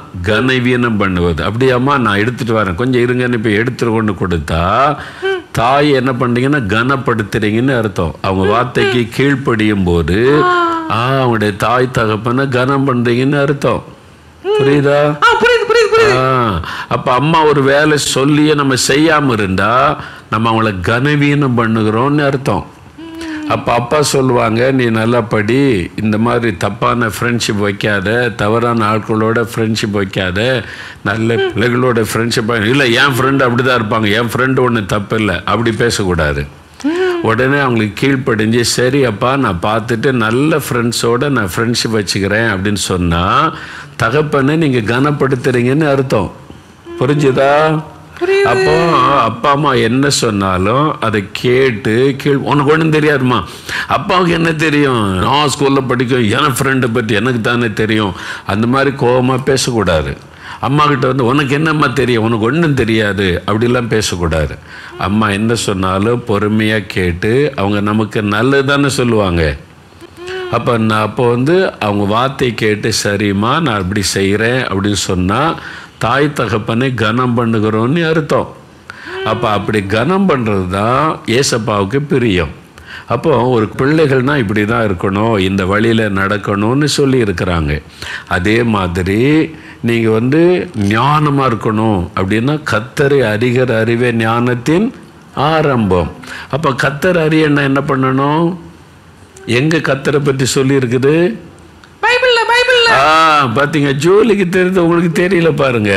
கனவீனம் பண்ணுவது அப்படியாம்மா நான் எடுத்துட்டு வரேன் கொஞ்சம் இருங்கன்னு இப்போ எடுத்துட்டு கொண்டு கொடுத்தா தாய் என்ன பண்றீங்கன்னா கனப்படுத்துறீங்கன்னு அர்த்தம் அவங்க வார்த்தைக்கு கீழ்ப்படியும் போது ஆ அவங்களுடைய தாய் தகப்பனை கனம் பண்றீங்கன்னு அர்த்தம் புரியுதா ஆ புரியுது புரியுது புரியுது ஆ, அப்ப அம்மா ஒரு வேலை சொல்லியே நம்ம செய்யாம இருந்தா நம்ம அவங்கள கனவீனம் பண்ணுகிறோம்னு அர்த்தம் அப்ப அப்பா சொல்லுவாங்க நீ நல்லா படி இந்த மாதிரி தப்பான ஃப்ரெண்ட்ஷிப் வைக்காத தவறான ஆட்களோட ஃப்ரெண்ட்ஷிப் வைக்காத நல்ல பிள்ளைகளோட ஃப்ரெண்ட்ஷிப் இல்லை என் ஃப்ரெண்டு அப்படிதான் இருப்பாங்க என் ஃப்ரெண்டு ஒன்று தப்பு இல்லை அப்படி பேசக்கூடாது உடனே அவங்களுக்கு கீழ்ப்படிஞ்சு சரி அப்பா நான் பார்த்துட்டு நல்ல ஃப்ரெண்ட்ஸோட நான் ஃப்ரெண்ட்ஷிப் வச்சுக்கிறேன் அப்படின்னு சொன்னால் தகப்பனை நீங்கள் கனப்படுத்துறீங்கன்னு அர்த்தம் புரிஞ்சுதா அப்போ அப்பா அம்மா என்ன சொன்னாலும் அதை கேட்டு கீழ் உனக்கு ஒன்றும் தெரியாதுமா அப்பாவுக்கு என்ன தெரியும் நான் ஸ்கூலில் படிக்கும் என் ஃப்ரெண்டை பற்றி எனக்கு தானே தெரியும் அந்த மாதிரி கோபமாக பேசக்கூடாது அம்மா கிட்ட வந்து உனக்கு என்னம்மா தெரியும் உனக்கு ஒன்றும் தெரியாது அப்படிலாம் பேசக்கூடாது அம்மா என்ன சொன்னாலும் பொறுமையாக கேட்டு அவங்க நமக்கு நல்லது தானே சொல்லுவாங்க அப்போ நான் அப்போ வந்து அவங்க வார்த்தை கேட்டு சரிம்மா நான் இப்படி செய்கிறேன் அப்படின்னு சொன்னால் தாய் தகப்பனை கனம் பண்ணுகிறோன்னு அர்த்தம் அப்போ அப்படி கனம் பண்ணுறது தான் ஏசப்பாவுக்கு பிரியம் அப்போ ஒரு பிள்ளைகள்னா இப்படி தான் இருக்கணும் இந்த வழியில் நடக்கணும்னு சொல்லி இருக்கிறாங்க அதே மாதிரி நீங்கள் வந்து ஞானமாக இருக்கணும் அப்படின்னா கத்தரை அறிகிற அறிவே ஞானத்தின் ஆரம்பம் அப்போ கத்தர் அறியன்னா என்ன பண்ணணும் எங்க கத்தரை பற்றி சொல்லி இருக்குது பைபிள்ல பைபிள்ல ஆ பாத்தீங்க ஜோலிக்கு தெரிஞ்சது உங்களுக்கு தெரியல பாருங்க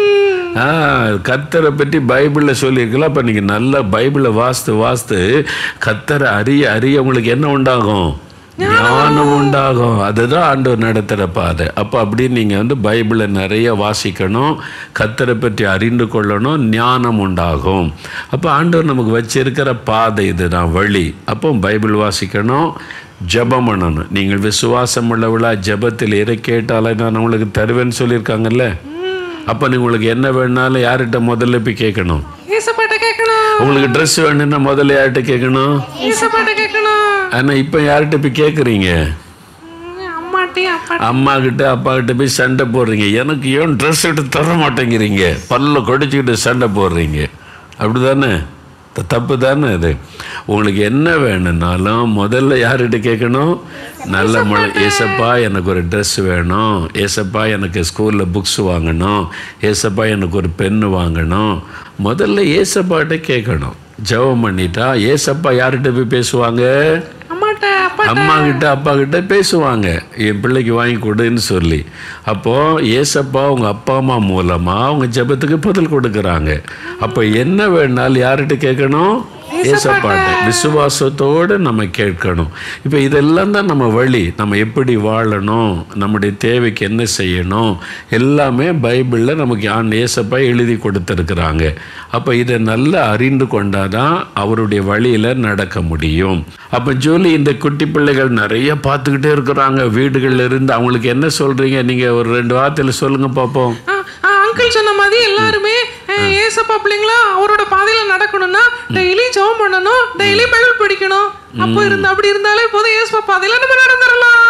ஆ கத்தரை பற்றி பைபிளில் சொல்லியிருக்கலாம் அப்போ நீங்கள் நல்லா பைபிளை வாஸ்து வாஸ்து கத்தரை அறிய அறிய உங்களுக்கு என்ன உண்டாகும் ஞானம் உண்டாகும் அதுதான் ஆண்டவர் நடத்துகிற பாதை அப்போ அப்படி நீங்கள் வந்து பைபிளை நிறைய வாசிக்கணும் கத்தரை பற்றி அறிந்து கொள்ளணும் ஞானம் உண்டாகும் அப்போ ஆண்டவர் நமக்கு வச்சிருக்கிற பாதை இதுதான் வழி அப்போ பைபிள் வாசிக்கணும் ஜெபம் பண்ணணும் நீங்கள் விசுவாசம் உள்ளவளா ஜெபத்தில் எதை கேட்டாலே நான் உங்களுக்கு தருவேன்னு சொல்லியிருக்காங்கல்ல அப்போ நீ உங்களுக்கு என்ன வேணாலும் யார்கிட்ட முதல்ல போய் கேட்கணும் ஏசப்பாட்ட கேட்கணும் உங்களுக்கு ட்ரெஸ் வேணும்னா முதல்ல யார்கிட்ட கேட்கணும் ஏசப்பாட்ட கேட்கணும் ஆனால் இப்போ யார்கிட்ட போய் கேட்குறீங்க அம்மாட்டையும் அப்பா அம்மா கிட்ட அப்பா கிட்ட போய் சண்டை போடுறீங்க எனக்கு ஏன் ட்ரெஸ் எடுத்து தர மாட்டேங்கிறீங்க பல்ல கொடிச்சுக்கிட்டு சண்டை போடுறீங்க அப்படிதானே த- தப்பு தானே அது உங்களுக்கு என்ன வேணும்னாலும் முதல்ல யார்கிட்ட கேட்கணும் நல்ல மழை ஏசப்பா எனக்கு ஒரு ட்ரெஸ் வேணும் ஏசப்பா எனக்கு ஸ்கூலில் புக்ஸ் வாங்கணும் ஏசப்பா எனக்கு ஒரு பென்னு வாங்கணும் முதல்ல ஏசப்பாட்ட கேட்கணும் ஜெபம் பண்ணிட்டா ஏசப்பா யார்கிட்ட போய் பேசுவாங்க அம்மாட்ட அப்பா அம்மா கிட்ட அப்பா கிட்ட பேசுவாங்க என் பிள்ளைக்கு வாங்கி கொடுன்னு சொல்லி அப்போ ஏசப்பா உங்க அப்பா அம்மா மூலமா அவங்க ஜெபத்துக்கு பதில் கொடுக்கறாங்க அப்போ என்ன வேணாலும் யார்கிட்ட கேட்கணும் ஏசப்பாட்ட விசுவாசத்தோடு நம்ம கேட்கணும் இப்போ இதெல்லாம் தான் நம்ம வழி நம்ம எப்படி வாழணும் நம்முடைய தேவைக்கு என்ன செய்யணும் எல்லாமே பைபிளில் நமக்கு ஆண் ஏசப்பா எழுதி கொடுத்துருக்குறாங்க அப்போ இதை நல்லா அறிந்து கொண்டாதான் அவருடைய வழியில் நடக்க முடியும் அப்போ ஜூலி இந்த குட்டி பிள்ளைகள் நிறைய பார்த்துக்கிட்டே இருக்கிறாங்க வீடுகள்ல இருந்து அவங்களுக்கு என்ன சொல்கிறீங்க நீங்கள் ஒரு ரெண்டு வார்த்தையில் சொல்லுங்கள் பார்ப்போம் அங்கிள் சொன்ன மாதிரி எல்லாருமே அஹ், ஏசப்பா பிள்ளைங்களா அவரோட பாதையில நடக்கணும்னா டெய்லி ஜெபம் பண்ணணும் டெய்லி பைபிள் படிக்கணும் அப்போ இருந்து அப்படி இருந்தாலே போதும் ஏசப்பா பாதையில நம்ம நடந்துடலாம்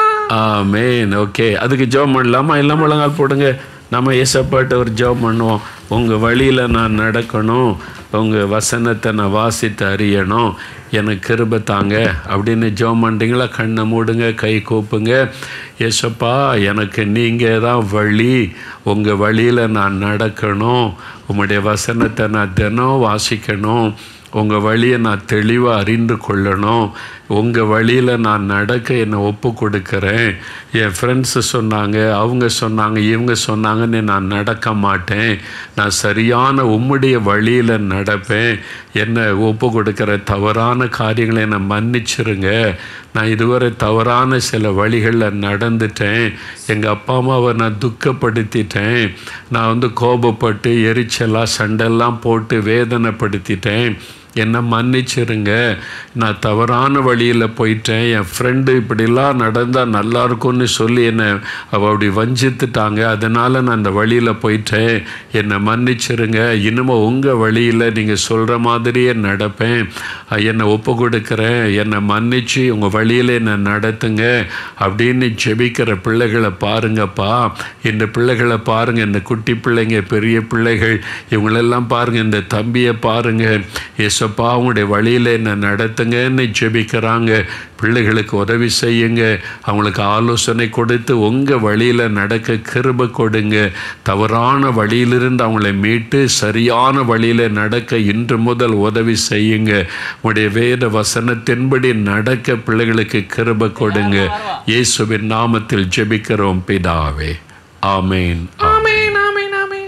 ஆமேன் ஓகே அதுக்கு ஜெபம் பண்ணலாமா எல்லாம் முழங்கால் போடுங்க நம்ம ஏசப்பாட்ட ஒரு ஜெபம் பண்ணுவோம் உங்கள் வழியில் நான் நடக்கணும் உங்கள் வசனத்தை நான் வாசித்து அறியணும் எனக்கு கிருபை தாங்க அப்படின்னு ஜெபம் பண்ணுறீங்களா கண்ணை மூடுங்க கை கூப்புங்க ஏசப்பா எனக்கு நீங்கள் தான் வழி உங்கள் வழியில் நான் நடக்கணும் உங்களுடைய வசனத்தை நான் தினம் வாசிக்கணும் உங்கள் வழியை நான் தெளிவாக அறிந்து கொள்ளணும் உங்கள் வழியில் நான் நடக்க என்னை ஒப்பு கொடுக்குறேன் என் ஃப்ரெண்ட்ஸு சொன்னாங்க அவங்க சொன்னாங்க இவங்க சொன்னாங்கன்னு நான் நடக்க மாட்டேன் நான் சரியான உம்முடைய வழியில் நடப்பேன் என்னை ஒப்பு கொடுக்குற தவறான காரியங்களை என்னை மன்னிச்சிருங்க நான் இதுவரை தவறான சில வழிகளில் நடந்துட்டேன் எங்கள் அப்பா அம்மாவை நான் துக்கப்படுத்திட்டேன் நான் வந்து கோபப்பட்டு எரிச்சலாக சண்டெல்லாம் போட்டு வேதனைப்படுத்திட்டேன் என்னை மன்னிச்சிருங்க நான் தவறான வழியில் போயிட்டேன் என் ஃப்ரெண்டு இப்படிலாம் நடந்தால் நல்லா இருக்கும்னு சொல்லி என்னை அவள் அப்படி வஞ்சித்துட்டாங்க அதனால் நான் அந்த வழியில் போயிட்டேன் என்னை மன்னிச்சிருங்க இனிமேல் உங்கள் வழியில் நீங்கள் சொல்கிற மாதிரியே நடப்பேன் அஹ் என்னை ஒப்பு கொடுக்குறேன் என்னை மன்னிச்சு உங்கள் வழியில் என்னை நடத்துங்க அப்படின்னு ஜெபிக்கிற பிள்ளைகளை பாருங்கப்பா இந்த பிள்ளைகளை பாருங்கள் இந்த குட்டி பிள்ளைங்க பெரிய பிள்ளைகள் இவங்களெல்லாம் பாருங்கள் இந்த தம்பியை பாருங்கள் ஏசப்பா அவங்களுடைய வழியில் என்ன நடத்துங்கன்னு ஜெபிக்கிறாங்க பிள்ளைகளுக்கு உதவி செய்யுங்க அவங்களுக்கு ஆலோசனை கொடுத்து உங்கள் வழியில் நடக்க கிருபை கொடுங்க தவறான வழியிலிருந்து அவங்களை மீட்டு சரியான வழியில் நடக்க இன்று முதல் உதவி செய்யுங்க உங்களுடைய வேத வசனத்தின்படி நடக்க பிள்ளைகளுக்கு கிருபை கொடுங்க இயேசுவின் நாமத்தில் ஜெபிக்கிறோம் பிதாவே ஆமேன் ஆமென் ஆமென் ஆமென்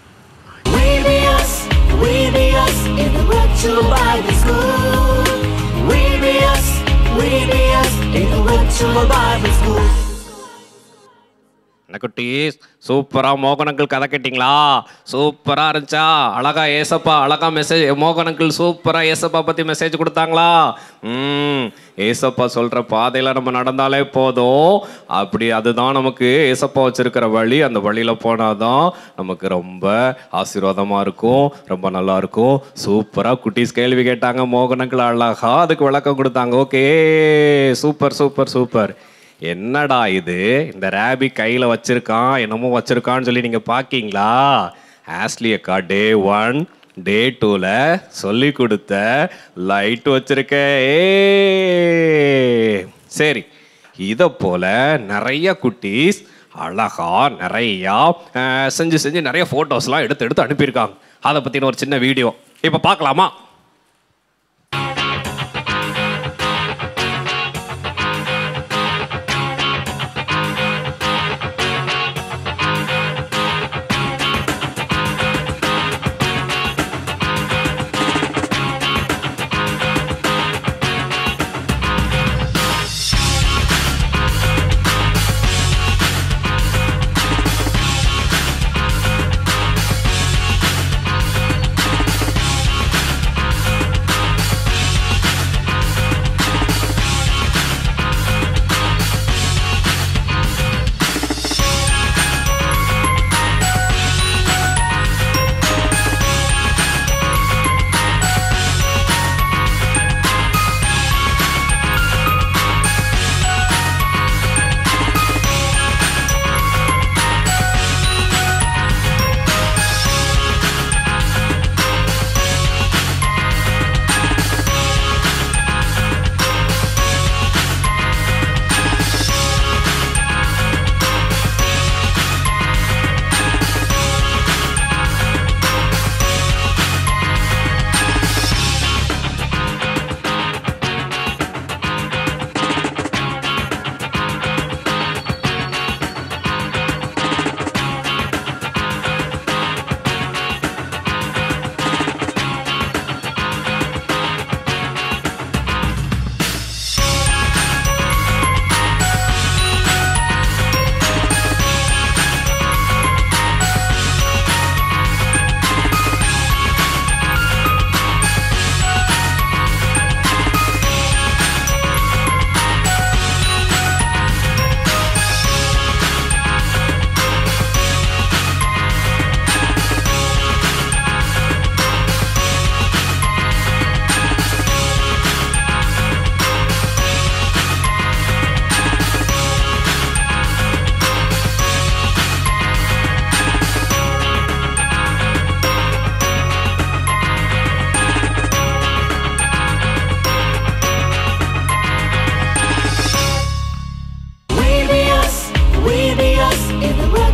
VBS, VBS in the virtual Bible school. VBS, VBS in the virtual Bible school. என்ன குட்டி சூப்பரா மோகனங்கள் கதை கேட்டிங்களா சூப்பரா இருந்துச்சா அழகா ஏசப்பா அழகா மெசேஜ் மோகனங்கள் சூப்பரா ஏசப்பா பத்தி மெசேஜ் கொடுத்தாங்களா ம் ஏசப்பா சொல்ற பாதையில நம்ம நடந்தாலே போதும் அப்படி அதுதான் நமக்கு ஏசப்பா வச்சிருக்கிற வழி அந்த வழியில போனாதான் நமக்கு ரொம்ப ஆசீர்வாதமா இருக்கும் ரொம்ப நல்லா இருக்கும் சூப்பரா குட்டீஸ் கேள்வி கேட்டாங்க மோகனங்கள் அழகா அதுக்கு விளக்கம் கொடுத்தாங்க ஓகே சூப்பர் சூப்பர் சூப்பர் என்னடா இது இந்த ரேபி கையில் வச்சிருக்கான் என்னமோ வச்சிருக்கான்னு சொல்லி நீங்கள் பார்க்கீங்களா ஆஸ்லி அக்கா டே ஒன் டே டூவில் சொல்லி கொடுத்த லைட் வச்சிருக்கேன் ஏ சரி இதை போல நிறைய குட்டீஸ் அழகா நிறையா அஹ், செஞ்சு செஞ்சு நிறைய ஃபோட்டோஸ்லாம் எடுத்து எடுத்து அனுப்பியிருக்காங்க அதை பற்றின ஒரு சின்ன வீடியோ இப்போ பார்க்கலாமா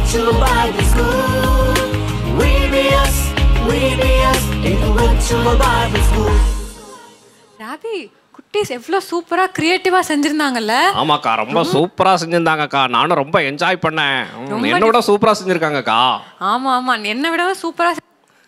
virtual Bible school. VBS, VBS in the virtual Bible school. Rabi குட்டீஸ் எவ்வளோ சூப்பராக க்ரியேட்டிவாக செஞ்சுருந்தாங்கல்ல ஆமாக்கா ரொம்ப சூப்பரா செஞ்சிருந்தாங்கக்கா நானும் ரொம்ப என்ஜாய் பண்ணேன் ம், ரொம்ப என்னோட சூப்பரா செஞ்சிருக்காங்கக்கா ஆமாம் ஆமாம் என்னை விடவும் சூப்பராக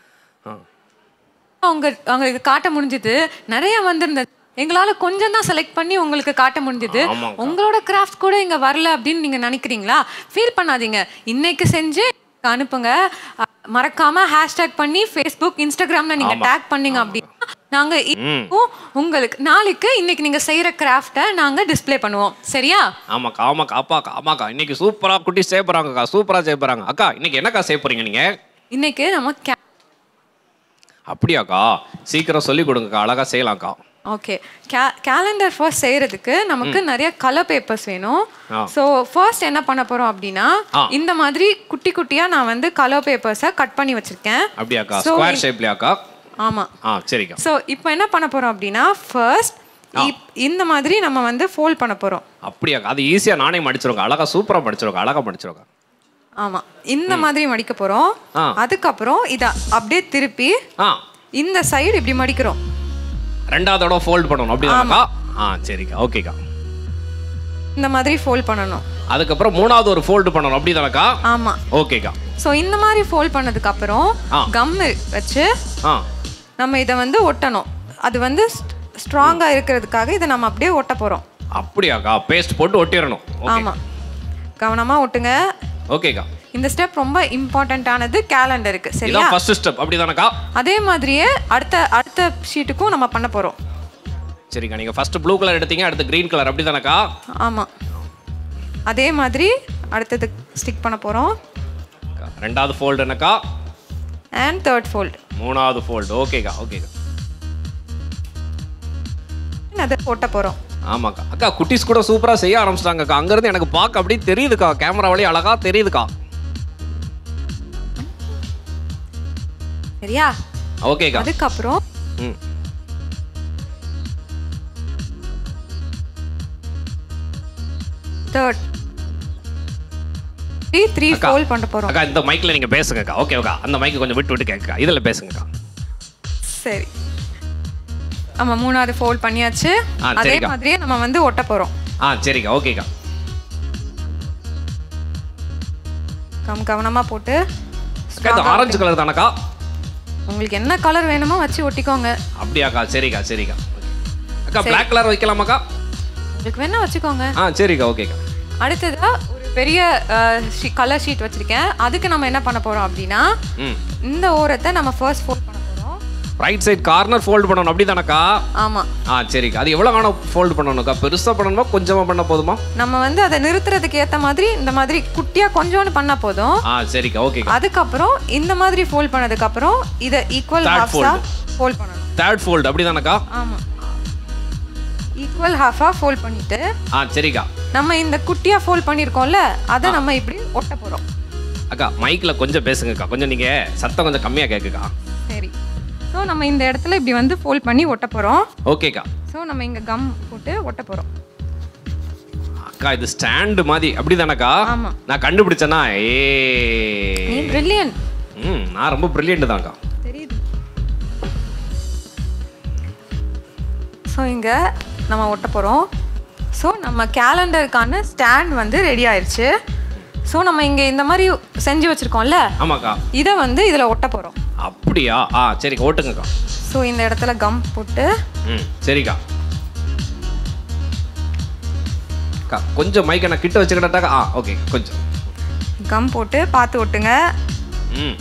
அவங்க அவங்களுக்கு காட்ட முடிஞ்சது நிறைய வந்திருந்தது எங்களால கொஞ்சம் தான் செலக்ட் பண்ணி உங்களுக்கு காட்ட முடிஞ்சது ஆமாக்கா. உங்களோட கிராஃப்ட் கூட இங்க வரல அப்படின்னு நீங்க நினைக்கிறீங்களா ஃபீல் பண்ணாதீங்க இன்னைக்கு செஞ்சு அனுப்புங்க அ, மறக்காம ஹேஷ்டேக் பண்ணி ஃபேஸ்புக் இன்ஸ்டாகிராம்ல நீங்க ஆமா. டேக் பண்ணீங்க அப்படின்னா நாங்க இப்போ உங்களுக்கு நாளைக்கு இன்னைக்கு நீங்க செய்யற கிராஃப்டை நாங்க டிஸ்ப்ளே பண்ணுவோம் சரியா ஆமாக்கா ஆமாக்கா அப்பாக்கா ஆமாக்கா இன்னைக்கு சூப்பரா குட்டி செய்ய போறாங்கக்கா சூப்பரா செய்ய போறாங்க அக்கா இன்னைக்கு என்னக்கா செய்ய போறீங்க நீங்க இன்னைக்கு நம்ம கே அப்படியாக்கா சீக்கிரம் சொல்லி கொடுங்கக்கா அழகா செய்யலாம்க்கா ஓகே கே கேலண்டர் ஃபர்ஸ்ட் செய்யறதுக்கு நமக்கு நிறைய கலர் பேப்பர்ஸ் வேணும் ஆ. ஸோ ஃபர்ஸ்ட் என்ன பண்ண போறோம் அப்படின்னா ஆ. இந்த மாதிரி குட்டி குட்டியா நான் வந்து கலர் பேப்பர்ஸை கட் பண்ணி வச்சிருக்கேன் அப்படியாக்கா So, ஸ்கொயர் இ- ஷேப்லயாக்கா ஆமா ஆ சரிக்கா ஸோ இப்போ என்ன பண்ண போறோம் அப்படின்னா ஃபர்ஸ்ட் இந்த மாதிரி நம்ம வந்து ஃபோல்ட் பண்ண போறோம் அப்படியாக்கா அது ஈஸியா நானே மடிச்சிருங்க அழகா சூப்பரா மடிச்சிருங்க அழகா மடிச்சிருங்க ஆமா இந்த மாதிரி மடிக்க போறோம் ஆ. அதுக்கப்புறம் இதை அப்படியே திருப்பி ஆ இந்த சைடு இப்படி மடிக்கிறோம் ரெண்டாவது தடவை ஃபோல்ட் பண்ணணும் அப்படிதானக்கா ஆ சரிக்கா ஓகேக்கா இந்த மாதிரி ஃபோல்ட் பண்ணணும் அதுக்கப்புறம் மூணாவது ஒரு ஃபோல்டு பண்ணணும் அப்படிதானக்கா ஆமா ஓகேக்கா ஸோ இந்த மாதிரி ஃபோல்ட் பண்ணதுக்கு அப்புறம் ஆ. கம் வச்சு ஆ நம்ம இதை வந்து ஒட்டணும் அது வந்து ஸ்ட்ராங்காக இருக்கிறதுக்காக இதை நம்ம அப்படியே ஒட்ட போகிறோம் அப்படியாக்கா பேஸ்ட் போட்டு ஒட்டிடணும் ஓகே ஆமாம் கவனமாக ஒட்டுங்க ஓகேக்கா இந்த ஸ்டெப் ரொம்ப இம்பார்ட்டண்ட்டானது கேலண்டருக்கு சரியா இதான் ஃபர்ஸ்ட் ஸ்டெப் அப்படிதானக்கா அதே மாதிரியே அடுத்த அடுத்த ஷீட்டுக்கும் நம்ம பண்ண போகிறோம் சரிக்கா நீங்க ஃபர்ஸ்ட் ப்ளூ கலர் எடுத்தீங்க அடுத்து கிரீன் கலர் அப்படிதானக்கா ஆமாம் அதே மாதிரி அடுத்தது ஸ்டிக் பண்ண போகிறோம் ரெண்டாவது ஃபோல்டு என்னக்கா அண்ட் தேர்ட் ஃபோல்டு மூணாவது ஃபோல்டு ஓகேக்கா ஓகேக்கா அதை ஒட்ட போகிறோம் ஆமாக்கா அக்கா குட்டீஸ் கூட சூப்பரா செய்ய ஆரம்பிச்சிட்டாங்கக்கா அங்கிருந்து எனக்கு பார்க்க அப்படியே தெரியுதுக்கா கேமரா வழி அழகா தெரியுதுக்கா சரியா ஓகேக்கா அதுக்கப்புறம் ம் தேர்ட் த்ரீ த்ரீ அக்கா. ஃபோல்ட் பண்ண போகிறோம் அக்கா இந்த மைக்ல நீங்க பேசுங்கக்கா ஓகேக்கா அந்த மைக்கு கொஞ்சம் விட்டு விட்டு கேட்கக்கா இதுல பேசுங்கக்கா சரி ஆமா மூணாவது ஃபோல்ட் பண்ணியாச்சு ஆ, அதே சரிக்கா. மாதிரியே நம்ம வந்து ஒட்ட போறோம் ஆ சரிக்கா ஓகேக்கா கம் கவனமா போட்டு அக்கா இந்த ஆரஞ்சு கலர் தானக்கா உங்களுக்கு என்ன கலர் வேணுமோ வச்சு ஒட்டிக்கோங்க அப்படியாக்கா சரிக்கா சரிக்கா அக்கா சரி. பிளாக் கலர் வைக்கலாமாக்கா உங்களுக்கு வேணா வச்சுக்கோங்க ஆ சரிக்கா ஓகேக்கா அடுத்ததா ஒரு பெரிய கலர் ஷீட் வச்சிருக்கேன் அதுக்கு நம்ம என்ன பண்ண போறோம் அப்படின்னா ம் இந்த ஓரத்தை நம்ம ஃபர்ஸ்ட் ஃபோல்ட் பண்ண போறோம் ரைட் சைடு கார்னர் ஃபோல்டு பண்ணணும் அப்படிதானக்கா ஆமா ஆ சரிக்கா அது எவ்வளோ காணம் ஃபோல்டு பண்ணணும்க்கா பெருசா பண்ணணுமா கொஞ்சமா பண்ண போதுமா நம்ம வந்து அதை நிறுத்துறதுக்கு ஏத்த மாதிரி இந்த மாதிரி குட்டியா கொஞ்சோண்டு பண்ணா போதும் ஆ சரிக்கா ஓகேக்கா அதுக்கப்புறம் இந்த மாதிரி ஃபோல்ட் பண்ணதுக்கு அப்புறம் இதை ஈக்குவல் Third ஹாஃப்ஸா fold. ஃபோல்ட் பண்ணணும் தேர்ட் ஃபோல்டு அப்படிதானக்கா ஆமா ஈக்குவல் ஹாஃபா ஃபோல்ட் பண்ணிட்டு ஆ சரிக்கா நம்ம இந்த குட்டியா ஃபோல்ட் பண்ணிருக்கோம்ல அதை நம்ம இப்படி ஒட்ட போறோம் அக்கா மைக்ல கொஞ்சம் பேசுங்கக்கா கொஞ்சம் நீங்க சத்தம் கொஞ்சம் கம்மியா கேக்குக்கா சரி ஸோ நம்ம இந்த இடத்துல இப்படி வந்து ஃபோல்ட் பண்ணி ஒட்ட போறோம் ஓகேக்கா ஸோ நம்ம இங்க கம் போட்டு ஒட்ட போறோம் அக்கா இது ஸ்டாண்டு மாதிரி அப்படிதானக்கா ஆமா. நான் கண்டுபிடிச்சேனா ஏ நீ பிரில்லியன் ம் நான் ரொம்ப பிரில்லியன்ட் தான்க்கா தெரியுது ஸோ இங்க நம்ம ஒட்ட போறோம் ஸோ நம்ம கேலண்டருக்கான ஸ்டாண்ட் வந்து ரெடி ஆயிருச்சு ஸோ நம்ம இங்க இந்த மாதிரி செஞ்சு வச்சிருக்கோம்ல ஆமாக்கா இதை வந்து இதுல ஒட்ட போறோம் அப்படியா ஆ சரிக்கா ஓட்டுங்கக்கா ஸோ இந்த இடத்துல கம் போட்டு ம் சரிக்கா அக்கா கொஞ்சம் மைக்கை நான் கிட்ட வச்சுக்கிட்டாக்கா ஆ ஓகே கொஞ்சம் கம் போட்டு பார்த்து ஒட்டுங்க ம்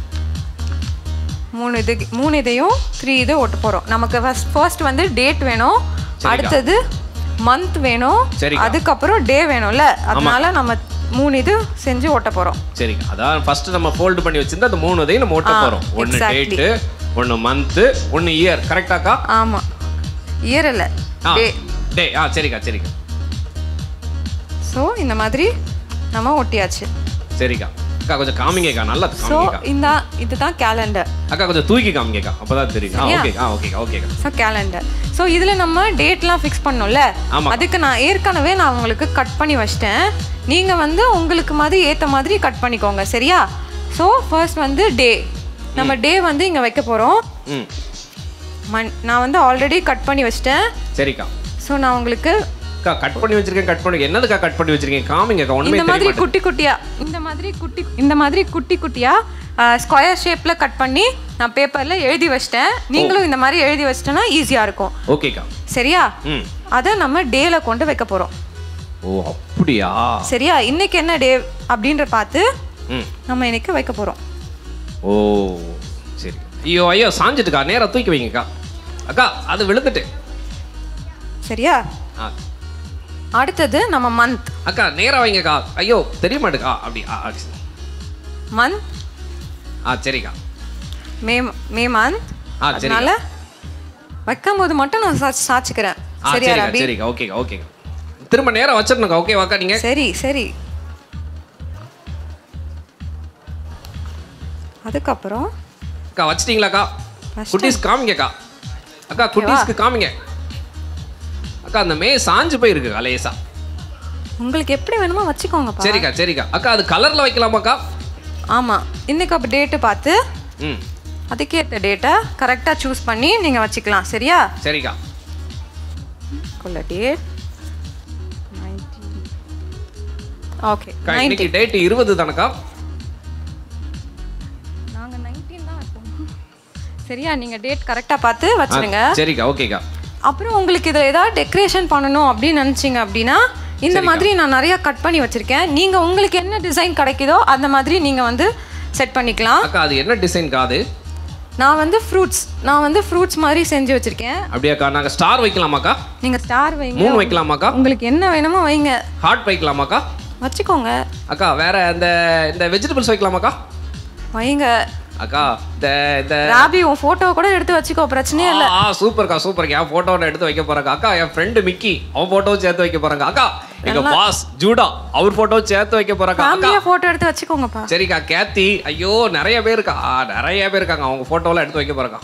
மூணு இது மூணு இதையும் த்ரீ இது ஒட்ட போகிறோம் நமக்கு ஃபர்ஸ்ட் ஃபர்ஸ்ட் வந்து டேட் வேணும் சரிக்கா. அடுத்தது மந்த் வேணும் சரிக்கா. அதுக்கப்புறம் டே வேணும்ல அதனால நம்ம மூணு இது செஞ்சு ஒட்ட போகிறோம் சரிக்கா அதான் ஃபர்ஸ்ட் நம்ம ஃபோல்டு பண்ணி வச்சிருந்தா அந்த மூணு இதையும் நம்ம ஓட்ட ஆ, போறோம் ஒன்னு exactly. டேட்டு ஒன்னு மந்த்து ஒன்னு இயர் கரெக்டாக்கா ஆமாம் இயர் இல்லை ஆ டே டே ஆ சரிக்கா சரிக்கா ஸோ இந்த மாதிரி நம்ம ஒட்டியாச்சு சரிக்கா அக்கா கொஞ்சம் காமிங்கக்கா நல்லா ஸோ காமிங்கக்கா இந்த இதுதான் கேலண்டர் அக்கா கொஞ்சம் தூக்கி காமிங்கக்கா அப்பதான் தெரியும் ஆ சரியா? ஓகே ஆ ஓகேக்கா ஓகேக்கா ஸோ கேலண்டர் ஸோ இதில் நம்ம டேட்லாம் ஃபிக்ஸ் பண்ணோம்ல ஆமா. அதுக்கு நான் ஏற்கனவே நான் உங்களுக்கு கட் பண்ணி வச்சிட்டேன் நீங்கள் வந்து உங்களுக்கு மாதிரி ஏற்ற மாதிரி கட் பண்ணிக்கோங்க சரியா ஸோ ஃபர்ஸ்ட் வந்து டே நம்ம டே வந்து இங்கே வைக்க போகிறோம் ம் மண் நான் வந்து ஆல்ரெடி கட் பண்ணி வச்சிட்டேன் சரிக்கா ஸோ நான் உங்களுக்கு அக்கா கட் பண்ணி வச்சிருக்கேன் கட் பண்ணி என்னதுக்கா கட் பண்ணி வச்சிருக்கீங்க காமிங்கக்கா ஒண்ணுமே இந்த தெரிய மாதிரி மாட்டேங்குது. குட்டி குட்டியா இந்த மாதிரி குட்டி இந்த மாதிரி குட்டி குட்டியா ஸ்கொயர் ஷேப்ல கட் பண்ணி நான் பேப்பர்ல எழுதி வச்சிட்டேன் நீங்களும் இந்த மாதிரி எழுதி வச்சிட்டேன்னா ஈஸியா இருக்கும் ஓகேக்கா சரியா ம் அதை நம்ம டேல கொண்டு வைக்க போறோம் ஓ அப்படியா சரியா இன்னைக்கு என்ன டே அப்படின்ற பார்த்து ம் நம்ம இன்னைக்கு வைக்க போறோம் ஓ சரி ஐயோ ஐயோ சாஞ்சிட்டுக்கா நேரா தூக்கி வைங்கக்கா அக்கா அது விழுந்துட்டு சரியா ஆ அடுத்தது நம்ம மந்த் அக்கா நேரா வைங்கக்கா ஐயோ தெரிய மாட்டுக்கா அப்படி ஆ ஆ, சரி. மந்த் ஆ சரிக்கா மே மே மந்த் ஆ, சரிங்க. அதனால வைக்கும் போது மட்டும் நான் சா- சாச்சிக்கிறேன் ஆ சரியா சரிக்கா ரபி சரிக்கா ஓகேக்கா ஓகேக்கா திரும்ப நேரா வச்சிடணுக்கா ஓகேவாக்கா நீங்க சரி சரி அதுக்கப்புறம் அக்கா வச்சிட்டீங்களாக்கா வச்சிட்டேன். குட்டீஸ் காமிங்கக்கா அக்கா குட்டீஸ்க்கு காமிங்க அக்கா அந்த மே சாஞ்சு போயிருக்குக்கா லேசா உங்களுக்கு எப்படி வேணுமோ வச்சுக்கோங்கப்பா சரிக்கா சரிக்கா அக்கா அது கலர்ல வைக்கலாமாக்கா ஆமாம் இன்னைக்கு அப்போ டேட்டு பார்த்து ம் அதுக்கேற்ற டேட்டை கரெக்டாக சூஸ் பண்ணி நீங்கள் வச்சுக்கலாம் சரியா சரிக்கா கொள்ள டேட் ஓகே அக்கா, இன்னைக்கு டேட் இருபது தானக்கா நாங்கள் நைன்டீன் தான் வைப்போம் சரியா நீங்கள் டேட் கரெக்டாக பார்த்து ஆ, வச்சுருங்க சரிக்கா ஓகேக்கா அப்புறம் உங்களுக்கு இதில் ஏதாவது டெக்கரேஷன் பண்ணணும் அப்படின்னு நினச்சிங்க அப்படின்னா இந்த சரிக்கா. மாதிரி நான் நிறைய கட் பண்ணி வச்சுருக்கேன் நீங்கள் உங்களுக்கு என்ன டிசைன் கிடைக்குதோ அந்த மாதிரி நீங்கள் வந்து செட் பண்ணிக்கலாம் அக்கா அது என்ன டிசைன்க்கா அது நான் வந்து ஃப்ரூட்ஸ் நான் வந்து ஃப்ரூட்ஸ் மாதிரி செஞ்சு வச்சுருக்கேன் அப்படியாக்கா நாங்க ஸ்டார் வைக்கலாமாக்கா நீங்கள் ஸ்டார் வைங்க மூணு வைக்கலாமாக்கா உங்களுக்கு என்ன வேணுமோ வைங்க ஹார்ட் வைக்கலாமாக்கா வச்சுக்கோங்க அக்கா வேற இந்த இந்த வெஜிடபிள்ஸ் வைக்கலாமாக்கா வைங்க அக்கா இந்த இந்த ராபி உன் ஃபோட்டோ கூட எடுத்து வச்சுக்கோ பிரச்சனையே இல்லை ஆ சூப்பர்க்கா சூப்பர்க்கா என் போட்டோ எடுத்து வைக்க போறாங்க அக்கா என் ஃப்ரெண்டு மிக்கி அவன் போட்டோவும் சேர்த்து வைக்க போறாங்க அக்கா எங்க நல்லா- பாஸ் ஜூடா அவர் போட்டோவும் சேர்த்து வைக்க போறாங்க அக்கா ஃபேமிலியாக ஃபோட்டோ எடுத்து வச்சுக்கோங்கப்பா சரிக்கா கேத்தி ஐயோ நிறைய பேர் இருக்கா ஆ, நிறைய பேர் இருக்காங்க அவங்க போட்டோலாம் எடுத்து வைக்க போறாங்க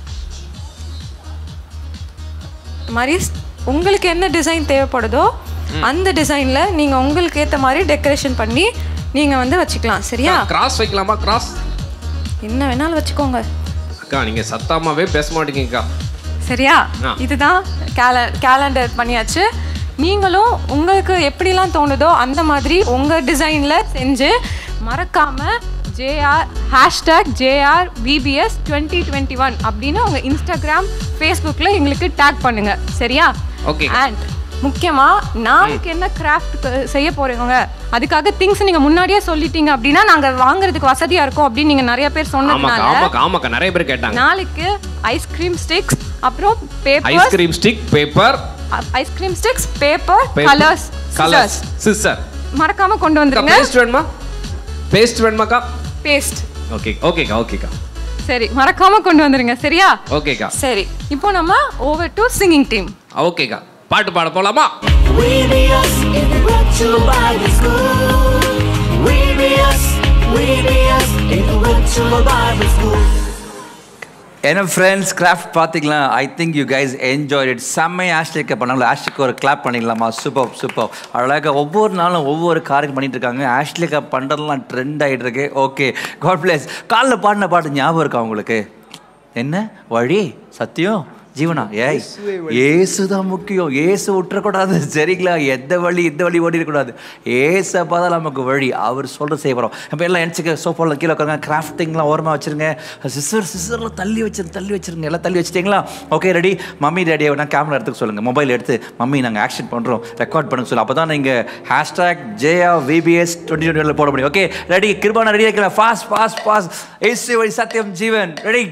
இந்த மாதிரி ஸ்- உங்களுக்கு என்ன டிசைன் தேவைப்படுதோ அந்த டிசைனில் நீங்கள் உங்களுக்கு ஏற்ற மாதிரி டெக்கரேஷன் பண்ணி நீங்கள் வந்து வச்சுக்கலாம் சரியா கிராஸ் வைக்கலாமா கிராஸ் என்ன வேணாலும் வச்சுக்கோங்க அக்கா நீங்க சத்தாமாவே பேச மாட்டீங்கக்கா சரியா ஆ. இதுதான் கேல கேலண்டர் பண்ணியாச்சு நீங்களும் உங்களுக்கு எப்படிலாம் தோணுதோ அந்த மாதிரி உங்கள் டிசைனில் செஞ்சு மறக்காமல் JR hashtag JR VBS twenty twenty one அப்படின்னு உங்கள் இன்ஸ்டாகிராம் ஃபேஸ்புக்கில் எங்களுக்கு டேக் பண்ணுங்கள் சரியா ஓகே அண்ட் முக்கியமாக நாளைக்கு என்ன கிராஃப்ட் செய்ய போறீங்க அதுக்காக திங்ஸ் நீங்கள் முன்னாடியே சொல்லிட்டீங்க அப்படின்னா நாங்கள் வாங்குறதுக்கு வசதியாக இருக்கும் அப்படின்னு நீங்கள் நிறைய பேர் ஆமாக்கா சொன்னதுனால ஆமாக்கா ஆமாக்கா நிறைய பேர் கேட்டாங்க நாளைக்கு ஐஸ்கிரீம் ஸ்டிக்ஸ் அப்புறம் paper ice cream stick paper ice cream sticks paper colours colours sister மறக்காம கொண்டு வந்துருங்க பேஸ்ட் வேணுமா பேஸ்ட் வேணுமாக்கா பேஸ்ட் ஓகே ஓகேக்கா ஓகேக்கா சரி மறக்காம கொண்டு வந்துருங்க சரியா ஓகேக்கா சரி இப்போ நம்ம ஓவர் டு சிங்கிங் டீம் ஓகேக்கா பாட்டு பாட போலாமா VBS Intellectual Bible School. VBS, VBS Intellectual Bible School. என்ன ஃப்ரெண்ட்ஸ் கிராஃப்ட் பார்த்தீங்களா I think you guys enjoy it செம்மை ஆஷ்டிக்க பண்ணாங்களா ஆஷ்டிக்கு ஒரு கிளாப் பண்ணிடலாமா சூப்பர் சூப்பர் அழகாக ஒவ்வொரு நாளும் ஒவ்வொரு காரியம் பண்ணிட்டு இருக்காங்க ஆஷ்லிக்கா பண்ணுறதுலாம் ட்ரெண்ட் ஆகிட்டு இருக்கு ஓகே காட் பிளேஸ் காலைல பாடின பாட்டு ஞாபகம் இருக்கா உங்களுக்கு என்ன வழி சத்தியம் ஜீவனா ஏய் ஏசுதான் முக்கியம் ஏசு விட்டுறக்கூடாது சரிங்களா எந்த வழி இந்த வழி ஓடிடக்கூடாது ஏசப்பா தான் நமக்கு வழி அவர் சொல்கிற செய்ய போகிறோம் இப்போ எல்லாம் நினச்சிக்க சோஃபாவில் கீழே உட்காருங்க கிராஃப்டிங்லாம் ஓரமாக வச்சுருங்க சிஸ்டர் சிஸ்டர்லாம் தள்ளி வச்சிருங்க தள்ளி வச்சிருங்க எல்லாம் தள்ளி வச்சிட்டிங்களா ஓகே ரெடி மம்மி டேடியை வேணா கேமரா எடுத்துக்க சொல்லுங்கள் மொபைல் எடுத்து மம்மி நாங்கள் ஆக்ஷன் பண்ணுறோம் ரெக்கார்ட் பண்ணுங்க சொல்லு அப்போ தான் நீங்கள் hashtag JR VBS twenty twenty போட முடியும் ஓகே ரெடி கிருபானா ரெடி வைக்கலாம் ஃபாஸ்ட் ஃபாஸ்ட் ஃபாஸ்ட் ஏசு வழி சத்தியம் ஜீவன் ready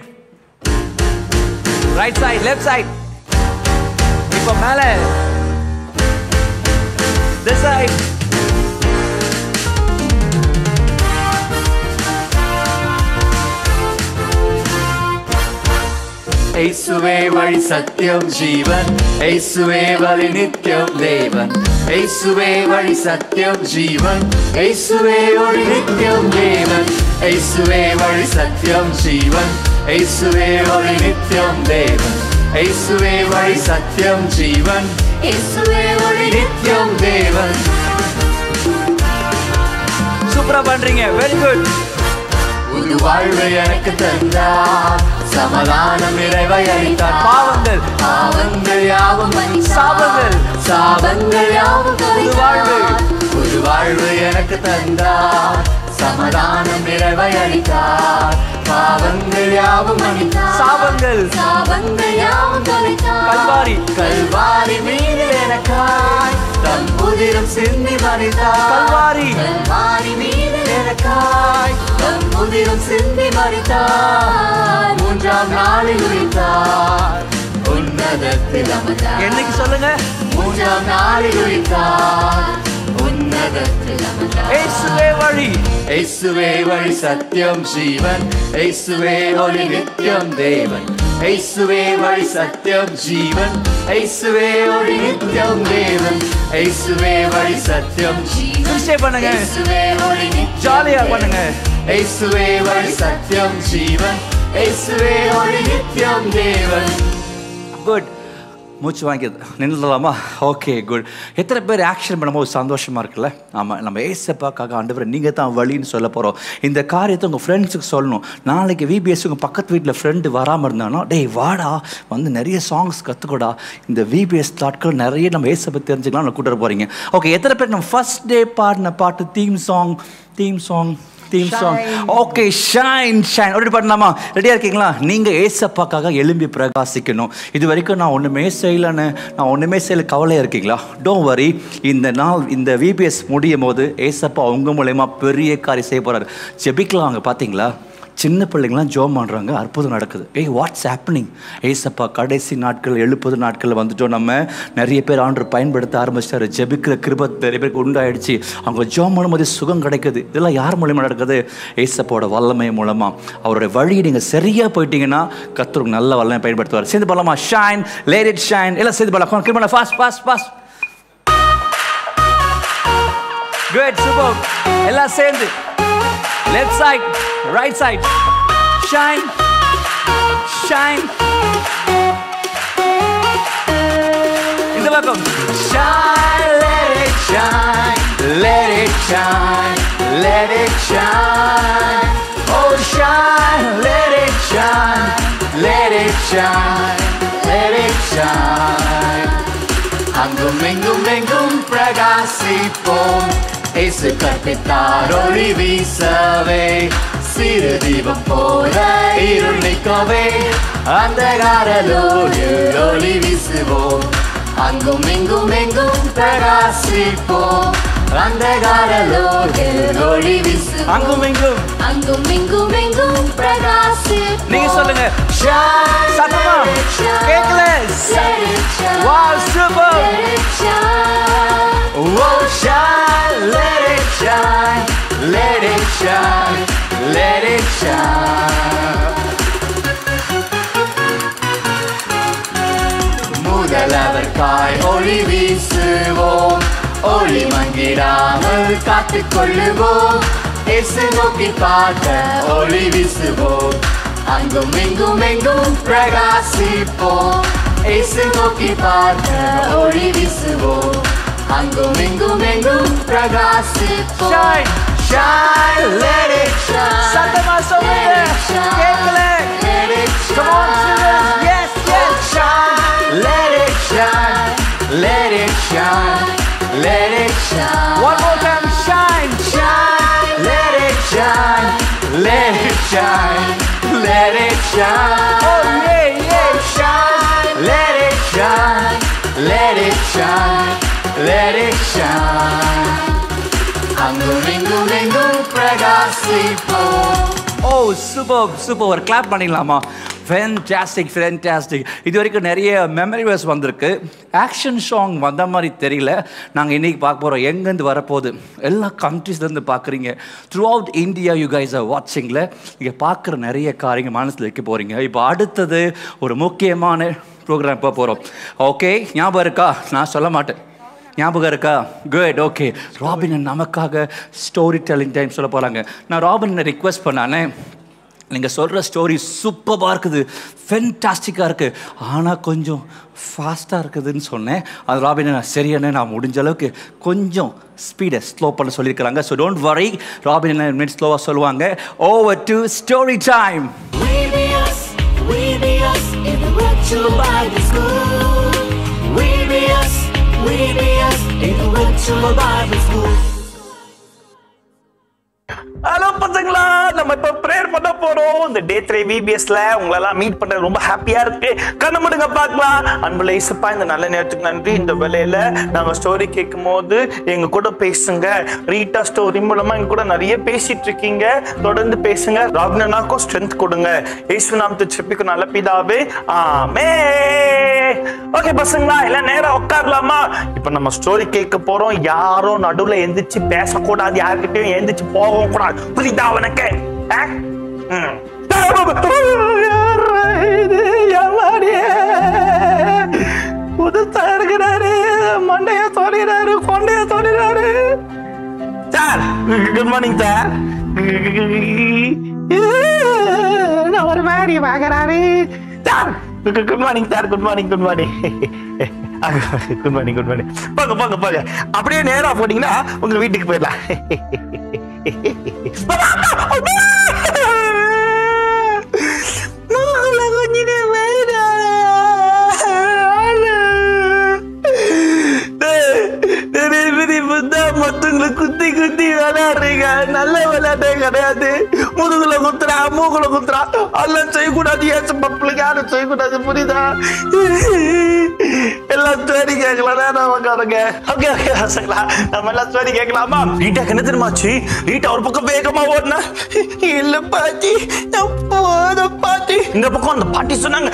right side left side இப்போ மேலே this side യേശുവേ വഴി സത്യം ജീവൻ യേശുവേ വഴി നിത്യം ദേവൻ യേശുവേ വഴി സത്യം ജീവൻ യേശുവേ വഴി നിത്യം ദേവൻ இயேசுவே வழி சத்தியம் ஜீவன் இயேசுவே ஒளி நித்தியம் தேவன் இயேசுவே வழி சத்தியம் ஜீவன் இயேசுவே ஒளி நித்தியம் தேவன் சூப்பரா பண்றீங்க வெரி குட் புது வாழ்வு எனக்கு தந்தார் சமாதானம் நிறைவை அளித்தார் பாவங்கள் பாவங்கள் யாவும் சாபங்கள் சாபங்கள் யாவும் புது வாழ்வு புது வாழ்வு எனக்கு தந்தார் சமாதானம் நிறைவை அளித்தார் பாவங்கள் யாவும் மன்னித்தார் சாபங்கள் சாபங்கள் யாவும் தொலைத்தார் கல்வாரி கல்வாரி மீது எனக்காய் தம் புதிரும் சிந்தி மறித்தார் கல்வாரி கல்வாரி மீது எனக்காய் தம் புதிரும் சிந்தி மறித்தார் மூன்றாம் நாளில் உயிர்த்தார் உன்னதத்தில் அமர்ந்தார் என்னைக்கு சொல்லுங்க மூன்றாம் நாளில் உயிர்த்தார் உன்னதத்தில் அமர்ந்தார் இயேசுவே வழி இயேசுவே வழி சத்தியம் ஜீவன் இயேசுவே ஒளி நித்தியம் தேவன் இயேசுவே வழி சத்தியம் ஜீவன் இயேசுவே ஒளி நித்தியம் தேவன் இயேசுவே வழி சத்தியம் ஜீவன் கிறிஸ்டிய பண்ணுங்க இயேசுவே ஒளி நித்தியம் ஜாலியா பண்ணுங்க இயேசுவே வழி சத்தியம் ஜீவன் இயேசுவே ஒளி நித்தியம் தேவன் குட் மூச்சு வாங்கி நின்றுடலாமா ஓகே குட் எத்தனை பேர் ஆக்ஷன் பண்ணும்போது சந்தோஷமா இருக்குல்ல ஆமாம் நம்ம ஏசப்பாக்காக ஆண்டவர் நீங்கள் தான் வழின்னு சொல்ல போகிறோம் இந்த காரியத்தை உங்கள் ஃப்ரெண்ட்ஸுக்கு சொல்லணும் நாளைக்கு விபிஎஸ் உங்கள் பக்கத்து வீட்டில் ஃப்ரெண்டு வராமல் இருந்தானா டேய் வாடா வந்து நிறைய சாங்ஸ் கற்றுக்கூடா இந்த விபிஎஸ் நாட்கள் நிறைய நம்ம ஏசப்பை தெரிஞ்சுக்கலாம் கூட்டிட்டு போகிறீங்க ஓகே எத்தனை பேர் நம்ம ஃபர்ஸ்ட் டே பாடின பாட்டு theme song theme song theme song okay shine shine அப்படி பண்ணலாமா ரெடியாக இருக்கீங்களா நீங்கள் ஏசப்பாக்காக எழும்பி பிரகாசிக்கணும் இது வரைக்கும் நான் ஒன்றுமே செய்யலைன்னு நான் ஒன்றுமே செய்யல கவலையாக இருக்கீங்களா டோன்ட் வரி இந்த நாள் இந்த விபிஎஸ் முடியும் போது ஏசப்பா உங்க மூலயமா பெரிய காரியம் செய்ய போகிறாரு ஜெபிக்கலாம் அங்கே பார்த்தீங்களா சின்ன பிள்ளைங்களாம் ஜோம் பண்ணுறாங்க அற்புதம் நடக்குது ஏய் வாட்ஸ் ஹேப்பனிங் ஏசப்பா கடைசி நாட்கள் எழுபது நாட்கள் வந்துட்டோம் நம்ம நிறைய பேர் ஆண்டு பயன்படுத்த ஆரம்பிச்சிட்டாரு ஜெபிக்கிற கிருபத் நிறைய பேருக்கு உண்டாயிடுச்சு அவங்க ஜோம் பண்ணும்போது சுகம் கிடைக்குது இதெல்லாம் யார் மூலியமாக நடக்குது ஏசப்பாவோட வல்லமை மூலமாக அவருடைய வழியை நீங்கள் சரியாக போயிட்டீங்கன்னா கத்தருக்கு நல்ல வல்லமை பயன்படுத்துவார் சேர்ந்து போகலாமா ஷைன் லேட் இட் ஷைன் எல்லாம் சேர்ந்து போகலாம் கிருமண fast fast fast good super எல்லாம் சேர்ந்து left side right side shine shine இந்த பக்கம் Shine, let it shine, let it shine, let it shine. Oh, shine, let it shine, let it shine, let it shine. அங்கும் எங்கும் எங்கும் பிரகாசிப்போம் இயேசு கற்பித்தார் ஒளி வீசவே சிறு தீபம் போல இருள் நீக்கவே அந்தகாரலோடு ஒளி வீசுவோம் அங்கும் இங்கும் எங்கும் பிரகாசிப்போம் அந்தகாரலோடு ஒளி வீசுவோம் அங்கும் இங்கும் அங்கும் இங்கும் எங்கும் பிரகாசிப்போம் நீங்க சொல்லுங்க சத்தமா கேட்கல wow super Oh, shine, let it shine, let it shine, let it shine. முதலவர்காய் ஒளி வீசுவோம் ஒளி மங்கிடாமல் காத்துக் கொள்ளுவோம் இயேசு நோக்கி பார்க்க ஒளி வீசுவோம் அங்கும் இங்கும் எங்கும் பிரகாசிப்போம் இயேசு நோக்கி பார்க்க ஒளி வீசுவோம் அங்கும் இங்கும் எங்கும் பிரகாசிப்போம் Shine, shine, let it shine. சத்தமா சொல்லுங்க. கேட்கல. Let it shine. Come on, children. Yes, yes. Shine, let it shine, let it shine, let it shine. One more time, shine, shine, let it shine, let it shine, let it shine. Oh yeah, yeah. Shine, let it shine, let it shine, let it shine. அங்கும் இங்கும் எங்கும் பிரகாசிப்போம் oh super super ஒரு clap பண்ணிடலாமா fantastic fantastic இது வரைக்கும் நிறைய memory verse வந்திருக்கு ஆக்ஷன் சாங் வந்த மாதிரி தெரியல நாங்கள் இன்றைக்கி பார்க்க போகிறோம் எங்கேருந்து வரப்போகுது எல்லா கண்ட்ரீஸ்லேருந்து பார்க்குறீங்க throughout India you guys are வாட்சிங்கில் இங்கே பார்க்குற நிறைய காரியங்கள் மனசில் வைக்க போகிறீங்க இப்போ அடுத்தது ஒரு முக்கியமான ப்ரோக்ராம் இப்போ போகிறோம் ஓகே ஞாபகம் இருக்கா நான் சொல்ல மாட்டேன் ஞாபகம் இருக்கா குட் ஓகே ராபின் நமக்காக ஸ்டோரி டெல்லிங் டைம் சொல்ல போகிறாங்க நான் ராபினை ரிக்வெஸ்ட் பண்ணானே நீங்கள் சொல்கிற ஸ்டோரி சூப்பராக இருக்குது ஃபென்டாஸ்டிக்காக இருக்குது ஆனால் கொஞ்சம் ஃபாஸ்ட்டாக இருக்குதுன்னு சொன்னேன் அது ராபின் நான் சரியான நான் முடிஞ்ச அளவுக்கு கொஞ்சம் ஸ்பீடை ஸ்லோ பண்ண சொல்லியிருக்கிறாங்க ஸோ டோன்ட் வரி ராபின் என்ன மினிட் ஸ்லோவாக சொல்லுவாங்க over to story time We be us, we be us in the virtual Bible school. We be us, we be us in the virtual Bible school. Hello பசங்களா நம்ம இப்ப prayer பண்ண போறோம் இந்த day three விபிஎஸ்ல உங்களெல்லாம் meet பண்றது ரொம்ப ஹாப்பியா இருக்கு கண்ண முடுங்க பார்க்கலாம் அன்புல இசப்பா இந்த நல்ல நேரத்துக்கு நன்றி இந்த வேலையில நாங்க ஸ்டோரி கேட்கும் போது எங்க கூட பேசுங்க ரீட்டா ஸ்டோரி மூலமா எங்க கூட நிறைய பேசிட்டு இருக்கீங்க தொடர்ந்து பேசுங்க ராக்னனாக்கும் ஸ்ட்ரென்த் கொடுங்க இயேசு நாமத்தை செப்பிக்கும் நல்ல பிதாவே ஆமே ஓகே பசங்களா எல்லாம் நேரா உட்காரலாமா இப்ப நம்ம ஸ்டோரி கேட்க போறோம் யாரும் நடுவுல எந்திரிச்சு பேசக்கூடாது யார்கிட்டயும் எந்திரிச்சு போகவும் கூடாது புரியுதா அவனுக்கு ஆ? ம். இது எம்மாடியே. புதுசா இருக்கிறாரு மண்டைய சொல்லிடுறாரு கொண்டைய சொல்லிடுறாரு சார் குட் மார்னிங் சார் ஒரு மாதிரி வாங்குறாரு sir good morning sir good morning good morning good morning good morning போங்க போங்க போங்க அப்படியே நேரா போனீங்கன்னா உங்க வீட்டுக்கு போயிடலாம் மத்தவங்களை குத்தி குத்தி விளையாடுறீங்க நல்ல விளையாட்டே கிடையாது முதுகுல குத்துறா மூக்குல குத்துறா எல்லாம் செய்யக்கூடாது ஏசு பப்பிளுக்கு யாரும் செய்யக்கூடாது புரியுதா எல்லாம் ஸ்டோரி கேட்கலாம் நம்ம உட்காருங்க ஓகே ஓகே பசங்களா நம்ம எல்லாம் ஸ்டோரி கேட்கலாமா ரீட்டா என்ன தெரியுமாச்சு ரீட்டா ஒரு பக்கம் வேகமா ஓடுனா இல்ல பாட்டி நான் போத பாட்டி இந்த பக்கம் அந்த பாட்டி சொன்னாங்க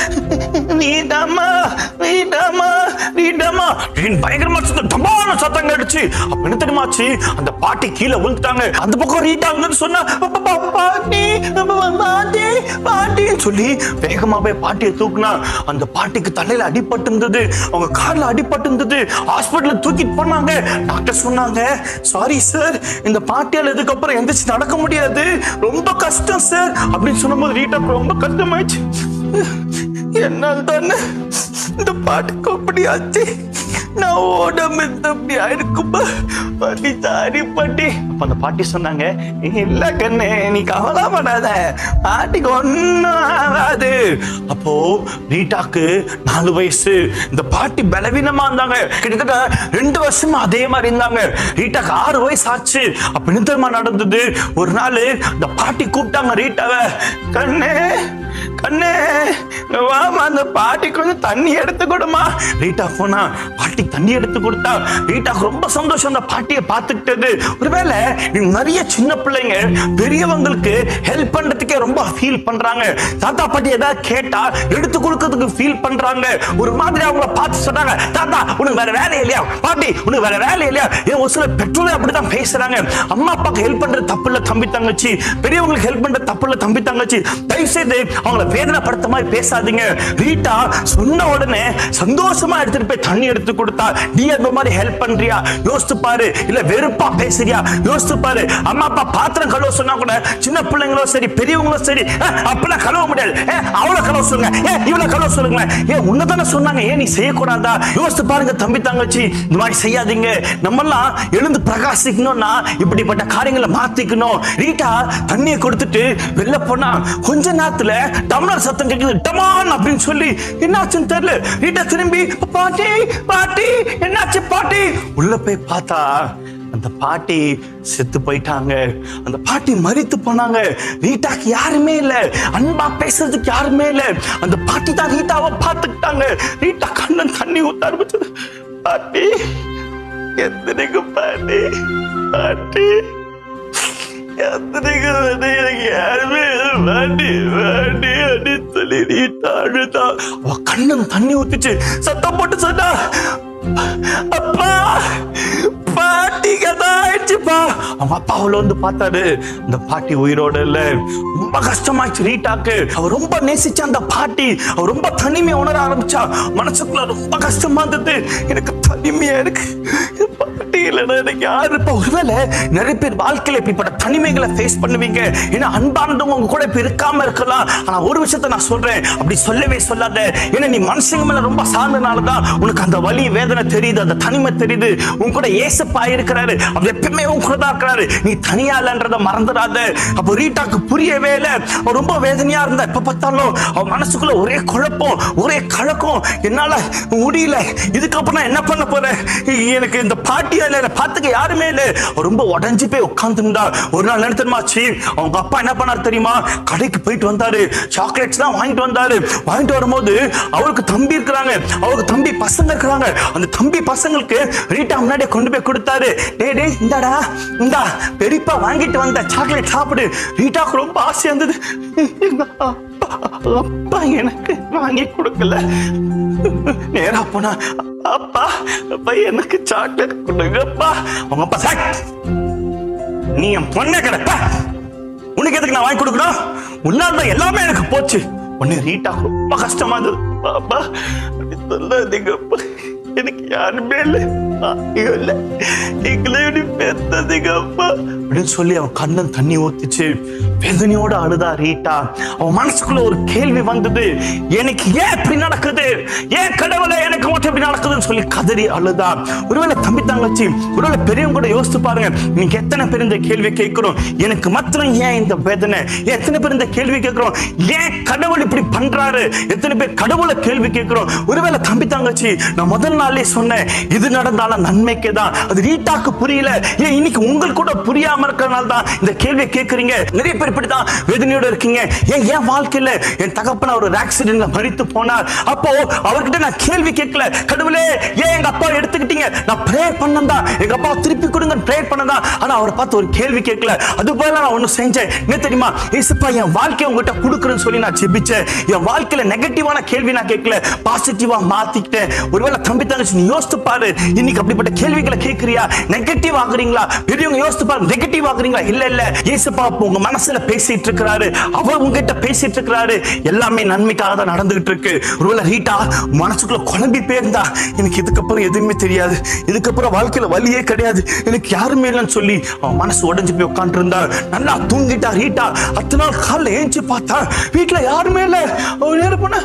நீடாமா நீடாமா நீடாமா அப்படின்னு பயங்கரமா சத்தம் டமான சத்தம் கேட்டுச்சு அப்ப என்ன தெரியுமாச்சு அந்த பாட்டி கீழே விழுந்துட்டாங்க அந்த பக்கம் ரீட்டா வந்து சொன்னா "பா- பா- பாட்டி பா- பாட்டி பாட்டின்னு சொல்லி வேகமா போய் பாட்டியை தூக்குனா அந்த பாட்டிக்கு தலையில அடிபட்டு இருந்தது அவங்க கால்ல அடிபட்டு இருந்தது ஹாஸ்பிட்டல்ல தூக்கிட்டு போனாங்க டாக்டர் சொன்னாங்க சாரி சார் இந்த பாட்டியால இதுக்கப்புறம் எந்திரிச்சு நடக்க முடியாது ரொம்ப கஷ்டம் சார் அப்படின்னு சொன்னபோது ரீட்டாக்கு ரொம்ப கஷ்டமாயிடுச்சு என்னால் தானே இந்த பாட்டுக்கு அப்படி ஆச்சு நான் ஓடாம இருந்த அப்படி ஆயிருக்குமா பாட்டி சாரி பாட்டி அப்ப அந்த பாட்டி சொன்னாங்க இல்ல கண்ணு நீ கவலைப்படாத பாட்டிக்கு ஒன்னும் ஆகாது அப்போ ரீட்டாக்கு நாலு வயசு இந்த பாட்டி பலவீனமா இருந்தாங்க கிட்டத்தட்ட ரெண்டு வருஷமா அதே மாதிரி இருந்தாங்க ரீட்டாக்கு ஆறு வயசு ஆச்சு அப்ப நித்தமா நடந்தது ஒரு நாள் இந்த பாட்டி கூப்பிட்டாங்க ரீட்டாவை கண்ணு கண்ணே வாமா அந்த பாட்டி கொஞ்சம் தண்ணி எடுத்து கொடுமா ரீட்டா போனா பாட்டி தண்ணி எடுத்து கொடுத்தா ரீட்டாக்கு ரொம்ப சந்தோஷம் அந்த பாட்டியை பார்த்துக்கிட்டது ஒருவேளை இது நிறைய சின்ன பிள்ளைங்க பெரியவங்களுக்கு ஹெல்ப் பண்றதுக்கே ரொம்ப ஃபீல் பண்றாங்க தாத்தா பாட்டி ஏதாவது கேட்டா எடுத்து கொடுக்கறதுக்கு ஃபீல் பண்றாங்க ஒரு மாதிரி அவங்கள பார்த்து சொன்னாங்க தாத்தா உனக்கு வேற வேலை இல்லையா பாட்டி உனக்கு வேற வேலை இல்லையா ஏன் ஒரு சில பெற்றோர்கள் அப்படிதான் பேசுறாங்க அம்மா அப்பாக்கு ஹெல்ப் பண்றது தப்பு இல்ல தம்பி தங்கச்சி பெரியவங்களுக்கு ஹெல்ப் பண்றது தப்பு இல்ல தம்பி தங்கச்சி தயவு செய்து அவங்கள வேதனைப்படுத்த மாதிரி பேசாதீங்க ரீட்டா சொன்ன உடனே சந்தோஷமா எடுத்துட்டு போய் தண்ணி எடுத்து கொடுத்தா நீ அந்த மாதிரி ஹெல்ப் பண்றியா யோசித்து பாரு இல்ல வெறுப்பா பேசுறியா யோசித்து பாரு அம்மா அப்பா பாத்திரம் கழுவ சொன்னா கூட சின்ன பிள்ளைங்களோ சரி பெரியவங்களோ சரி அஹ், அப்பெல்லாம் கழுவ முடியாது ஏன் அவளை கழுவ சொல்லுங்க ஏன் இவளை கழுவ சொல்லுங்களேன் ஏன் உன்னதானே சொன்னாங்க ஏன் நீ செய்யக்கூடாதா யோசித்து பாருங்க தம்பி தங்கச்சி இந்த மாதிரி செய்யாதீங்க நம்மெல்லாம் எழுந்து பிரகாசிக்கணும்னா இப்படிப்பட்ட காரியங்களை மாத்திக்கணும் ரீட்டா தண்ணியை கொடுத்துட்டு வெளில போனா கொஞ்ச நேரத்துல டம்ளர் சத்தம் கேக்குது டமான் அப்படின்னு சொல்லி என்னாச்சுன்னு தெரியல ரீட்டா திரும்பி பாட்டி பாட்டி என்னாச்சு பாட்டி உள்ள போய் பார்த்தா அந்த பாட்டி செத்து போயிட்டாங்க அந்த பாட்டி மரித்து போனாங்க ரீட்டாக்கு யாருமே இல்ல அன்பா பேசுறதுக்கு யாருமே இல்ல அந்த பாட்டி தான் ரீட்டாவை பார்த்துக்கிட்டாங்க ரீட்டா கண்ணன் தண்ணி ஊத்த ஆரம்பிச்சது பாட்டி எத்தனைக்கு பாட்டி பாட்டி எத்தனைக்கு வந்து எனக்கு யாருமே இல்ல, பாட்டி பாட்டி அப்படின்னு சொல்லி ரீட்டா அழுதா அவ கண்ணன் தண்ணி ஊத்துச்சு சத்தம் போட்டு சொன்னா அப்பா பாட்டிக்கு தான் ஆயிடுச்சு ஏசப்பா அவங்க அப்பா அவளை வந்து பார்த்தாரு இந்த பாட்டி உயிரோட இல்ல ரொம்ப கஷ்டமாச்சு ரீட்டாக்கு அவர் ரொம்ப நேசிச்ச அந்த பாட்டி அவர் ரொம்ப தனிமையை உணர ஆரம்பிச்சா மனசுக்குள்ள ரொம்ப கஷ்டமா இருந்தது எனக்கு தனிமையா இருக்கு என் பாட்டி இல்லைன்னா எனக்கு யாரு இப்ப ஒருவேளை நிறைய பேர் வாழ்க்கையில இப்படிப்பட்ட தனிமைகளை ஃபேஸ் பண்ணுவீங்க ஏன்னா அன்பானவங்க உங்க கூட இப்ப இருக்காம இருக்கலாம் ஆனா ஒரு விஷயத்த நான் சொல்றேன் அப்படி சொல்லவே சொல்லாத ஏன்னா நீ மனுஷங்க மேல ரொம்ப சார்ந்தனாலதான் உனக்கு அந்த வலி வேதனை தெரியுது அந்த தனிமை தெரியுது உன் கூட ஏசப்பா இருக்கிறாரு அவர் எப்பவுமே உன் கூட தான் இருக்கிறாரு நீ தனியா இல்லைன்றத மறந்துடாத அப்போ ரீட்டாக்கு புரியவே இல்லை அவ ரொம்ப வேதனையா இருந்தா எப்ப பார்த்தாலும் அவ மனசுக்குள்ள ஒரே குழப்பம் ஒரே கலக்கம் என்னால முடியல இதுக்கப்புறம் நான் என்ன பண்ண போறேன் எனக்கு இந்த பாட்டியா இல்ல என்னை பார்த்துக்க யாருமே இல்ல அவ ரொம்ப உடஞ்சு போய் உட்காந்துருந்தா ஒரு நாள் என்ன தெரியுமாச்சு அவங்க அப்பா என்ன பண்ணாரு தெரியுமா கடைக்கு போயிட்டு வந்தாரு சாக்லேட்ஸ் தான் வாங்கிட்டு வந்தாரு வாங்கிட்டு வரும்போது அவருக்கு தம்பி இருக்கிறாங்க அவருக்கு தம்பி பசங்க இருக்கிறாங்க அந்த தம்பி பசங்களுக்கு ரீட்டா முன்னாடியே கொண்டு போய் கொடுத்தாரு டேய் டேய் இந்தாடா இந்தா பெரியப்பா வாங்கிட்டு வந்த சாக்லேட் சாப்பிடு ரீட்டாக்கு ரொம்ப ஆசையா இருந்தது எங்க அப்பா அப்பா எனக்கு வாங்கி கொடுக்கல நேரா போனா அப்பா அப்பா எனக்கு சாக்லேட் கொடுங்கப்பா அவங்க அப்பா சாக் நீ என் பொண்ணை கிடப்ப உனக்கு எதுக்கு நான் வாங்கி கொடுக்கணும் உன்னால தான் எல்லாமே எனக்கு போச்சு உன்னை ரீட்டா ரொம்ப கஷ்டமா இருந்தது பாப்பா அப்படி சொல்லாதீங்கப்பா எனக்கு யாருமே இல்லை ஐயோ இல்லை எங்களை இப்படி பெத்ததுங்கப்பா அப்படின்னு சொல்லி அவன் கண்ணன் தண்ணி ஊத்துச்சு வேதனையோட அழுதா ரீட்டா அவன் மனசுக்குள்ள ஒரு கேள்வி வந்தது எனக்கு ஏன் இப்படி நடக்குது ஏன் கடவுளை எனக்கு மட்டும் இப்படி நடக்குதுன்னு சொல்லி கதறி அழுதா ஒருவேளை தம்பி தங்கச்சி ஒருவேளை பெரியவங்க கூட யோசித்து பாருங்க நீங்க எத்தனை பேர் இந்த கேள்வி கேட்கிறோம் எனக்கு மாத்திரம் ஏன் இந்த வேதனை எத்தனை பேர் இந்த கேள்வி கேட்கிறோம் ஏன் கடவுள் இப்படி பண்றாரு எத்தனை பேர் கடவுளை கேள்வி கேட்கிறோம் ஒருவேளை தம்பி தங்கச்சி நான் முதல் நாளே சொன்னேன் இது நடந்தாலும் நன்மைக்கு தான் அது ரீட்டாக்கு புரியல ஏன் இன்னைக்கு உங்களுக்கு கூட புரியாம இருக்கிறனால தான் இந்த கேள்வியை கேட்கறீங்க நிறைய பேர் இப்படிதான் வேதனையோட இருக்கீங்க ஏன் என் வாழ்க்கையில என் தகப்பன ஒரு ஆக்சிடென்ட்ல மறித்து போனார் அப்போ அவர்கிட்ட நான் கேள்வி கேட்கல கடவுளே ஏன் எங்க அப்பா எடுத்துக்கிட்டீங்க நான் ப்ரேயர் பண்ணதா எங்க அப்பா திருப்பி கொடுங்க ப்ரேயர் பண்ணதா ஆனா அவரை பார்த்து ஒரு கேள்வி கேட்கல அது போல நான் ஒண்ணு செஞ்சேன் என்ன தெரியுமா ஏசப்பா என் வாழ்க்கையை உங்ககிட்ட கொடுக்குறேன்னு சொல்லி நான் ஜெபிச்சேன் என் வாழ்க்கையில நெகட்டிவான கேள்வி நான் கேட்கல பாசிட்டிவா மாத்திக்கிட்டேன் ஒருவேளை தம்பி தங்கச்சி நீ யோசித்து பாரு இன்னைக்கு அப்படிப்பட்ட கேள்விகளை கேட்கறியா நெகட்டிவ் ஆகுறீங்களா பெரியவங்க யோசித்து பாரு நெகட்டிவ் ஆகுறீங்களா இல்ல இல்ல ஏசப்பா அப்ப உங்க மனசுல பேசிட்டு இருக்கிறாரு அவர் உங்ககிட்ட பேசிட்டு இருக்கிறாரு எல்லாமே நன்மைக்காக தான் நடந்துகிட்டு இருக்கு ஒருவேளை ரீட்டா மனசுக்குள்ள குழம்பி போயிருந்தா எனக்கு இதுக்கப்புறம் எதுவுமே தெரியாது இதுக்கப்புறம் வாழ்க்கையில வழியே கிடையாது எனக்கு யாருமே இல்லைன்னு சொல்லி அவன் மனசு உடைஞ்சு போய் உட்காந்துட்டு இருந்தா நல்லா தூங்கிட்டா ரீட்டா அத்தனை நாள் காலைல ஏஞ்சி பார்த்தா வீட்டுல யாருமே இல்ல அவன் நேரம் போன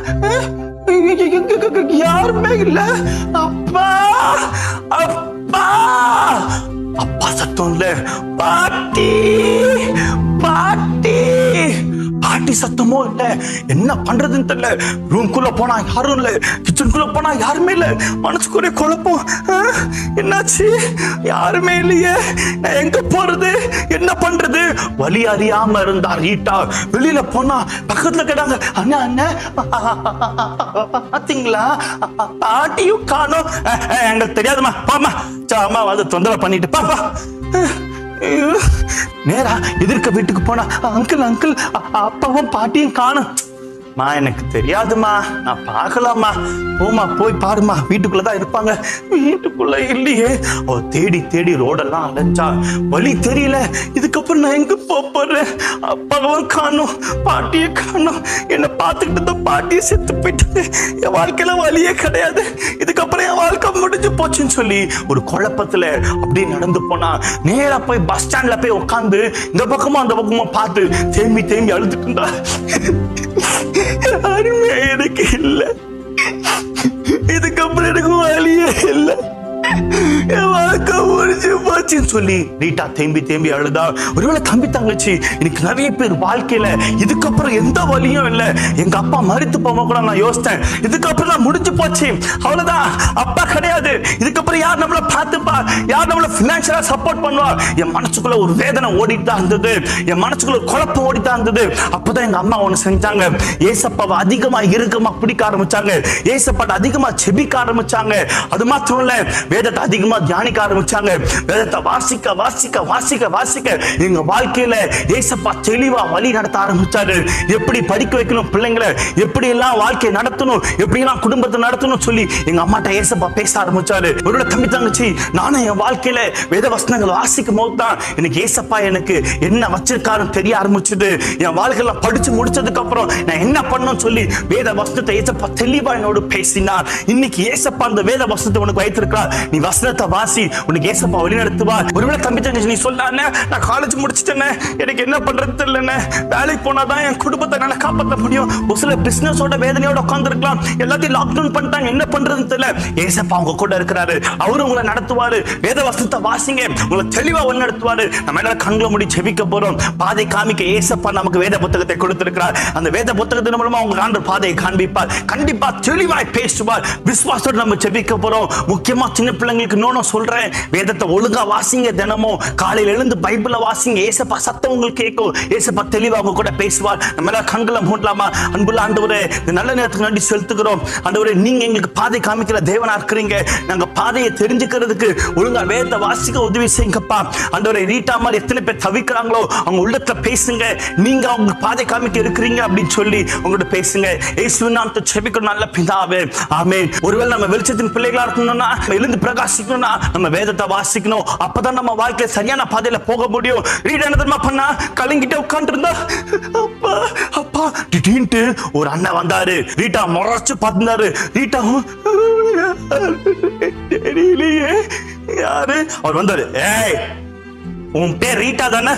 யாருமே இல்ல அப்பா அப்பா அப்பா சத்தம் இல்ல பாட்டி பாட்டி பாட்டி சத்தமோ இல்ல என்ன பண்றதுன்னு தெரியல ரூம்குள்ள போனா யாரும் இல்ல கிச்சனுக்குள்ள போனா யாருமே இல்ல மனசுக்கு ஒரே குழப்பம் ஆ, என்னாச்சு யாருமே இல்லையே நான் எங்க போறது என்ன பண்றது வழி அறியாம இருந்தா ரீட்டா வெளியில போனா பக்கத்துல கேட்டாங்க அண்ணா அண்ணன் பாத்தீங்களா பாட்டியும் காணோம் அஹ், அஹ், எங்களுக்கு தெரியாதுமா பாமா அம்மா வந்து தொந்தரவு பண்ணிட்டு பாப்பா ஐயோ, நேரா எதிர்க்க வீட்டுக்கு போனா அங்கிள் அங்கிள் அ- அப்பாவும் பாட்டியும் காணும் மா எனக்கு தெரியாதுமா நான் பார்க்கலாமா போமா போய் பாருமா வீட்டுக்குள்ளதான் இருப்பாங்க வீட்டுக்குள்ள இல்லையே அவ தேடி தேடி ரோடெல்லாம் அலைஞ்சா வழி தெரியல இதுக்கப்புறம் நான் எங்க போப் போறேன் அப்பாவும் காணும் பாட்டியை காணும் என்னை பார்த்துக்கிட்டு இருந்த பாட்டியை செத்து போயிட்டாங்க என் வாழ்க்கையில வழியே கிடையாது இதுக்கப்புறம் என் வாழ்க்கை முடிஞ்சு போச்சுன்னு சொல்லி ஒரு குழப்பத்துல அப்படியே நடந்து போனா நேரா போய் பஸ் ஸ்டாண்ட்ல போய் உட்காந்து இந்த பக்கமும் அந்த பக்கமும் பார்த்து தேம்பி தேம்பி அழுதுட்டு இருந்தா யாருமே எனக்கு இல்லை இதுக்கப்புறம் எனக்கு வழியே இல்லை என் வாழ்க்கை முடிஞ்சு போச்சுன்னு சொல்லி ரீட்டா தேம்பி தேம்பி அழுதா ஒருவேளை தம்பி தங்கச்சி எனக்கு நிறைய பேர் வாழ்க்கையில இதுக்கப்புறம் எந்த வழியும் இல்லை எங்க அப்பா மறித்து போக கூட நான் யோசித்தேன் இதுக்கப்புறம் நான் முடிஞ்சு போச்சு அவ்வளவுதான் அப்பா கிடையாது இதுக்கப்புறம் யார் நம்மள பார்த்துப்பா யார் நம்மள பினான்சியலா சப்போர்ட் பண்ணுவா என் மனசுக்குள்ள ஒரு வேதனை ஓடிட்டு தான் இருந்தது என் மனசுக்குள்ள ஒரு குழப்பம் ஓடிட்டு தான் இருந்தது அப்பதான் எங்க அம்மா ஒண்ணு செஞ்சாங்க ஏசப்பாவை அதிகமா இறுக்கமா பிடிக்க ஆரம்பிச்சாங்க ஏசப்பாட்ட அதிகமா செபிக்க ஆரம்பிச்சாங்க அது மாத்திரம் இல்ல வேதத்தை அதிகமா தியானிக்க ஆரம்பிச்சாங்க வேதத்தை வாசிக்க வாசிக்க வாசிக்க வாசிக்க எங்க வாழ்க்கையில ஏசப்பா தெளிவா வழி நடத்த ஆரம்பிச்சாரு எப்படி படிக்க வைக்கணும் பிள்ளைங்களை எப்படி எல்லாம் வாழ்க்கையை நடத்தணும் எப்படி எல்லாம் குடும்பத்தை நடத்தணும் சொல்லி எங்க அம்மாட்ட ஏசப்பா பேச ஆரம்பிச்சாரு ஒரு தம்பி தங்கச்சி நானும் என் வாழ்க்கையில வேத வசனங்களை வாசிக்கும் போது தான் எனக்கு ஏசப்பா எனக்கு என்ன வச்சிருக்காருன்னு தெரிய ஆரம்பிச்சது என் வாழ்க்கையில படிச்சு முடிச்சதுக்கு அப்புறம் நான் என்ன பண்ணணும்னு சொல்லி வேத வசனத்தை ஏசப்பா தெளிவா என்னோடு பேசினார் இன்னைக்கு ஏசப்பா அந்த வேத வசனத்தை உனக்கு வைத்திருக்கிறார் நீ வசனத்தை வாசி உனக்கு ஏசப்பா வழி நடத்துவார் ஒருவேளை தம்பி தங்கச்சி நீ சொல்லானே நான் காலேஜ் முடிச்சிட்டேனே எனக்கு என்ன பண்றது தெரியலண்ணே வேலைக்கு போனாதான் என் குடும்பத்தை என்னால காப்பாற்ற முடியும் ஒரு சில பிசினஸோட வேதனையோட உட்காந்துருக்கலாம் எல்லாத்தையும் லாக்டவுன் பண்ணிட்டாங்க என்ன பண்றதுன்னு தெரியல ஏசப்பா உங்க கூட இருக்கிறாரு அவரு உங்களை நடத்துவாரு வேத வசனத்தை வாசிங்க உங்களை தெளிவா வழி நடத்துவாரு நம்ம எல்லாரும் கண்களை முடி ஜெபிக்க போறோம் பாதை காமிக்க ஏசப்பா நமக்கு வேத புத்தகத்தை கொடுத்திருக்கிறார் அந்த வேத புத்தகத்தின் மூலமா உங்க ஆண்டு பாதையை காண்பிப்பார் கண்டிப்பா தெளிவாய் பேசுவார் விசுவாசத்தோட நம்ம ஜெபிக்க போறோம் முக்கியமா சின்ன பிள்ளைங்களுக்கு இன்னொன்னு சொல்றேன் வேதத்தை ஒழுங்கா வாசிங்க தினமும் காலையில எழுந்து பைபிள வாசிங்க ஏசப்பா சத்தம் உங்களுக்கு கேட்கும் ஏசப்பா தெளிவா உங்க கூட பேசுவார் நம்ம எல்லாம் கண்களை மூடலாமா அன்புள்ள ஆண்டவரே இந்த நல்ல நேரத்துக்கு நன்றி செலுத்துகிறோம் ஆண்டவரே நீங்க எங்களுக்கு பாதை காமிக்கிற தேவனா இருக்கிறீங்க நாங்க பாதையை தெரிஞ்சுக்கிறதுக்கு ஒழுங்கா வேதத்தை வாசிக்க உதவி செய்யுங்கப்பா ஆண்டவரே ரீட்டா மாதிரி எத்தனை பேர் தவிக்கிறாங்களோ அவங்க உள்ளத்துல பேசுங்க நீங்க அவங்க பாதை காமிக்க இருக்கிறீங்க அப்படின்னு சொல்லி உங்கள்ட்ட பேசுங்க இயேசுவின் நாமத்தை செபிக்கணும் நல்ல பிதாவே ஆமென் ஒருவேளை நம்ம வெளிச்சத்தின் பிள்ளைகளா இருக்கணும்னா நம்ம எழுந்து பிரகாசிக்கணும்னா நம்ம வேதத்தை வாசிக்கணும் அப்பதான் நம்ம வாழ்க்கையில சரியான பாதையில போக முடியும் ரீட் என்ன தெரியுமா பண்ணா கலங்கிட்டே உட்கார்ந்து இருந்தா அப்பா அப்பா திடீர்னு ஒரு அண்ணன் வந்தாரு ரீட்டா முறைச்சு பார்த்தாரு ரீட்டா தெரியலையே யாரு அவர் வந்தாரு ஏய் உன் பேர் ரீட்டா தானே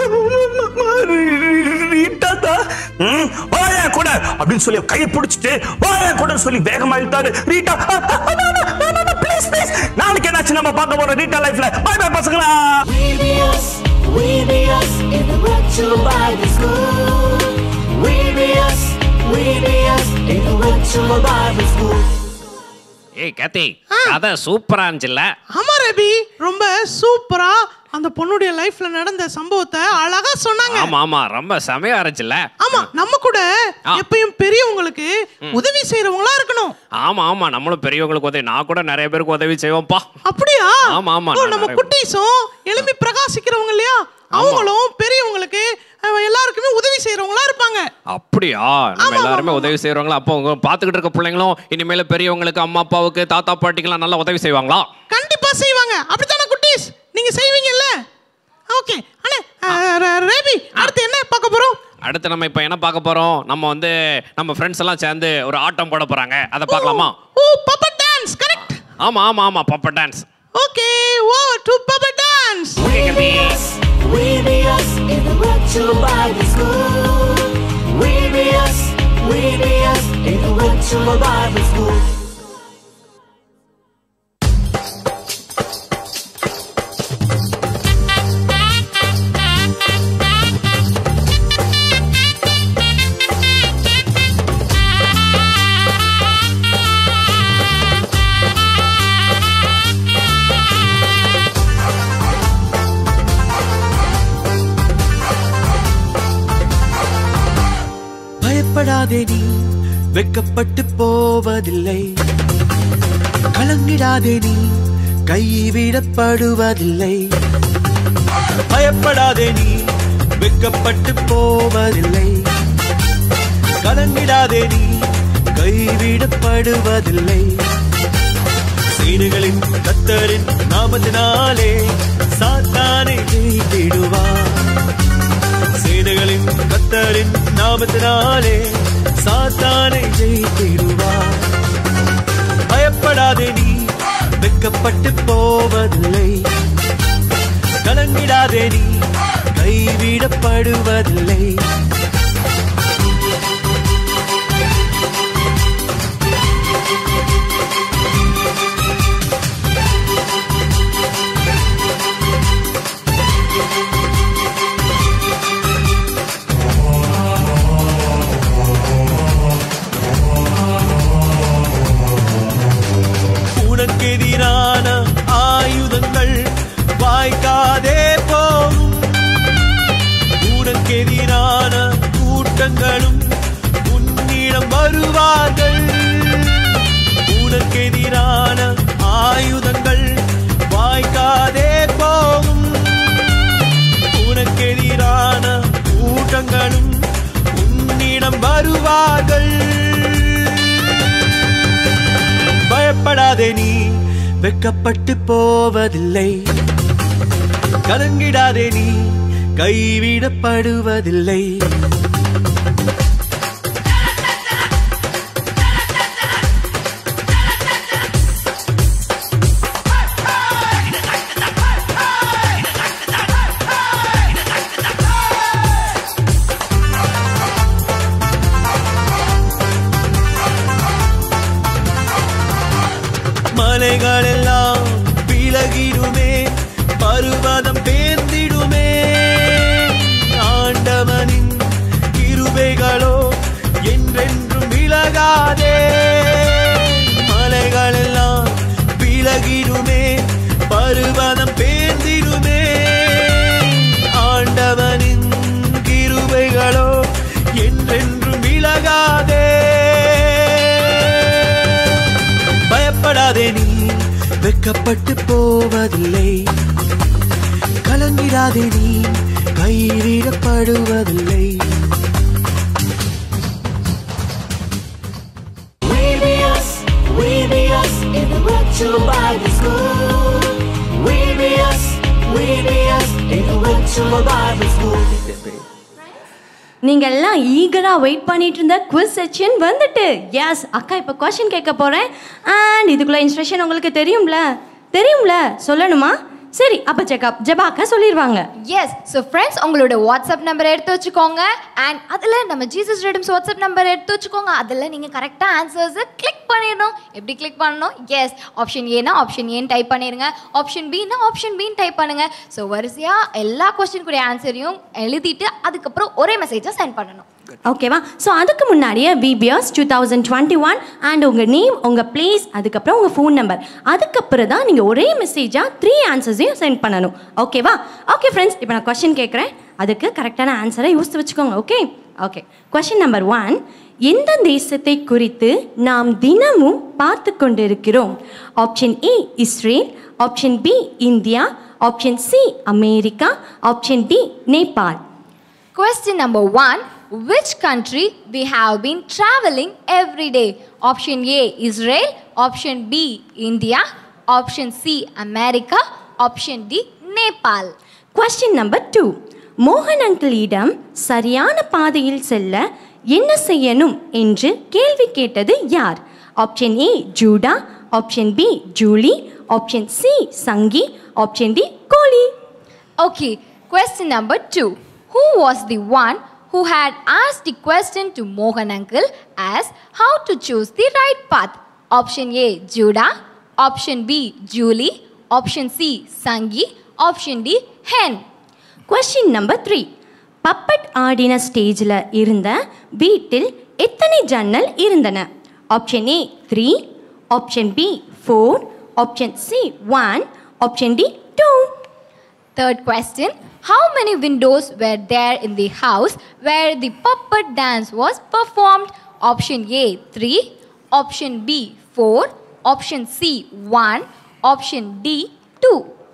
ரீட்டா தான் ம், வா என் கூட அப்படின்னு சொல்லி கையை பிடிச்சிட்டு வா என் கூட சொல்லி வேகமா இழுத்தாரு ரீட்டா ப்ளீஸ் ப்ளீஸ் நாளைக்கு என்னாச்சு நம்ம பார்க்க போறோம் ரீட்டா லைஃப்ல பை பை பசங்களா We be us in the virtual Bible school. We be us, we be us in the virtual Bible school. ஏய் கத்தி கதை சூப்பரா இருந்துச்சுல்ல ஆமா ரபி ரொம்ப சூப்பரா அந்த பொண்ணுடைய லைஃப்ல நடந்த சம்பவத்தை அழகா சொன்னாங்க ஆமா ஆமா ரொம்ப செமையா இருந்துச்சுல்ல ஆமா நம்ம கூட எப்பயும் பெரியவங்களுக்கு உதவி செய்யறவங்களா இருக்கணும் ஆமா ஆமா நம்மளும் பெரியவங்களுக்கு உதவி நான் கூட நிறைய பேருக்கு உதவி செய்வோம்ப்பா அப்படியா ஆமா ஆமா ஓ, நான் நம்ம நிறைய- குட்டீஸும் எழுப்பி பிரகாசிக்கிறவங்க இல்லையா அவங்களும் பெரியவங்களுக்கு அஹ், எல்லாருக்குமே உதவி செய்யறவங்களா இருப்பாங்க அப்படியா நம்ம எல்லாருமே உதவி செய்யறவங்களா அப்போ உங்க பாத்துக்கிட்டு இருக்க பிள்ளைங்களும் இனிமேல பெரியவங்களுக்கு அம்மா அப்பாவுக்கு தாத்தா பாட்டிக்கெல்லாம் நல்லா உதவி செய்வாங்களா கண்டிப்பா செய்வாங்க அப்படித்தானே குட்டீஸ் நீங்க செய்வீங்கல்ல ஓகே அண்ணே அஹ், ர- ரேபி அடுத்து என்ன பார்க்க போறோம் அடுத்து நம்ம இப்போ என்ன பார்க்க போறோம் நம்ம வந்து நம்ம ஃப்ரெண்ட்ஸ் எல்லாம் சேர்ந்து ஒரு ஆட்டம் போட போறாங்க அதை பார்க்கலாமா ஓ பப்பட் டான்ஸ் கரெக்ட் ஆமா ஆமா ஆமா பாப்பா dance okay oh to puppet dance We be us in the virtual Bible school. We be us, we be us in the virtual Bible school. பயப்படாதே நீ வெட்கப்பட்டு போவதில்லை கலங்கிடாதே நீ கைவிடப்படுவதில்லை பயப்படாதே நீ வெட்கப்பட்டு போவதில்லை கலங்கிடாதே நீ கைவிடப்படுவதில்லை சீனுகளின் கத்தரின் நாமத்தினாலே சாத்தானை ஜெயித்திடுவார் சேனைகளின் கத்தரின் நாமத்தினாலே சாத்தானை ஜெயித்திடுவார் பயப்படாதே நீ வெட்கப்பட்டு போவதில்லை கலங்கிடாதே நீ கைவிடப்படுவதில்லை உனக்கெதிரான ஆயுதங்கள் வாய்க்காதே போகும் உனக்கெதிரான கூட்டங்களும் உன்னிடம் வருவார்கள் உனக்கெதிரான ஆயுதங்கள் வருவார்கள் பயப்படாதே நீ வெக்கப்பட்டு போவதில்லை கலங்கிடாதே நீ கைவிடப்படுவதில்லை மலைகள் எல்லாம் விலகிடுமே பருவதம் பேர்ந்திடுமே ஆண்டவனின் கிருபைகளோ என்றென்றும் விலகாதே மலைகள் எல்லாம் விலகிடுமே பருவதம் பேர்ந்திடுமே ஆண்டவனின் கிருபைகளோ என்றென்றும் விலகாதே பயப்படாதே நீ வெக்கப்பட்டு போவதில்லை கலங்கிடாதே நீ கைவிடப்படுவதில்லை VBS, VBS in the virtual Bible school. VBS, VBS in the virtual Bible school. நீங்க எல்லாம் ஈகரா வெயிட் பண்ணிட்டு இருந்த குவிஸ் செக்ஷன் வந்துட்டு எஸ் அக்கா இப்போ கொஸ்டின் கேட்க போறேன் அண்ட் இதுக்குள்ள இன்ஸ்ட்ரக்ஷன் உங்களுக்கு தெரியும்ல தெரியும்ல சொல்லணுமா சரி அப்ப செக்அப் ஜெபாக்கா சொல்லிடுவாங்க எஸ் ஸோ ஃப்ரெண்ட்ஸ் உங்களோட வாட்ஸ்அப் நம்பர் எடுத்து வச்சுக்கோங்க அண்ட் அதில் நம்ம ஜீசஸ் ரெடிம்ஸ் வாட்ஸ்அப் நம்பர் எடுத்து வச்சுக்கோங்க அதில் நீங்கள் கரெக்டாக ஆன்சர்ஸை கிளிக் பண்ணிடணும் எப்படி கிளிக் பண்ணணும் எஸ் ஆப்ஷன் ஏனா ஆப்ஷன் ஏன்னு டைப் பண்ணிடுங்க ஆப்ஷன் பின்னா ஆப்ஷன் பின்னு டைப் பண்ணுங்க ஸோ வரிசையாக எல்லா கொஸ்டினுக்குரிய ஆன்சரையும் எழுதிட்டு அதுக்கப்புறம் ஒரே மெசேஜை சென்ட் பண்ணணும் ஓகேவா ஸோ அதுக்கு முன்னாடியே VBS two thousand twenty one and உங்கள் நேம் உங்கள் பிளேஸ் அதுக்கப்புறம் உங்கள் ஃபோன் நம்பர் அதுக்கப்புறம் தான் நீங்கள் ஒரே மெசேஜாக த்ரீ ஆன்சர்ஸையும் சென்ட் பண்ணணும் ஓகேவா ஓகே ஃப்ரெண்ட்ஸ் இப்போ நான் கொஸ்டின் கேட்குறேன் அதுக்கு கரெக்டான ஆன்சரை யோசித்து வச்சுக்கோங்க okay okay question number one எந்த தேசத்தை குறித்து நாம் தினமும் பார்த்து கொண்டிருக்கிறோம் option A Israel option B India option C America option D Nepal Question number one Which country we have been traveling every day? Option A Israel, option B India, option C America, option D Nepal. Question number two மோகன் அங்கிளிடம் சரியான பாதையில் செல்ல என்ன செய்யணும் என்று கேள்வி கேட்டது யார் option A Judah option B Julie option C Sangi option D கோலி Okay, question number two Who was the one who had asked the question to Mohan uncle as how to choose the right path? Option A Judah, option B Julie, option C Sangi, option D Hen. Question number three puppet ஆடின ஸ்டேஜில் இருந்த வீட்டில் எத்தனை ஜன்னல் இருந்தன option A three option B four option C one option D two Third question How many windows were there in the house where the puppet dance was performed? Option A 3, option B 4, option C 1, option D 2.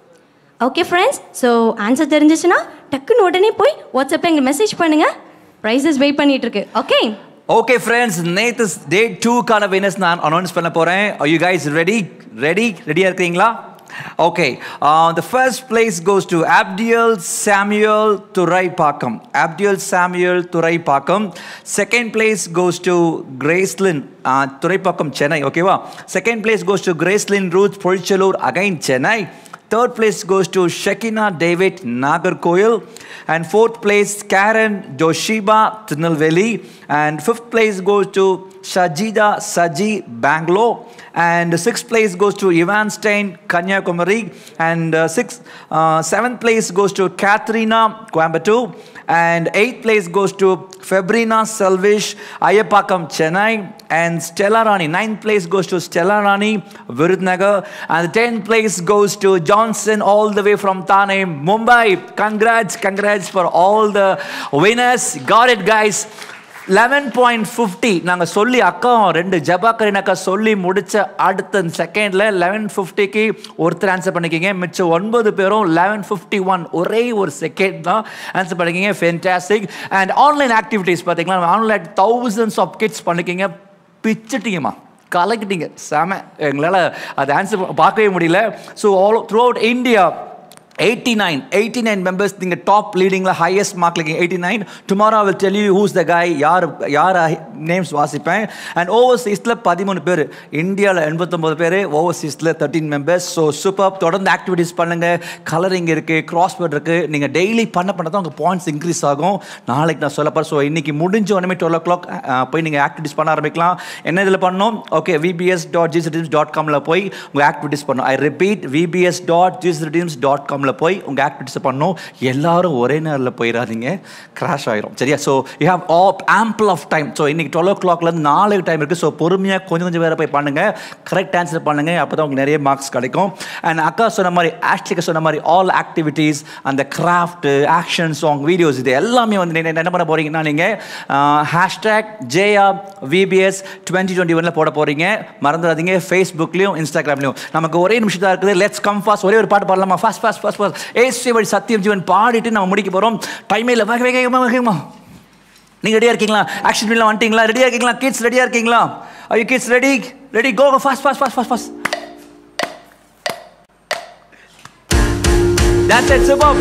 Okay friends so answer தெரிஞ்சிச்சுன்னா டக்குன்னு உடனே போய் வாட்ஸ்அப்பில் எங்களுக்கு message பண்ணுங்கள் prices wait பண்ணிட்டு இருக்கு okay okay friends நேத்து டே டூக்கான வினர்ஸ் நான் அனௌன்ஸ் பண்ண போகிறேன் யூ கைஸ் ரெடி ரெடி ரெடியாக இருக்கிறீங்களா okay the first place goes to Abdiel Samuel Thoraipakkam Abdiel Samuel Thoraipakkam second place goes to Gracelin Thoraipakkam Chennai ஓகேவா second place goes to Gracelin Ruth Pozhichalur again Chennai Third place goes to Shekina David Nagarkoil. And fourth place, Karen Joshiba Tinalveli. And fifth place goes to Shajida Saji Bangalore. And sixth place goes to Ivan Stein Kanyakumari. And uh, sixth, uh, seventh place goes to Katharina Coimbatore. And eighth place goes to Fabrina Selvish Ayapakam Chennai. And Stella Rani. Ninth place goes to Stella Rani Virudnagar. And the tenth place goes to Johnson all the way from Thane, Mumbai. Congrats, congrats for all the winners. Got it, guys. Eleven point fifty நாங்கள் சொல்லி அக்கா ரெண்டு ஜபாக்கரின் அக்கா சொல்லி முடிச்ச அடுத்த செகண்டில் eleven ஃபிஃப்டிக்கு ஒருத்தர் ஆன்சர் பண்ணிக்கிங்க மிச்சம் ஒன்பது பேரும் லெவன் ஃபிஃப்டி ஒன் ஒரே ஒரு செகண்ட் தான் ஆன்சர் பண்ணிக்கிங்க ஃபென்டாஸ்டிக் அண்ட் ஆன்லைன் ஆக்டிவிட்டீஸ் பார்த்தீங்கன்னா ஆன்லைன் தௌசண்ட்ஸ் ஆஃப் கிட்ஸ் பண்ணிக்கிங்க பிச்சுட்டீங்கம்மா கலக்கிட்டீங்க செம எங்களால் அது ஆன்சர் பார்க்கவே முடியல so all throughout India eighty nine eighty nine members நீங்கள் டாப் லீடிங்கில் ஹையஸ்ட் மார்க் இருக்கீங்க eighty nine tomorrow will tell you who's the guy யார் யார் நேம்ஸ் வாசிப்பேன் அண்ட் ஓவர்சீஸில் பதிமூணு பேர் இந்தியாவில் எண்பத்தொம்பது பேர் ஓவர்சீஸில் தேர்ட்டீன் மெம்பர்ஸ் ஸோ சூப்பர் தொடர்ந்து ஆக்டிவிட்டீஸ் பண்ணுங்கள் கலரிங் இருக்குது கிராஸ்வேர்ட் இருக்குது நீங்கள் டெய்லி பண்ண பண்ண தான் உங்கள் பாயிண்ட்ஸ் இன்க்ரீஸ் ஆகும் நாளைக்கு நான் சொல்லப்போகிறேன் ஸோ இன்னைக்கு முடிஞ்ச உடனே டுவெல் ஓ கிளாக் போய் நீங்கள் ஆக்டிவிட்டீஸ் பண்ண ஆரம்பிக்கலாம் என்ன இதில் பண்ணணும் ஓகே விபிஎஸ் டாட் ஜிசிடிம்ஸ் டாட் காமில் போய் உங்கள் ஆக்டிவிட்டீஸ் பண்ணணும் ஐ ரிப்பீட் விபிஎஸ் டாட் ஜிசிடிம்ஸ் டாட் காமில் போய் உங்கள் ஆக்டிவிட்டீஸ் பண்ணணும் எல்லாரும் ஒரே நேரில் போயிடாதீங்க கிராஷ் ஆயிரும் சரியா so you have of ample of time so இன்னைக்கு டுவெல் ஓ கிளாக்லேருந்து நாளைக்கு டைம் இருக்குது ஸோ பொறுமையாக கொஞ்சம் கொஞ்சம் வேறு போய் பண்ணுங்கள் கரெக்ட் ஆன்சர் பண்ணுங்கள் அப்போ தான் உங்களுக்கு நிறைய மார்க்ஸ் கிடைக்கும் அண்ட் அக்கா சொன்ன மாதிரி ஆஷ்லிக்கு சொன்ன மாதிரி ஆல் ஆக்டிவிட்டீஸ் அந்த கிராஃப்ட் ஆக்ஷன் சாங் வீடியோஸ் இது எல்லாமே வந்து நீங்க என்ன பண்ண போறீங்கன்னா நீங்கள் hashtag JR VBS twenty twenty ஒனில் போட போகிறீங்க மறந்துடாதீங்க ஃபேஸ்புக்லேயும் இன்ஸ்டாகிராம்லையும் நமக்கு ஒரே நிமிஷம் தான் இருக்குது லெட்ஸ் கம் ஃபாஸ்ட் ஒரே ஒரு பாட்டு பாடலாமா ஃபாஸ்ட் ஃபாஸ்ட் ஃபாஸ்ட் ஃபாஸ்ட் ஏசி வழி சத்தியம் ஜீவன் பாடிட்டு நம்ம முடிக்க போகிறோம் டைமே இல்லை வேக வேகமாக வேகமா நீங்கள் ரெடியாக இருக்கீங்களா ஆக்ஷன் ஃபில்ம் வந்துட்டீங்களா ரெடியாக இருக்கீங்களா கிட்ஸ் ரெடியாக இருக்கீங்களா ஐயோ kids ready ready go fast fast fast fast fast That's it, superb.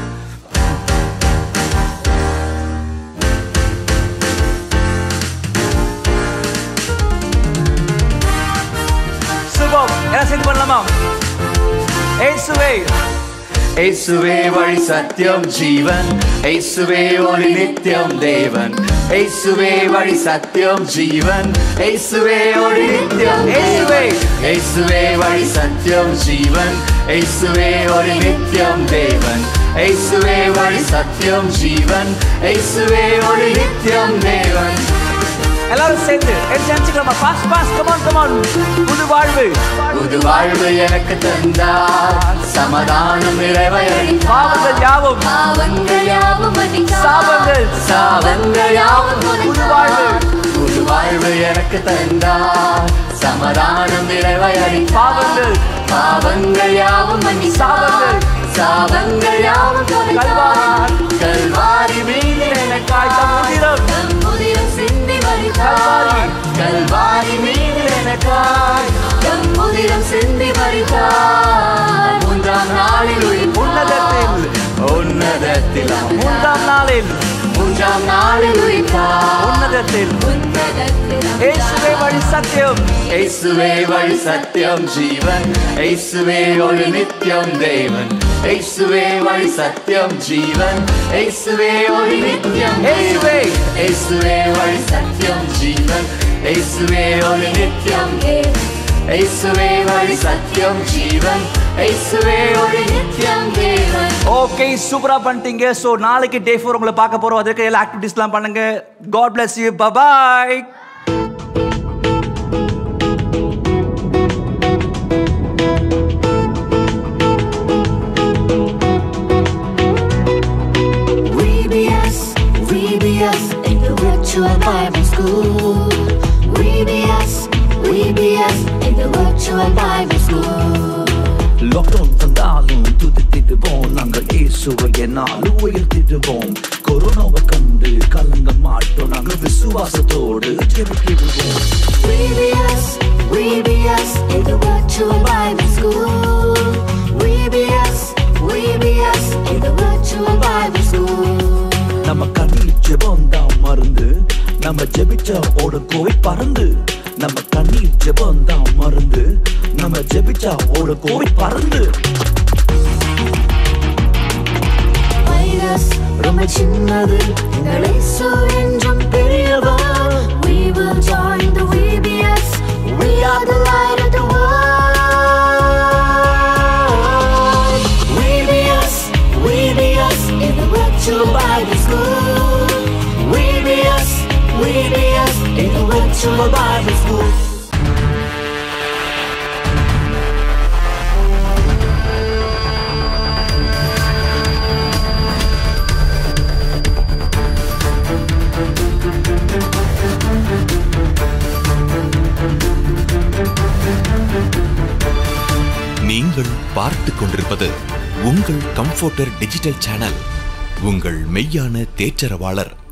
Superb. எல்லாம் சேர்ந்து பண்ணலாமா ஏசுவே இயேசுவே வழி சத்தியம் ஜீவன் இயேசுவே ஒளி நித்தியம் தேவன் இயேசுவே வழி சத்தியம் ஜீவன் இயேசுவே ஒளி நித்தியம் இயேசுவே இயேசுவே வழி சத்தியம் ஜீவன் இயேசுவே ஒளி நித்தியம் தேவன் இயேசுவே வழி சத்தியம் ஜீவன் இயேசுவே ஒளி நித்தியம் தேவன் எல்லாரும் சேர்ந்து எடுத்து அனுப்பிச்சுக்கலாமா ஃபாஸ்ட் ஃபாஸ்ட் கமான் கமான் புது வாழ்வு புது வாழ்வு எனக்கு தந்தார் சமாதானம் நிறைவை பாவங்கள் யாவும் பாவங்கள் யாவும் சாபங்கள் சாபங்கள் யாவும் புது வாழ்வு புது வாழ்வு எனக்கு தந்தார் சமாதானம் நிறைவை பாவங்கள் பாவங்கள் யாவும் மன்னி சாபங்கள் சாபங்கள் யாவும் கல்வாரி கல்வாரி மீது எனக்காய் தம்முதிரம் தம்முதிரம் சிந்தி வரித்தார் கல்வாரி மீது எனக்காய் தம்முதிரம் சிந்தி வரித்தார் மூன்றாம் நாளில் உயிர் உன்னதத்தில் உன்னதத்தில் மூன்றாம் நாளில் மூன்றாம் நாளில் உயிர்த்தார் உன்னதத்தில் இயேசுவே வழி சத்தியம் இயேசுவே வழி சத்தியம் ஜீவன் இயேசுவே ஒளி நித்தியம் தேவன் இயேசுவே வழி சத்தியம் ஜீவன் இயேசுவே ஒளி நித்தியம் இயேசுவே இயேசுவே வழி சத்தியம் ஜீவன் இயேசுவே ஒளி நித்தியம் இயேசுவே வழி சத்தியம் ஜீவன் இயேசுவே ஒளி நித்தியம் தேவன் ஓகே சூப்பரா பண்ணிட்டீங்க ஸோ நாளைக்கு டே ஃபோர் உங்களை பார்க்க போறோம் அதுக்கு எல்லா ஆக்டிவிட்டீஸ்லாம் பண்ணுங்க God bless you bye bye VBS, VBS in the virtual Bible school. VBS, VBS in the virtual Bible school. Lockdown வந்தாலும் துதித்திடுவோம் நாங்கள் இயேசுவை என்னாலும் உயர்த்திடுவோம் கொரோனாவை கண்டு கலங்க மாட்டோம் நாங்கள் விசுவாசத்தோடு ஜெபித்திடுவோம் VBS, VBS in the virtual Bible school. VBS, VBS in the virtual Bible school. நம்ம கண்ணில் ஜெபம் தான் மருந்து நம்ம ஜெபிச்ச ஓட கோவில் பறந்து நம்ம கண்ணில் ஜெபம் தான் மருந்து நம்ம ஜெபிச்சா ஓட கோவில் பறந்து வைரஸ் ரொம்ப சின்னது எங்கள் இயேசு என்றும் பெரியவர் We will join the VBS We are the light of the world VBS, VBS in the virtual Bible school VBS, VBS in the virtual Bible school வழங்கிக் கொண்டிருப்பது உங்கள் கம்ஃபோர்டர் டிஜிட்டல் சேனல் உங்கள் மெய்யான தேற்றரவாளர்